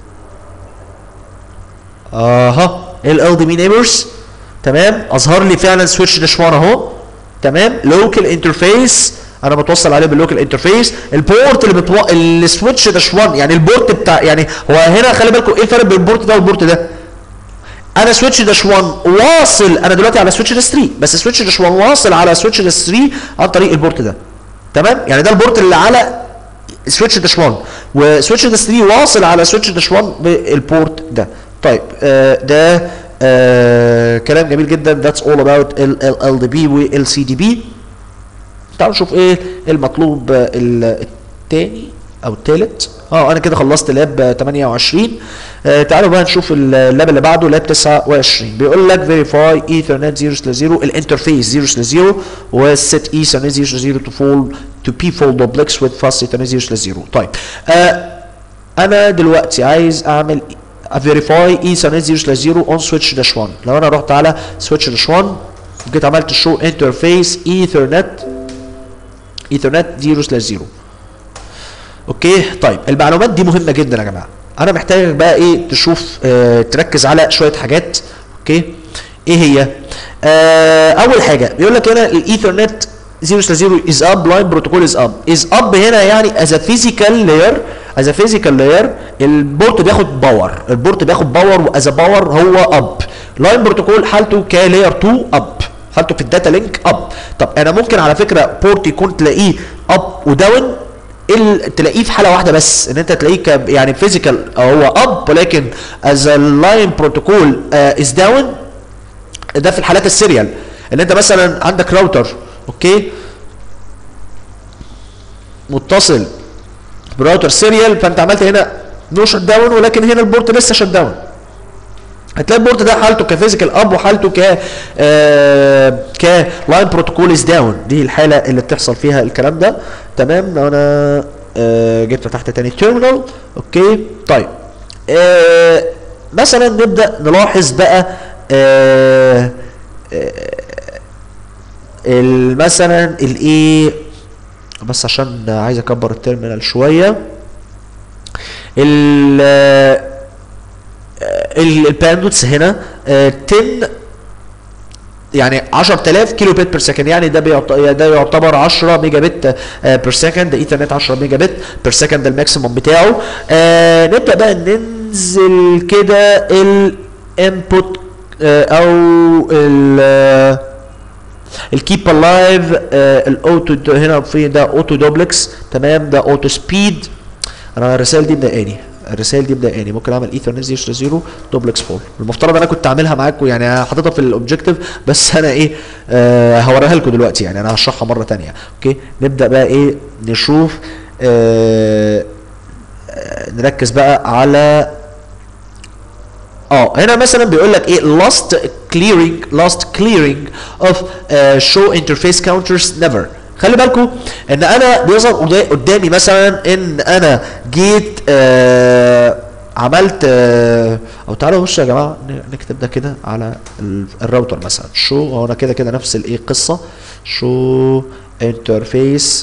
اها ال ال دي بي نيبرز تمام اظهر لي فعلا سويتش داش 1 اهو تمام لوكال انترفيس انا بتوصل عليه باللوكال انترفيس البورت اللي بتو... السويتش داش 1 يعني البورت بتاع يعني هو هنا خلي بالكم ايه الفرق بين البورت ده والبورت ده انا سويتش داش 1 واصل انا دلوقتي على سويتش داش 3 بس سويتش داش 1 واصل على سويتش داش 3 عن طريق البورت ده تمام يعني ده البورت اللي على سويتش داش 1 وسويتش داش 3 واصل على سويتش داش 1 بالبورت ده طيب آه ده آه كلام جميل جدا that's all about ال ال ال دي بي وال سي دي بي تعالوا نشوف ايه المطلوب آه، ال- التاني او التالت اه انا كده خلصت لاب آه، 28 آه تعالوا بقى نشوف ال- اللاب اللي بعده لاب 29 بيقول لك فيريفاي ايثرنت 0 ل 0 الانترفيس 0 ل 0 وست ايثرنت 0 ل 0 تو فول تو بي فول دوبلكس وذ فاست ايثرنت 0 ل 0 طيب آه انا دلوقتي عايز اعمل فيريفاي ايثرنت 0 ل 0 اون سويتش داش 1 لو انا رحت على سويتش داش 1 جيت عملت شو انترفيس ايثرنت ايثرنت 0 ل 0 اوكي طيب المعلومات دي مهمه جدا يا جماعه انا محتاج بقى ايه تشوف آه تركز على شويه حاجات اوكي ايه هي آه اول حاجه بيقول لك هنا الايثرنت 0 ل 0 از اب لاين بروتوكول از اب از اب هنا يعني از فيزيكال لاير از فيزيكال لاير البورت بياخد باور البورت بياخد باور واز باور هو اب لاين بروتوكول حالته كلاير 2 اب حالته في الداتا لينك اب طب انا ممكن على فكره بورت يكون تلاقيه اب وداون ال- تلاقيه في حاله واحده بس ان انت تلاقيه ك- يعني فيزيكال هو اب ولكن از لاين بروتوكول از داون ده في الحالات السيريال ان انت مثلا عندك راوتر اوكي متصل براوتر سيريال فانت عملت هنا نو شت داون ولكن هنا البورت لسه شت داون هتلاقي البورت ده حالته كفيزيكال اب وحالته ك آه ك لاين بروتوكول از داون دي الحاله اللي بتحصل فيها الكلام ده تمام لو انا آه جبت تحت تاني تيرمينال اوكي طيب آه مثلا نبدا نلاحظ بقى آه آه مثلا الايه بس عشان عايز اكبر التيرمينال شويه ال الباندوتس هنا آه، 10 يعني 10000 كيلو بت بير سكند يعني ده بيعت... ده يعتبر 10 ميجا بت بير سكند ده ايثرنت 10 ميجا بت بير سكند ده الماكسيموم بتاعه آه نبدا بقى ننزل كده الانبوت آه او ال الكيب الايف الاوتو هنا في ده اوتو دوبلكس تمام ده اوتو سبيد انا الرسائل دي مضايقاني الرسائل دي بدائيا ممكن اعمل ايثرنت 0 0 دوبلكس فول المفترض انا كنت اعملها معاكم يعني حاططها في الاوبجيكتيف بس انا ايه آه هوريها لكم دلوقتي يعني انا هشرحها مره تانية اوكي نبدا بقى ايه نشوف آه آه، نركز بقى على اه هنا مثلا بيقول لك ايه last clearing last clearing of uh, show interface counters never خلي بالكم ان انا بيظهر قدا- قدامي مثلا ان انا جيت آه عملت آه او تعالوا بصوا يا جماعه ن- نكتب ده كده على ال- الراوتر مثلا شو هو انا كده كده نفس الايه قصه شو انترفيس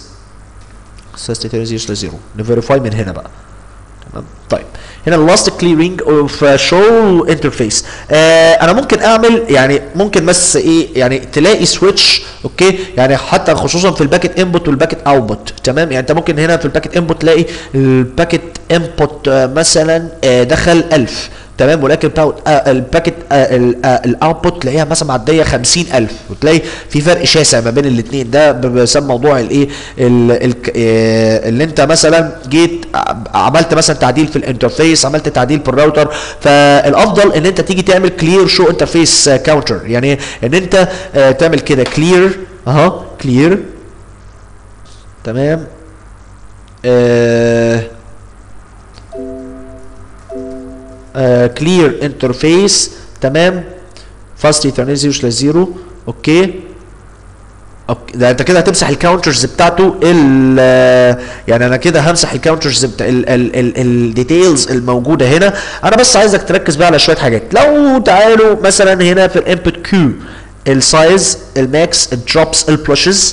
زيرو نفيريفاي من هنا بقى تمام طيب هنا اللاست كليرنج اوف شو انترفيس انا ممكن اعمل يعني ممكن بس ايه يعني تلاقي سويتش اوكي يعني حتى خصوصا في الباكت انبوت والباكت اوتبوت تمام يعني انت ممكن هنا في الباكت انبوت تلاقي الباكت انبوت مثلا آه، دخل 1000 تمام ولكن بتاع آه، الباكت الاوتبوت تلاقيها مثلا معديه 50000 وتلاقي في فرق شاسع ما بين الاثنين ده ب- بسبب موضوع الايه ال- ال- آه، اللي انت مثلا جيت ع- عملت مثلا تعديل في الانترفيس عملت تعديل في الراوتر فالافضل ان انت تيجي تعمل كلير شو انترفيس كاونتر يعني ان انت آه، تعمل كده كلير اها كلير تمام آه كلير انترفيس تمام فاست ايثرنت 0 سلاش 0 اوكي اوكي ده انت كده هتمسح الكاونترز بتاعته ال يعني انا كده همسح الكاونترز بتاع الديتيلز الموجوده هنا انا بس عايزك تركز بقى على شويه حاجات لو تعالوا مثلا هنا في الانبوت كيو السايز الماكس الدروبس البلاشز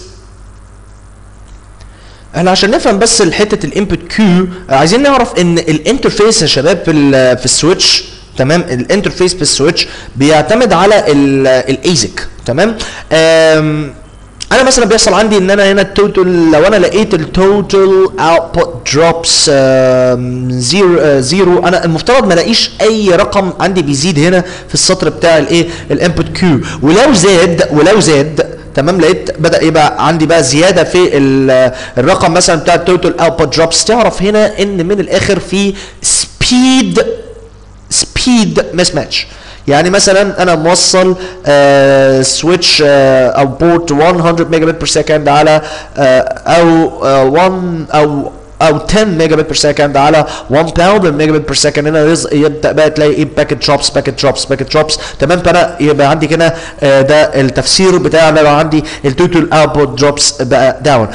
احنا عشان نفهم بس حته الانبوت كيو عايزين نعرف ان الانترفيس يا شباب في ال في السويتش تمام الانترفيس في السويتش بيعتمد على الايزك تمام أم انا مثلا بيحصل عندي ان انا هنا التوتال لو انا لقيت التوتال اوتبوت دروبس زيرو زيرو انا المفترض ما الاقيش اي رقم عندي بيزيد هنا في السطر بتاع الايه الانبوت كيو ولو زاد ولو زاد تمام لقيت بدا يبقى عندي بقى زياده في ال- الرقم مثلا بتاع التوتال اوتبوت دروبس تعرف هنا ان من الاخر في سبيد سبيد مس ماتش يعني مثلا انا موصل آه سويتش آه او بورت 100 ميجا بت بير سكند على آه او آه 1 او او 10 ميجا بت بير سكند على 1000 ميجا بت بير سكند هنا يز- يبدا بقى تلاقي ايه باكيت دروبس باكيت دروبس باكيت دروبس تمام فانا يبقى عندي كده آه ده التفسير بتاع لو عندي التوتال اوتبوت دروبس بقى داون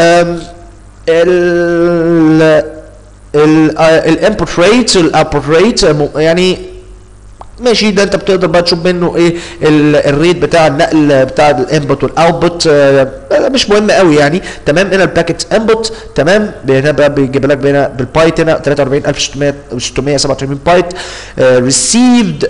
ال الانبوت ريت الاوتبوت ريت يعني ماشي ده انت بتقدر بقى تشوف منه ايه ال- الريت بتاع النقل بتاع الانبوت والاوتبوت آه، مش مهم قوي يعني تمام هنا الباكيت انبوت تمام هنا بقى بيجيب لك هنا بالبايت هنا 43687 بايت ريسيفد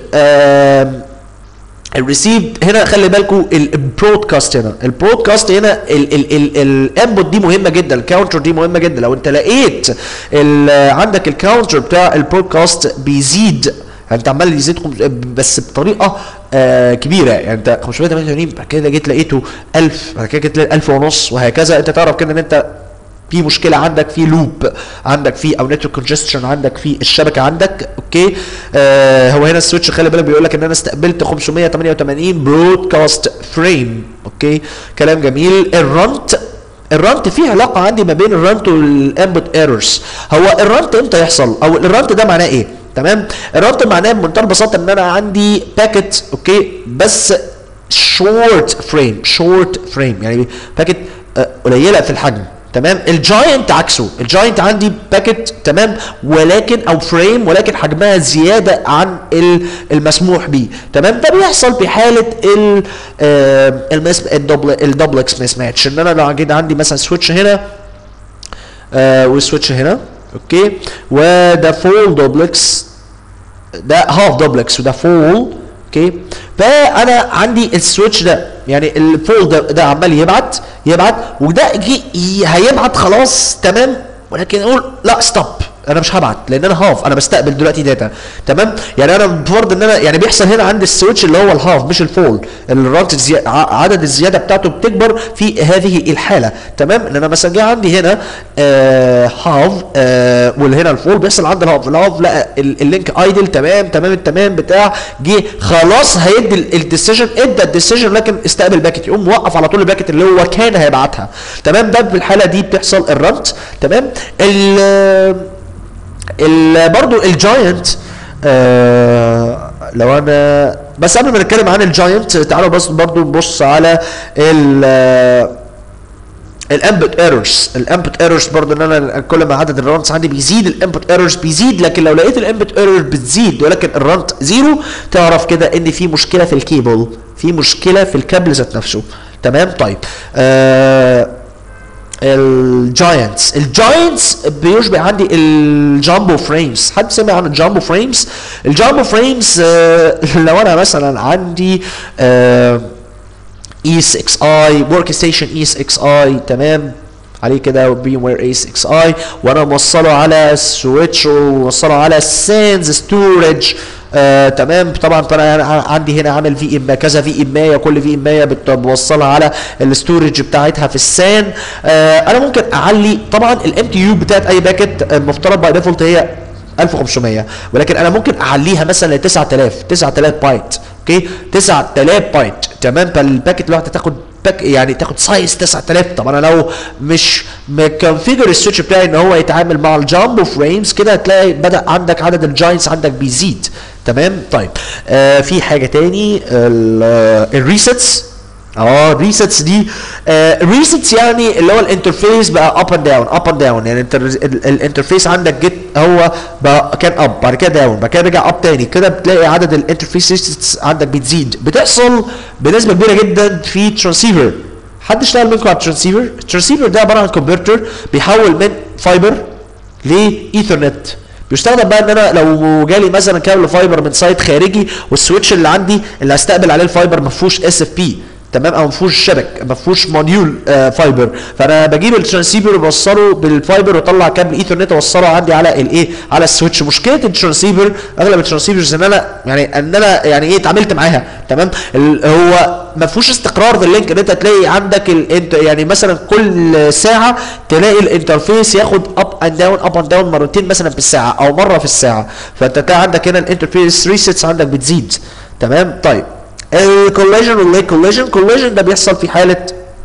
الريسيفد هنا خلي بالكم البرودكاست هنا البرودكاست هنا الانبوت دي مهمه جدا الكاونتر دي مهمه جدا لو انت لقيت ال- عندك الكاونتر بتاع البرودكاست بيزيد يعني انت عمال يزيد خمس- بس بطريقه آه كبيره يعني انت 588 بعد كده جيت لقيته 1000 بعد كده جيت لقيت 1000 ونص وهكذا انت تعرف كده ان انت في مشكله عندك في لوب عندك في او نتورك كونجستشن عندك في الشبكه عندك اوكي آه هو هنا السويتش خلي بالك بيقول لك ان انا استقبلت 588 برودكاست فريم اوكي كلام جميل الرنت الرنت فيه علاقه عندي ما بين الرنت والانبوت ايرورز هو الرنت امتى يحصل او الرنت ده معناه ايه تمام الرنت معناه بمنتهى البساطه ان انا عندي باكيت اوكي بس شورت فريم شورت فريم يعني باكيت آه، قليله في الحجم تمام الجاينت عكسه الجاينت عندي باكيت تمام ولكن او فريم ولكن حجمها زياده عن ال- المسموح به تمام ده بيحصل في حاله ال آه، المس الدبل الدبلكس مس ماتش ان انا لو جيت عندي مثلا سويتش هنا آه والسويتش هنا اوكي وده فول دوبلكس ده هاف دوبلكس وده فول اوكي فانا عندي السويتش ده يعني الفول ده, ده عمال يبعت يبعت وده يجي ي- هيبعت خلاص تمام ولكن اقول لا ستوب انا مش هبعت لان انا هاف انا بستقبل دلوقتي داتا تمام يعني انا بفرض ان انا يعني بيحصل هنا عندي السويتش اللي هو الهاف مش الفول الرانت الزي... ع- عدد الزياده بتاعته بتكبر في هذه الحاله تمام ان انا مثلا جه عندي هنا آه هاف آه واللي هنا الفول بيحصل عند الهاف الهاف لقى ال- اللينك ايدل تمام تمام التمام بتاع جه خلاص هيدي الديسيجن ادى الديسيجن لكن استقبل باكت يقوم موقف على طول الباكت اللي هو كان هيبعتها تمام ده في الحاله دي بتحصل الرنت تمام ال ال برضو الجاينت آه لو انا بس قبل ما نتكلم عن الجاينت تعالوا بس برضو نبص على ال الانبوت ايرورز الانبوت ايرورز برضه ان انا كل ما عدد الرانتس عندي بيزيد الانبوت ايرورز بيزيد لكن لو لقيت الانبوت ايرور بتزيد ولكن الرانت زيرو تعرف كده ان في مشكله في الكيبل في مشكله في الكابل ذات نفسه تمام طيب آه الجاينتس الجاينتس بيشبه عندي الجامبو فريمز حد سمع عن الجامبو فريمز الجامبو فريمز آه لو انا مثلا عندي آه اي 6 اي ورك ستيشن اي 6 اي تمام عليه كده بي وير اي 6 اي وانا موصله على سويتش وموصله على سينز ستورج آه تمام طبعا طبعا انا عندي هنا عامل في ام كذا في ام كل في ام بوصلها على الستورج بتاعتها في السان آه انا ممكن اعلي طبعا الام تي يو بتاعت اي باكت المفترض باي ديفولت هي 1500 ولكن انا ممكن اعليها مثلا ل 9000 9000 بايت اوكي 9000 بايت تمام فالباكت الواحده تاخد باك يعني تاخد سايز 9000 طب انا لو مش مكونفيجر السويتش بتاعي ان هو يتعامل مع الجامبو فريمز كده هتلاقي بدا عندك عدد الجاينتس عندك بيزيد تمام طيب آه في حاجه تاني الريسيتس اه الريسيتس دي الريسيتس يعني اللي هو الانترفيس بقى اب اند داون اب اند داون يعني انت الانترفيس عندك جيت هو بقى كان اب بعد كده داون بعد كده رجع اب تاني كده بتلاقي عدد الانترفيس ريسيتس عندك بتزيد بتحصل بنسبه كبيره جدا في ترانسيفر حد اشتغل منكم على الترانسيفر الترانسيفر ده عباره عن كونفرتر بيحول من فايبر لايثرنت بيستخدم بقى ان انا لو جالي مثلا كابل فايبر من سايت خارجي والسويتش اللي عندي اللي هستقبل عليه الفايبر ما فيهوش اس اف بي تمام او ما فيهوش شبك ما فيهوش موديول آه فايبر فانا بجيب الترانسيفر وبوصله بالفايبر واطلع كابل ايثرنت اوصله عندي على الايه على السويتش مشكله الترانسيفر اغلب الترانسيفرز ان انا يعني ان انا يعني ايه اتعاملت معاها تمام هو ما فيهوش استقرار في اللينك ان انت تلاقي عندك الانت يعني مثلا كل ساعه تلاقي الانترفيس ياخد اب اند داون اب اند داون مرتين مثلا في الساعه او مره في الساعه فانت تلاقي عندك هنا الانترفيس ريسيتس عندك بتزيد تمام طيب الكوليجن والليك كوليجن كوليجن ده بيحصل في حاله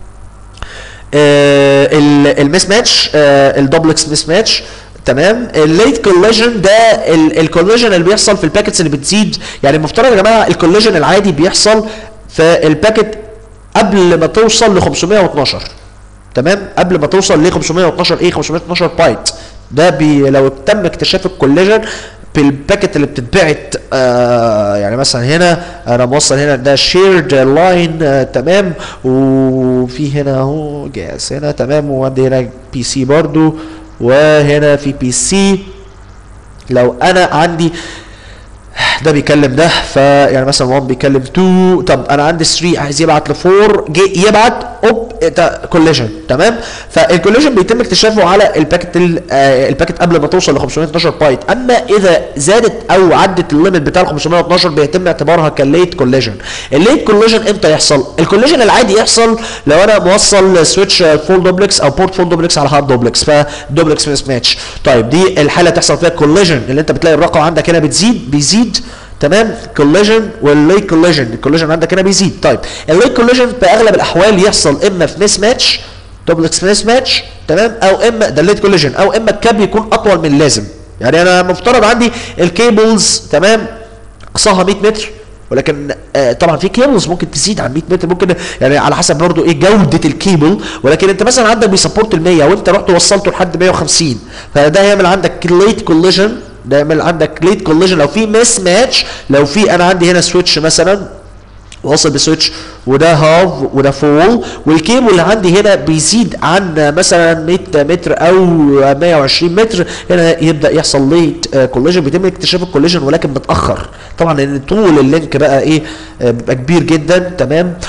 آه المس ماتش آه الدوبلكس مس ماتش تمام الليت كوليجن ده الكوليجن اللي بيحصل في الباكتس اللي بتزيد يعني المفترض يا جماعه الكوليجن العادي بيحصل في الباكت قبل ما توصل ل 512 تمام قبل ما توصل ل 512 ايه 512 بايت ده بي لو تم اكتشاف الكوليجن في الباكت اللي بتتبعت آه يعني مثلا هنا انا موصل هنا ده شيرد لاين آه تمام وفي هنا اهو جاهز هنا تمام وعندي هنا بي سي برضو وهنا في بي سي لو انا عندي ده بيكلم ده فيعني مثلا 1 بيكلم 2 طب انا عندي 3 عايز يبعت ل 4 جي يبعت اوب كوليجن تمام فالكوليجن بيتم اكتشافه على الباكت آه الباكت قبل ما توصل ل 512 بايت اما اذا زادت او عدت الليميت بتاع ال 512 بيتم اعتبارها كليت كوليجن الليت كوليجن امتى يحصل الكوليجن العادي يحصل لو انا موصل سويتش فول دوبلكس او بورت فول دوبلكس على هارد دوبلكس فدوبلكس مس ماتش طيب دي الحاله تحصل فيها كوليجن اللي انت بتلاقي الرقم عندك هنا بتزيد بيزيد تمام كوليجن والليك كوليجن الكوليجن عندك هنا بيزيد طيب الليك كوليجن في اغلب الاحوال يحصل اما في مس ماتش دوبلكس مس ماتش تمام او اما ده الليت كوليجن او اما الكاب يكون اطول من اللازم يعني انا مفترض عندي الكيبلز تمام اقصاها 100 متر ولكن آه طبعا في كيبلز ممكن تزيد عن 100 متر ممكن يعني على حسب برضه ايه جوده الكيبل ولكن انت مثلا عندك بيسبورت ال 100 وانت رحت وصلته لحد 150 فده يعمل عندك ليت كوليجن ده يعمل عندك ليت كوليجن لو في مس ماتش لو في انا عندي هنا سويتش مثلا واصل بسويتش وده هاف وده فول والكيبل اللي عندي هنا بيزيد عن مثلا 100 متر او 120 متر هنا يبدا يحصل ليت كوليجن بيتم اكتشاف الكوليجن ولكن متاخر طبعا لان طول اللينك بقى ايه بيبقى كبير جدا تمام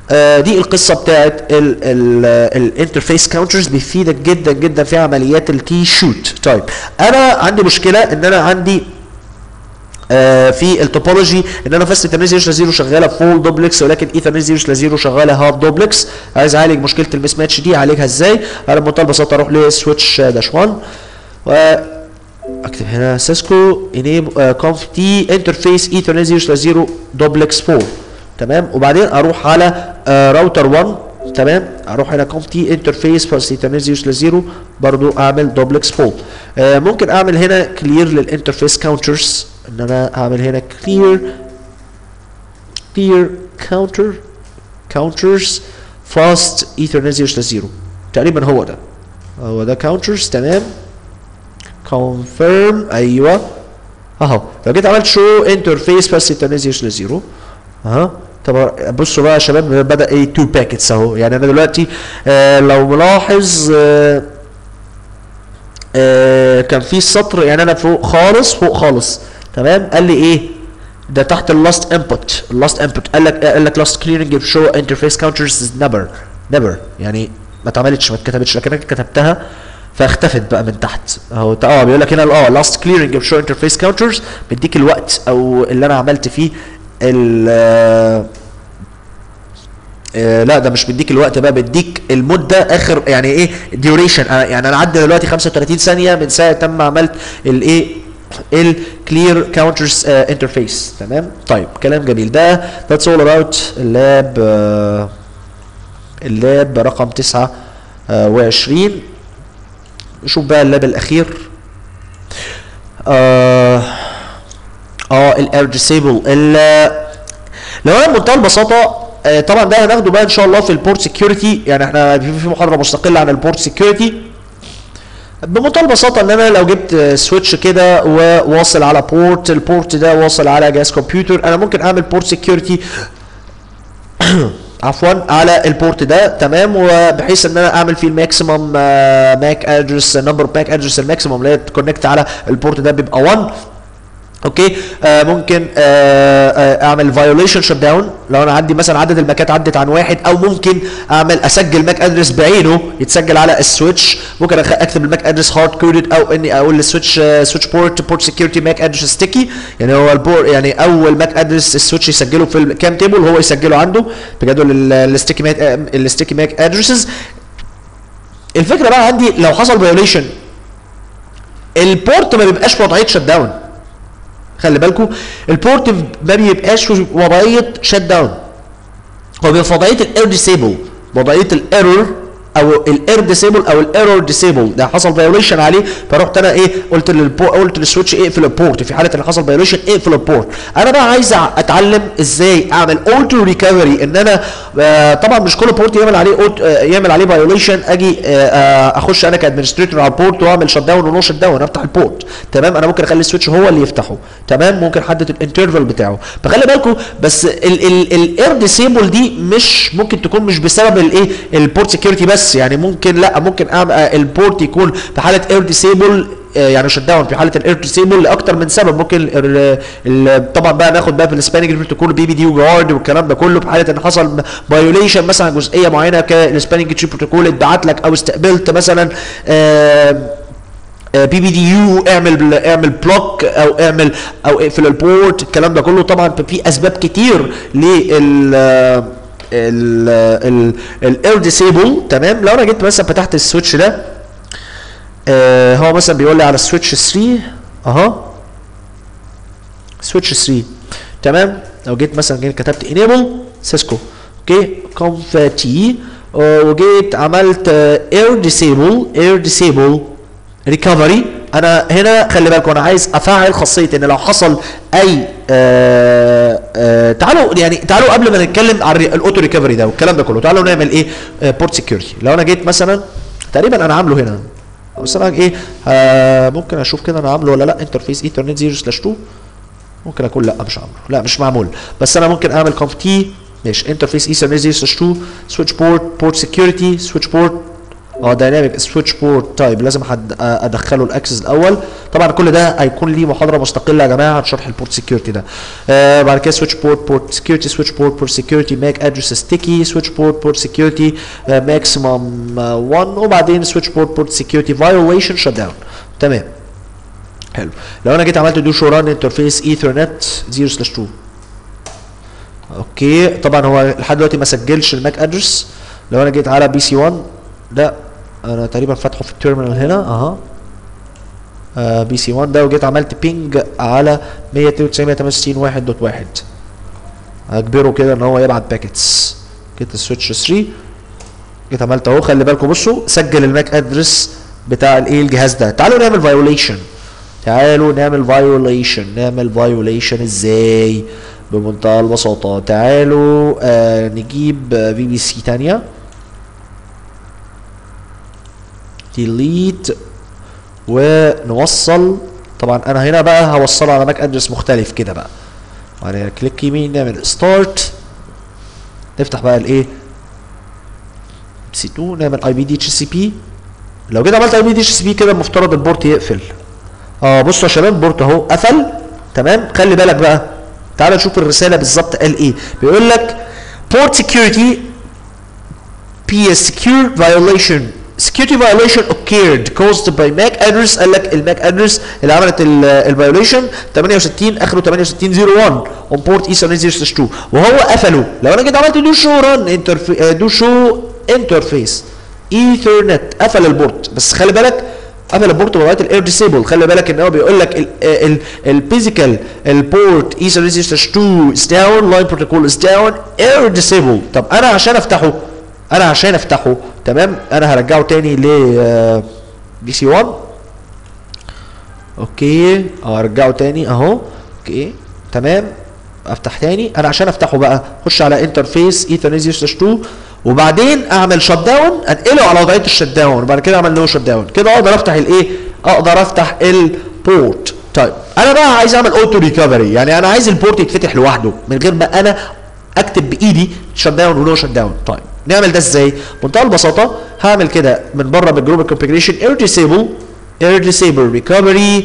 آه دي القصه بتاعت الانترفيس كاونترز بيفيدك جدا جدا في عمليات التي شوت طيب انا عندي مشكله ان انا عندي آه في التوبولوجي ان انا فاست ايثرنت 0 0 شغاله فول دوبلكس ولكن ايثرنت 0 0 شغاله هاف دوبلكس عايز اعالج مشكله المس ماتش دي اعالجها ازاي؟ انا بمنتهى البساطه اروح لسويتش داش 1 و اكتب هنا سيسكو انيبل كونف تي انترفيس ايثرنت 0 0 دوبلكس 4 تمام وبعدين اروح على راوتر 1 تمام اروح هنا كونف تي انترفيس فاست ايثرنت 0 0 برضو اعمل دوبلكس 4 آه ممكن اعمل هنا كلير للانترفيس كاونترز ان انا اعمل هنا clear clear counter counters fast ethernet 0 0 تقريبا هو ده هو ده counters تمام confirm ايوه اهو لو جيت عملت show interface fast ethernet 0 0 اها طب بصوا بقى يا شباب بدا ايه 2 باكيتس اهو يعني انا دلوقتي آه لو ملاحظ آه آه كان في سطر يعني انا فوق خالص فوق خالص تمام قال لي ايه ده تحت اللاست انبوت اللاست انبوت قال لك قال لك لاست كليرنج شو انترفيس كاونترز نيفر نيفر يعني ما اتعملتش ما اتكتبتش لكن انا كتبتها فاختفت بقى من تحت اهو اه بيقول لك هنا اه لاست كليرنج شو انترفيس كاونترز بيديك الوقت او اللي انا عملت فيه ال آه لا ده مش بيديك الوقت بقى بيديك المده اخر يعني ايه ديوريشن يعني انا عدى دلوقتي 35 ثانيه من ساعه تم عملت الايه الكلير كاونترز انترفيس تمام طيب كلام جميل ده that's all about اللاب uh, اللاب رقم 29 نشوف بقى اللاب الاخير اه اه الاير ديسيبل لو انا بمنتهى البساطه آه طبعا ده هناخده بقى ان شاء الله في البورت سكيورتي يعني احنا في محاضره مستقله عن البورت سكيورتي بمنتهى البساطة ان انا لو جبت سويتش كده وواصل على بورت البورت ده واصل على جهاز كمبيوتر انا ممكن اعمل بورت سكيورتي عفوا على البورت ده تمام وبحيث ان انا اعمل فيه الماكسيمم ماك ادرس نمبر ماك ادرس الماكسيمم اللي هي تكونكت على البورت ده بيبقى 1 اوكي آه ممكن آه آه اعمل فايوليشن شت داون لو انا عندي مثلا عدد الماكات عدت عن واحد او ممكن اعمل اسجل ماك ادرس بعينه يتسجل على السويتش ممكن اكتب الماك ادرس هارد كودد او اني اقول للسويتش سويتش بورت بورت سكيورتي ماك ادرس ستيكي يعني هو البور يعني اول ماك ادرس السويتش يسجله في الكام تيبل هو يسجله عنده بجدول الستيكي ماك الستيكي ماك ادرسز الفكره بقى عندي لو حصل فايوليشن البورت ما بيبقاش في وضعيه شت داون خلي بالكم البورت ما بيبقاش في وضعيه شت داون هو بيبقى في وضعيه الاير ديسيبل وضعيه الايرور او الاير ديسيبل او الايرور ديسيبل ده حصل فايوليشن عليه فرحت انا ايه قلت للبو قلت للسويتش اقفل البورت في حاله ان حصل فايوليشن اقفل البورت انا بقى عايز اتعلم ازاي اعمل اوتو ريكفري ان انا آه طبعا مش كل بورت يعمل عليه أوت آه يعمل عليه فايوليشن اجي آه اخش انا كادمنستريتور على البورت واعمل شت داون ونو شت داون افتح البورت تمام انا ممكن اخلي السويتش هو اللي يفتحه تمام ممكن احدد الانترفال بتاعه فخلي بالكم بس الاير ديسيبل دي مش ممكن تكون مش بسبب الايه البورت سكيورتي بس يعني ممكن لا ممكن أعمل البورت يكون في حاله اير ديسيبل يعني شت داون في حاله الاير ديسيبل لاكتر من سبب ممكن ال ال طبعا بقى ناخد بقى في الاسبانيك بروتوكول بي بي دي وجارد والكلام ده كله في حاله ان حصل فايوليشن مثلا جزئيه معينه كالاسبانيك تشي بروتوكول اتبعت لك او استقبلت مثلا بي بي دي يو اعمل اعمل بلوك او اعمل او اقفل البورت الكلام ده كله طبعا في اسباب كتير لل الاير ديسيبل تمام لو انا جيت مثلا فتحت السويتش ده آه هو مثلا بيقول لي على السويتش 3 اها سويتش 3 تمام لو جيت مثلا جيت كتبت انيبل سيسكو اوكي كونف تي وجيت عملت اير ديسيبل اير ديسيبل ريكفري انا هنا خلي بالكم انا عايز افعل خاصيه ان لو حصل اي آآ آآ تعالوا يعني تعالوا قبل ما نتكلم عن الاوتو ريكفري ده والكلام ده كله تعالوا نعمل ايه بورت سكيورتي لو انا جيت مثلا تقريبا انا عامله هنا بس انا ايه ممكن اشوف كده انا عامله ولا لا انترفيس ايثرنت 0 سلاش 2 ممكن اكون لا مش عامله لا مش معمول بس انا ممكن اعمل كونف تي ماشي انترفيس ايثرنت 0 سلاش 2 سويتش بورت بورت سكيورتي سويتش بورت اه دايناميك سويتش بورت تايب لازم حد آه، ادخله الاكسس الاول طبعا كل ده هيكون ليه محاضره مستقله يا جماعه عن شرح البورت سكيورتي ده آه بعد كده سويتش بورت بورت سكيورتي سويتش بورت بورت سكيورتي ماك ادرس ستيكي سويتش بورت بورت سكيورتي ماكسيمم 1 وبعدين سويتش بورت بورت سكيورتي فايوليشن شت داون تمام حلو لو انا جيت عملت دو شو ران انترفيس ايثرنت 0 سلاش 2 اوكي طبعا هو لحد دلوقتي ما سجلش الماك ادرس لو انا جيت على بي سي 1 لا انا تقريبا فاتحه في التيرمينال هنا اها آه بي سي 1 ده وجيت عملت بينج على 192.168.1.1 هجبره كده ان هو يبعت باكيتس جيت السويتش 3 جيت عملت اهو خلي بالكم بصوا سجل الماك ادرس بتاع الايه الجهاز ده تعالوا نعمل فايوليشن تعالوا نعمل فايوليشن نعمل فايوليشن ازاي بمنتهى البساطة تعالوا آه نجيب في بي سي تانية ديليت ونوصل طبعا انا هنا بقى هوصله على ماك ادرس مختلف كده بقى وبعدين كليك يمين نعمل ستارت نفتح بقى الايه سي 2 نعمل اي بي دي اتش سي بي لو كده عملت اي بي دي اتش سي بي كده المفترض البورت يقفل اه بصوا يا شباب البورت اهو قفل تمام خلي بالك بقى تعال نشوف الرساله بالظبط قال ايه بيقول لك port security PS secure violation security violation occurred caused by MAC address قال لك الماك ادرس اللي عملت الفايوليشن 68 اخره 6801 on port Ethernet 0/2 وهو قفله لو انا جيت عملت دو شو ران دو شو انترفيس ايثرنت قفل البورت بس خلي بالك قفل البورت لغايه الاير ديسيبل خلي بالك ان هو بيقول لك الفيزيكال البورت ايثرنت 2 is down line protocol is down air ديسيبل طب انا عشان افتحه انا عشان افتحه تمام انا هرجعه تاني ل بي سي 1 اوكي اه ارجعه تاني اهو اوكي تمام افتح تاني انا عشان افتحه بقى اخش على انترفيس ايثرنت 2 وبعدين اعمل شت داون انقله على وضعيه الشت داون وبعد كده اعمل نو شت داون كده اقدر افتح الايه اقدر افتح البورت طيب انا بقى عايز اعمل اوتو ريكفري يعني انا عايز البورت يتفتح لوحده من غير ما انا اكتب بايدي شت داون ونو شت داون طيب نعمل ده ازاي بمنتهى البساطه هعمل كده من بره من جروب الكونفيجريشن اير ديسيبل اير ديسيبل ريكفري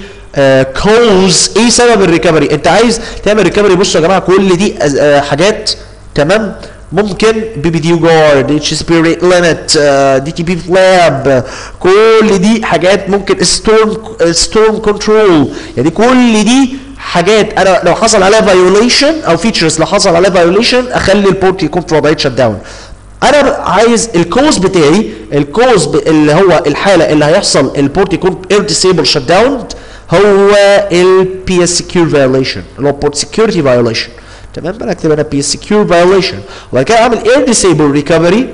كوز ايه سبب الريكفري انت عايز تعمل ريكفري بصوا يا جماعه كل دي أز- آه، حاجات تمام ممكن بي بي دي جارد اتش اس بي ريت ليميت دي تي بي فلاب كل دي حاجات ممكن ستورم ستورم كنترول يعني كل دي حاجات انا لو حصل عليها فايوليشن او فيتشرز لو حصل عليها فايوليشن اخلي البورت يكون في وضعيه شت داون انا عايز الكوز بتاعي الكوز ب- اللي هو الحاله اللي هيحصل البورت يكون اير ديسيبل شت داون هو البي اس سكيور فايوليشن اللي هو بورت سكيورتي فايوليشن تمام انا اكتب انا بي اس سكيور فايوليشن وبعد كده اعمل اير ديسيبل ريكفري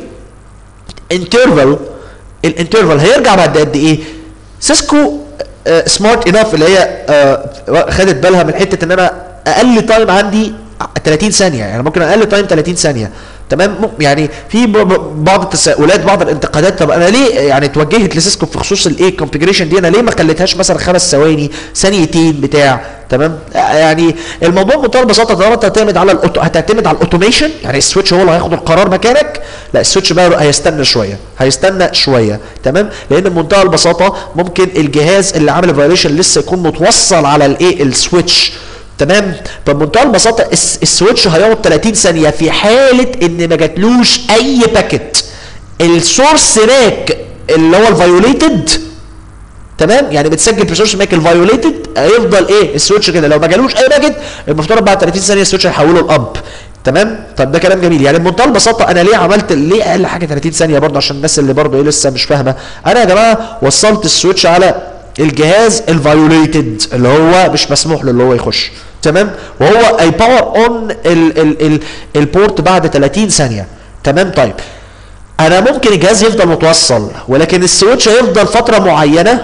انترفال الانترفال هيرجع بعد قد ايه سيسكو سمارت انف اللي هي آه، خدت بالها من حته ان انا اقل تايم عندي 30 ثانيه يعني ممكن اقل تايم 30 ثانيه تمام م- يعني في ب- ب- بعض التساؤلات بعض الانتقادات طب انا ليه يعني اتوجهت لسيسكو في خصوص الايه كونفيجريشن دي انا ليه ما خليتهاش مثلا خمس ثواني ثانيتين بتاع تمام يعني الموضوع بمنتهى البساطه طالما انت هتعتمد على الأوتو... هتعتمد على الاوتوميشن يعني السويتش هو اللي هياخد القرار مكانك لا السويتش بقى هيستنى شويه هيستنى شويه تمام لان بمنتهى البساطه ممكن الجهاز اللي عامل فايوليشن لسه يكون متوصل على الايه السويتش تمام فبمنتهى البساطه الس- السويتش هيقعد 30 ثانيه في حاله ان ما جاتلوش اي باكت السورس ماك اللي هو الفايوليتد تمام يعني بتسجل في سورس ماك الفايوليتد هيفضل ايه السويتش كده لو ما جالوش اي باكت المفترض بعد 30 ثانيه السويتش هيحوله الاب تمام طب ده كلام جميل يعني بمنتهى البساطه انا ليه عملت ليه اقل حاجه 30 ثانيه برضه عشان الناس اللي برضه ايه لسه مش فاهمه انا يا جماعه وصلت السويتش على الجهاز الفايوليتد اللي هو مش مسموح له اللي هو يخش تمام وهو اي باور اون ال ال ال البورت بعد 30 ثانيه تمام طيب انا ممكن الجهاز يفضل متوصل ولكن السويتش هيفضل فتره معينه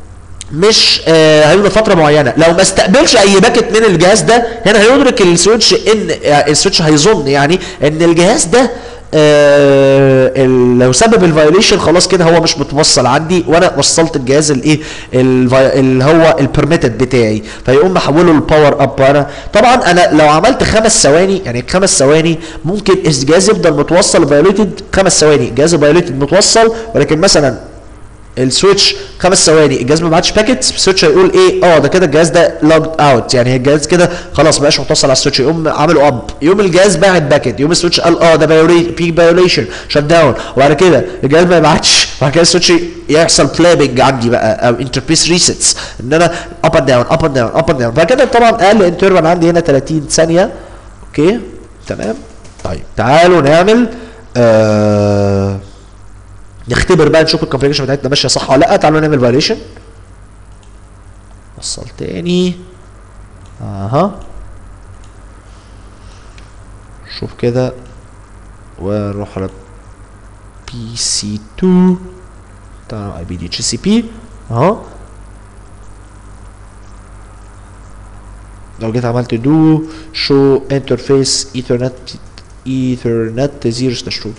مش آه هيفضل فتره معينه لو ما استقبلش اي باكت من الجهاز ده هنا هيدرك السويتش ان آه، السويتش هيظن يعني ان الجهاز ده آه ال- لو سبب الفايوليشن خلاص كده هو مش متوصل عندي وانا وصلت الجهاز الايه الفي- اللي هو البرميتد بتاعي فيقوم محوله للباور اب انا طبعا انا لو عملت خمس ثواني يعني خمس ثواني ممكن الجهاز يفضل متوصل فايوليتد خمس ثواني الجهاز فايوليتد متوصل ولكن مثلا السويتش خمس ثواني الجهاز ما بعتش باكيت السويتش هيقول ايه اه ده كده الجهاز ده لوجد اوت يعني الجهاز كده خلاص ما بقاش متصل على السويتش يقوم عامله اب يوم الجهاز باعت باكيت يوم السويتش قال اه ده في فايوليشن شت داون وبعد كده الجهاز ما يبعتش بعد كده السويتش يحصل فلابنج عندي بقى او انترفيس ريسيتس ان انا اب اند داون اب اند داون اب اند داون بعد كده طبعا اقل انترفال عندي هنا 30 ثانيه اوكي تمام طيب تعالوا نعمل آه نختبر بقى نشوف الكونفيجريشن بتاعتنا ماشيه صح ولا لا تعالوا نعمل فايوليشن وصل تاني اها شوف كده ونروح على بي سي 2 بتاع اي بي دي اتش سي بي اهو لو جيت عملت دو شو انترفيس ايثرنت ايثرنت 0 سلاش 2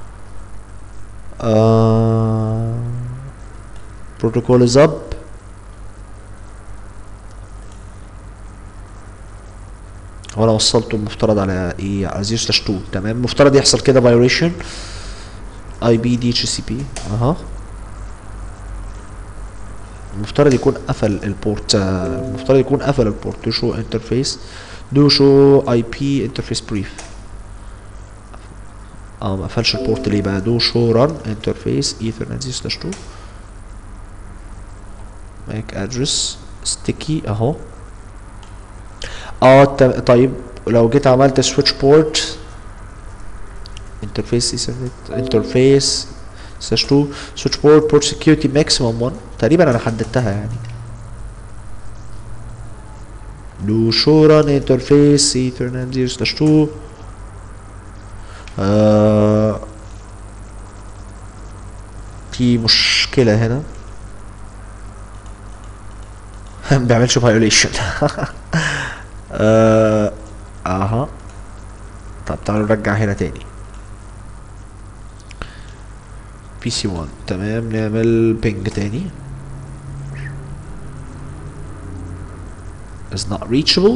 آه protocol is up هو انا وصلته المفترض على ايه على 0 سلاش 2 تمام المفترض يحصل كده فايوليشن اي بي دي اتش سي بي اها المفترض يكون قفل البورت آه، المفترض يكون قفل البورت دو شو انترفيس دو شو اي بي انترفيس بريف اه ما قفلش البورت ليه بقى دو شو ران انترفيس ايثرنت 0 سلاش 2 ماك ادرس ستيكي اهو اه تم- طيب لو جيت عملت سويتش بورت انترفيس ايثرنت انترفيس سلاش 2 سويتش بورت بورت سكيورتي ماكسيمم 1 تقريبا انا حددتها يعني دو شو ران انترفيس ايثرنت 0 سلاش 2 آه في مشكلة هنا ما بيعملش فايوليشن آه اها طب تعالوا نرجع هنا تاني بي سي 1 تمام نعمل بينج تاني is not reachable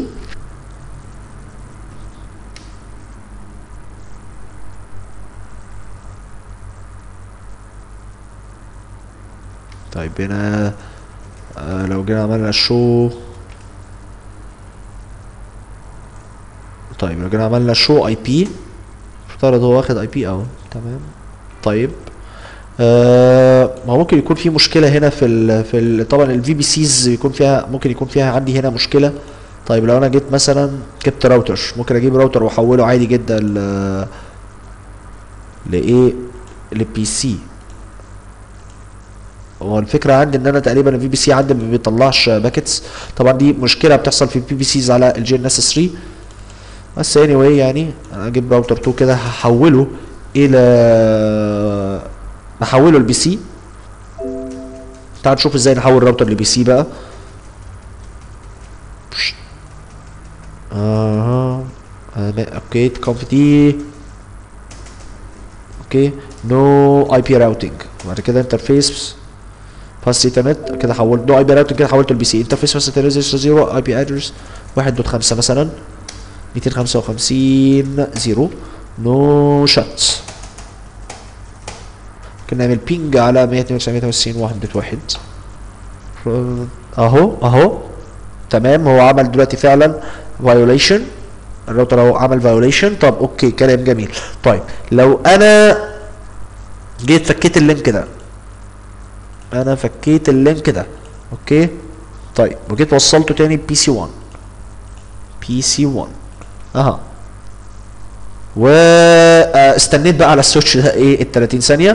طيب هنا آه لو جينا عملنا شو طيب لو جينا عملنا شو اي بي افترض هو واخد اي بي اهو تمام طيب آه ما ممكن يكون في مشكله هنا في ال في ال طبعا الفي بي سيز يكون فيها ممكن يكون فيها عندي هنا مشكله طيب لو انا جيت مثلا جبت راوتر ممكن اجيب راوتر واحوله عادي جدا ل لايه لبي سي هو الفكره عندي ان انا تقريبا الفي بي سي عندي ما بيطلعش باكيتس طبعا دي مشكله بتحصل في البي بي سيز على الجي ان اس 3 بس اني anyway يعني انا اجيب راوتر 2 كده هحوله الى نحوله لبي سي تعال نشوف ازاي نحول راوتر لبي سي بقى اها آه، اوكي كونف دي اوكي نو اي بي راوتنج بعد كده انترفيس باس ايثرنت كده حولت نو اي بي راوتنج كده حولته لبي سي انترفيس باس ايثرنت 0 اي بي ادرس 1.5 مثلا 255 0 نو شات ممكن نعمل بينج على 192 1.1 اهو اهو تمام هو عمل دلوقتي فعلا فايوليشن الراوتر اهو عمل فايوليشن طب اوكي كلام جميل طيب لو انا جيت فكيت اللينك ده انا فكيت اللينك ده اوكي طيب وجيت وصلته تاني بي سي 1 بي سي 1 اها واستنيت بقى على السويتش ده ايه ال 30 ثانيه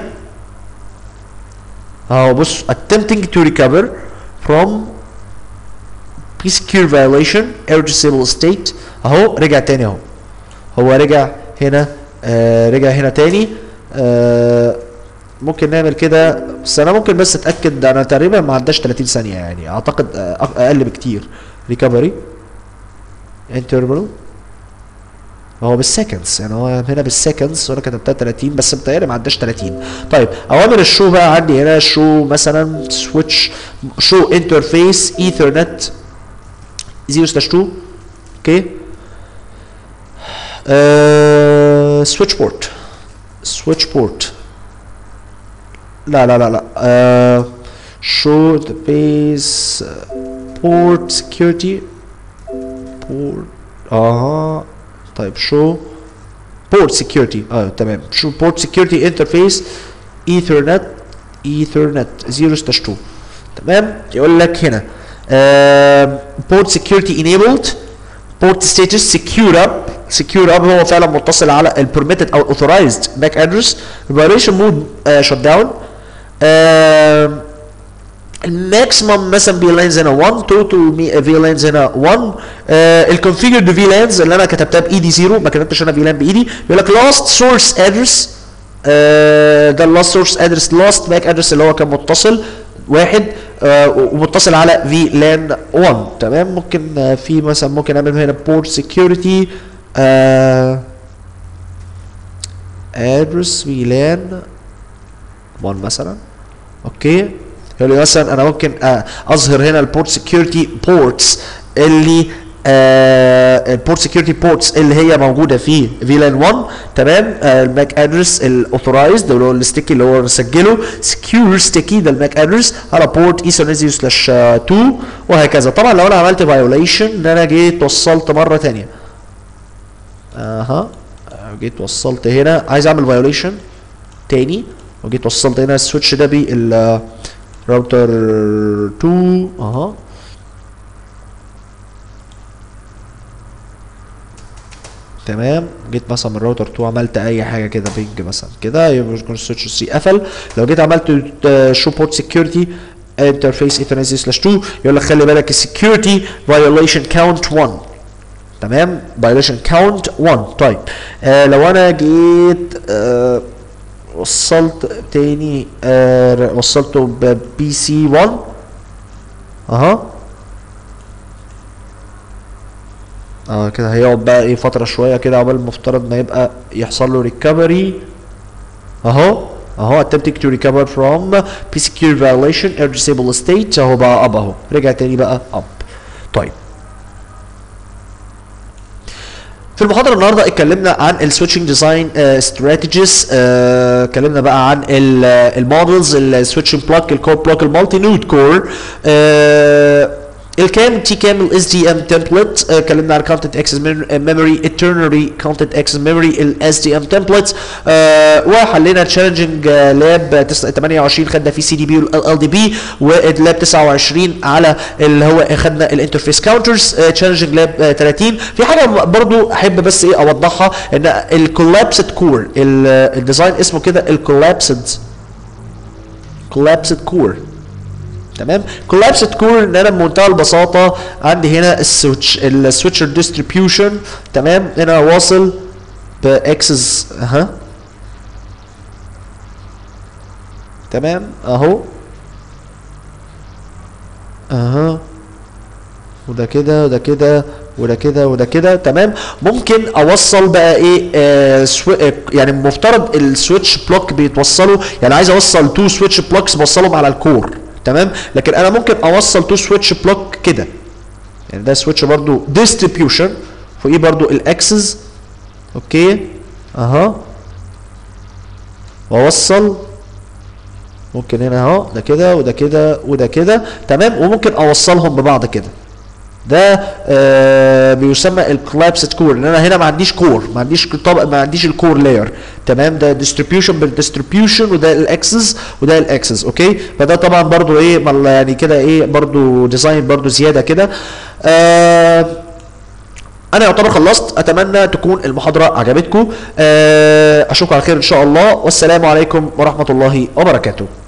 اهو بص attempting to recover from secure violation irreducible state اهو رجع تاني اهو هو رجع هنا آه رجع هنا تاني آه ممكن نعمل كده بس انا ممكن بس اتاكد انا تقريبا ما عداش 30 ثانيه يعني اعتقد آه اقل بكتير ريكفري انترفال هو بالسكندز يعني هو هنا بالسكندز وانا كتبتها 30 بس متهيألي ما عداش 30 طيب اوامر الشو بقى عندي هنا شو مثلا سويتش شو انترفيس ايثرنت 0 سلاش 2 اوكي سويتش بورت سويتش بورت لا لا لا لا uh, show the base uh, port security port اه طيب show port security اه تمام show port security interface ethernet ethernet 0 slash 2 تمام يقول لك هنا آه port security enabled port status secure up secure up هو فعلا متصل على ال permitted او authorized MAC address violation mode uh, shut down آه الماكسيمم مثلا في لانز هنا 1 توتال في لانز هنا 1 الكونفيجرد في لانز اللي انا كتبتها بايدي 0 ما كتبتش انا في لان بايدي بيقول لك لاست سورس ادرس ده اللاست سورس ادرس لاست باك ادرس اللي هو كان متصل واحد آه ومتصل على في لان 1 تمام ممكن آه في مثلا ممكن اعمل هنا بورت سكيورتي ادرس في لان 1 مثلا اوكي يقول لي مثلا انا ممكن اظهر هنا البورت سكيورتي بورتس اللي البورت سكيورتي بورتس اللي هي موجوده في فيلان 1 تمام آه الماك ادرس الاوثرايزد اللي هو الستيكي اللي هو مسجله سكيور ستيكي ده الماك ادرس على بورت ايثرنت 0 سلاش 2 وهكذا طبعا لو انا عملت فايوليشن ان انا جيت وصلت مره ثانيه اها جيت وصلت هنا عايز اعمل فايوليشن تاني وجيت وصلت هنا السويتش ده بال راوتر 2 اها تمام جيت مثلا من الراوتر 2 عملت اي حاجه كده بينج مثلا كده يبقى يكون السويتش سي قفل لو جيت عملت شو بورت سكيورتي انترفيس ايثرنت سلاش 2 يقول لك خلي بالك السكيورتي فايوليشن كاونت 1 تمام فايوليشن كاونت 1 طيب آه لو انا جيت آه وصلت تاني آه وصلته ببي سي 1 اها اه كده هيقعد بقى ايه فترة شوية كده عقبال المفترض ما يبقى يحصل له ريكفري اهو اهو attempting to recover from p secure violation or disable state اهو بقى اب اهو رجع تاني بقى اب طيب في المحاضرة النهاردة اتكلمنا عن السويتشنج ديزاين استراتيجيز اتكلمنا بقى عن المودلز السويتشنج بلوك الكور بلوك المالتي نود كور الكام تي كام الاس دي ام تمبلت اتكلمنا عن كونتنت اكسس ميموري اترنري كونتنت اكسس ميموري الاس دي ام تمبلت وحلينا تشالنجنج لاب 28 خدنا فيه سي دي بي والال دي بي واللاب 29 على اللي هو خدنا الانترفيس كاونترز تشالنجنج لاب 30 في حاجه برضو احب بس ايه اوضحها ان الكولابسد كور الديزاين اسمه كده الكولابسد كولابسد كور تمام كولابسد كور ان انا بمنتهى البساطه عندي هنا السويتش السويتشر ديستريبيوشن تمام هنا واصل باكسس اها تمام اهو اها وده كده وده كده وده كده وده كده تمام ممكن اوصل بقى ايه آه سو... يعني المفترض السويتش بلوك بيتوصلوا يعني عايز اوصل تو سويتش بلوكس بوصلهم على الكور تمام لكن انا ممكن اوصل تو سويتش بلوك كده يعني ده سويتش برضو ديستريبيوشن فوقيه برضو الاكسس اوكي اها واوصل ممكن هنا اهو ده كده وده كده وده كده تمام وممكن اوصلهم ببعض كده ده آه بيسمى الكولابسد كور لان انا هنا ما عنديش كور ما عنديش طبق ما عنديش الكور لاير تمام ده ديستريبيوشن بالديستريبيوشن وده الاكسس وده الاكسس اوكي فده طبعا برضو ايه يعني كده ايه برضو ديزاين برضو زياده كده آه انا يعتبر خلصت اتمنى تكون المحاضره عجبتكم آه اشوفكم على خير ان شاء الله والسلام عليكم ورحمه الله وبركاته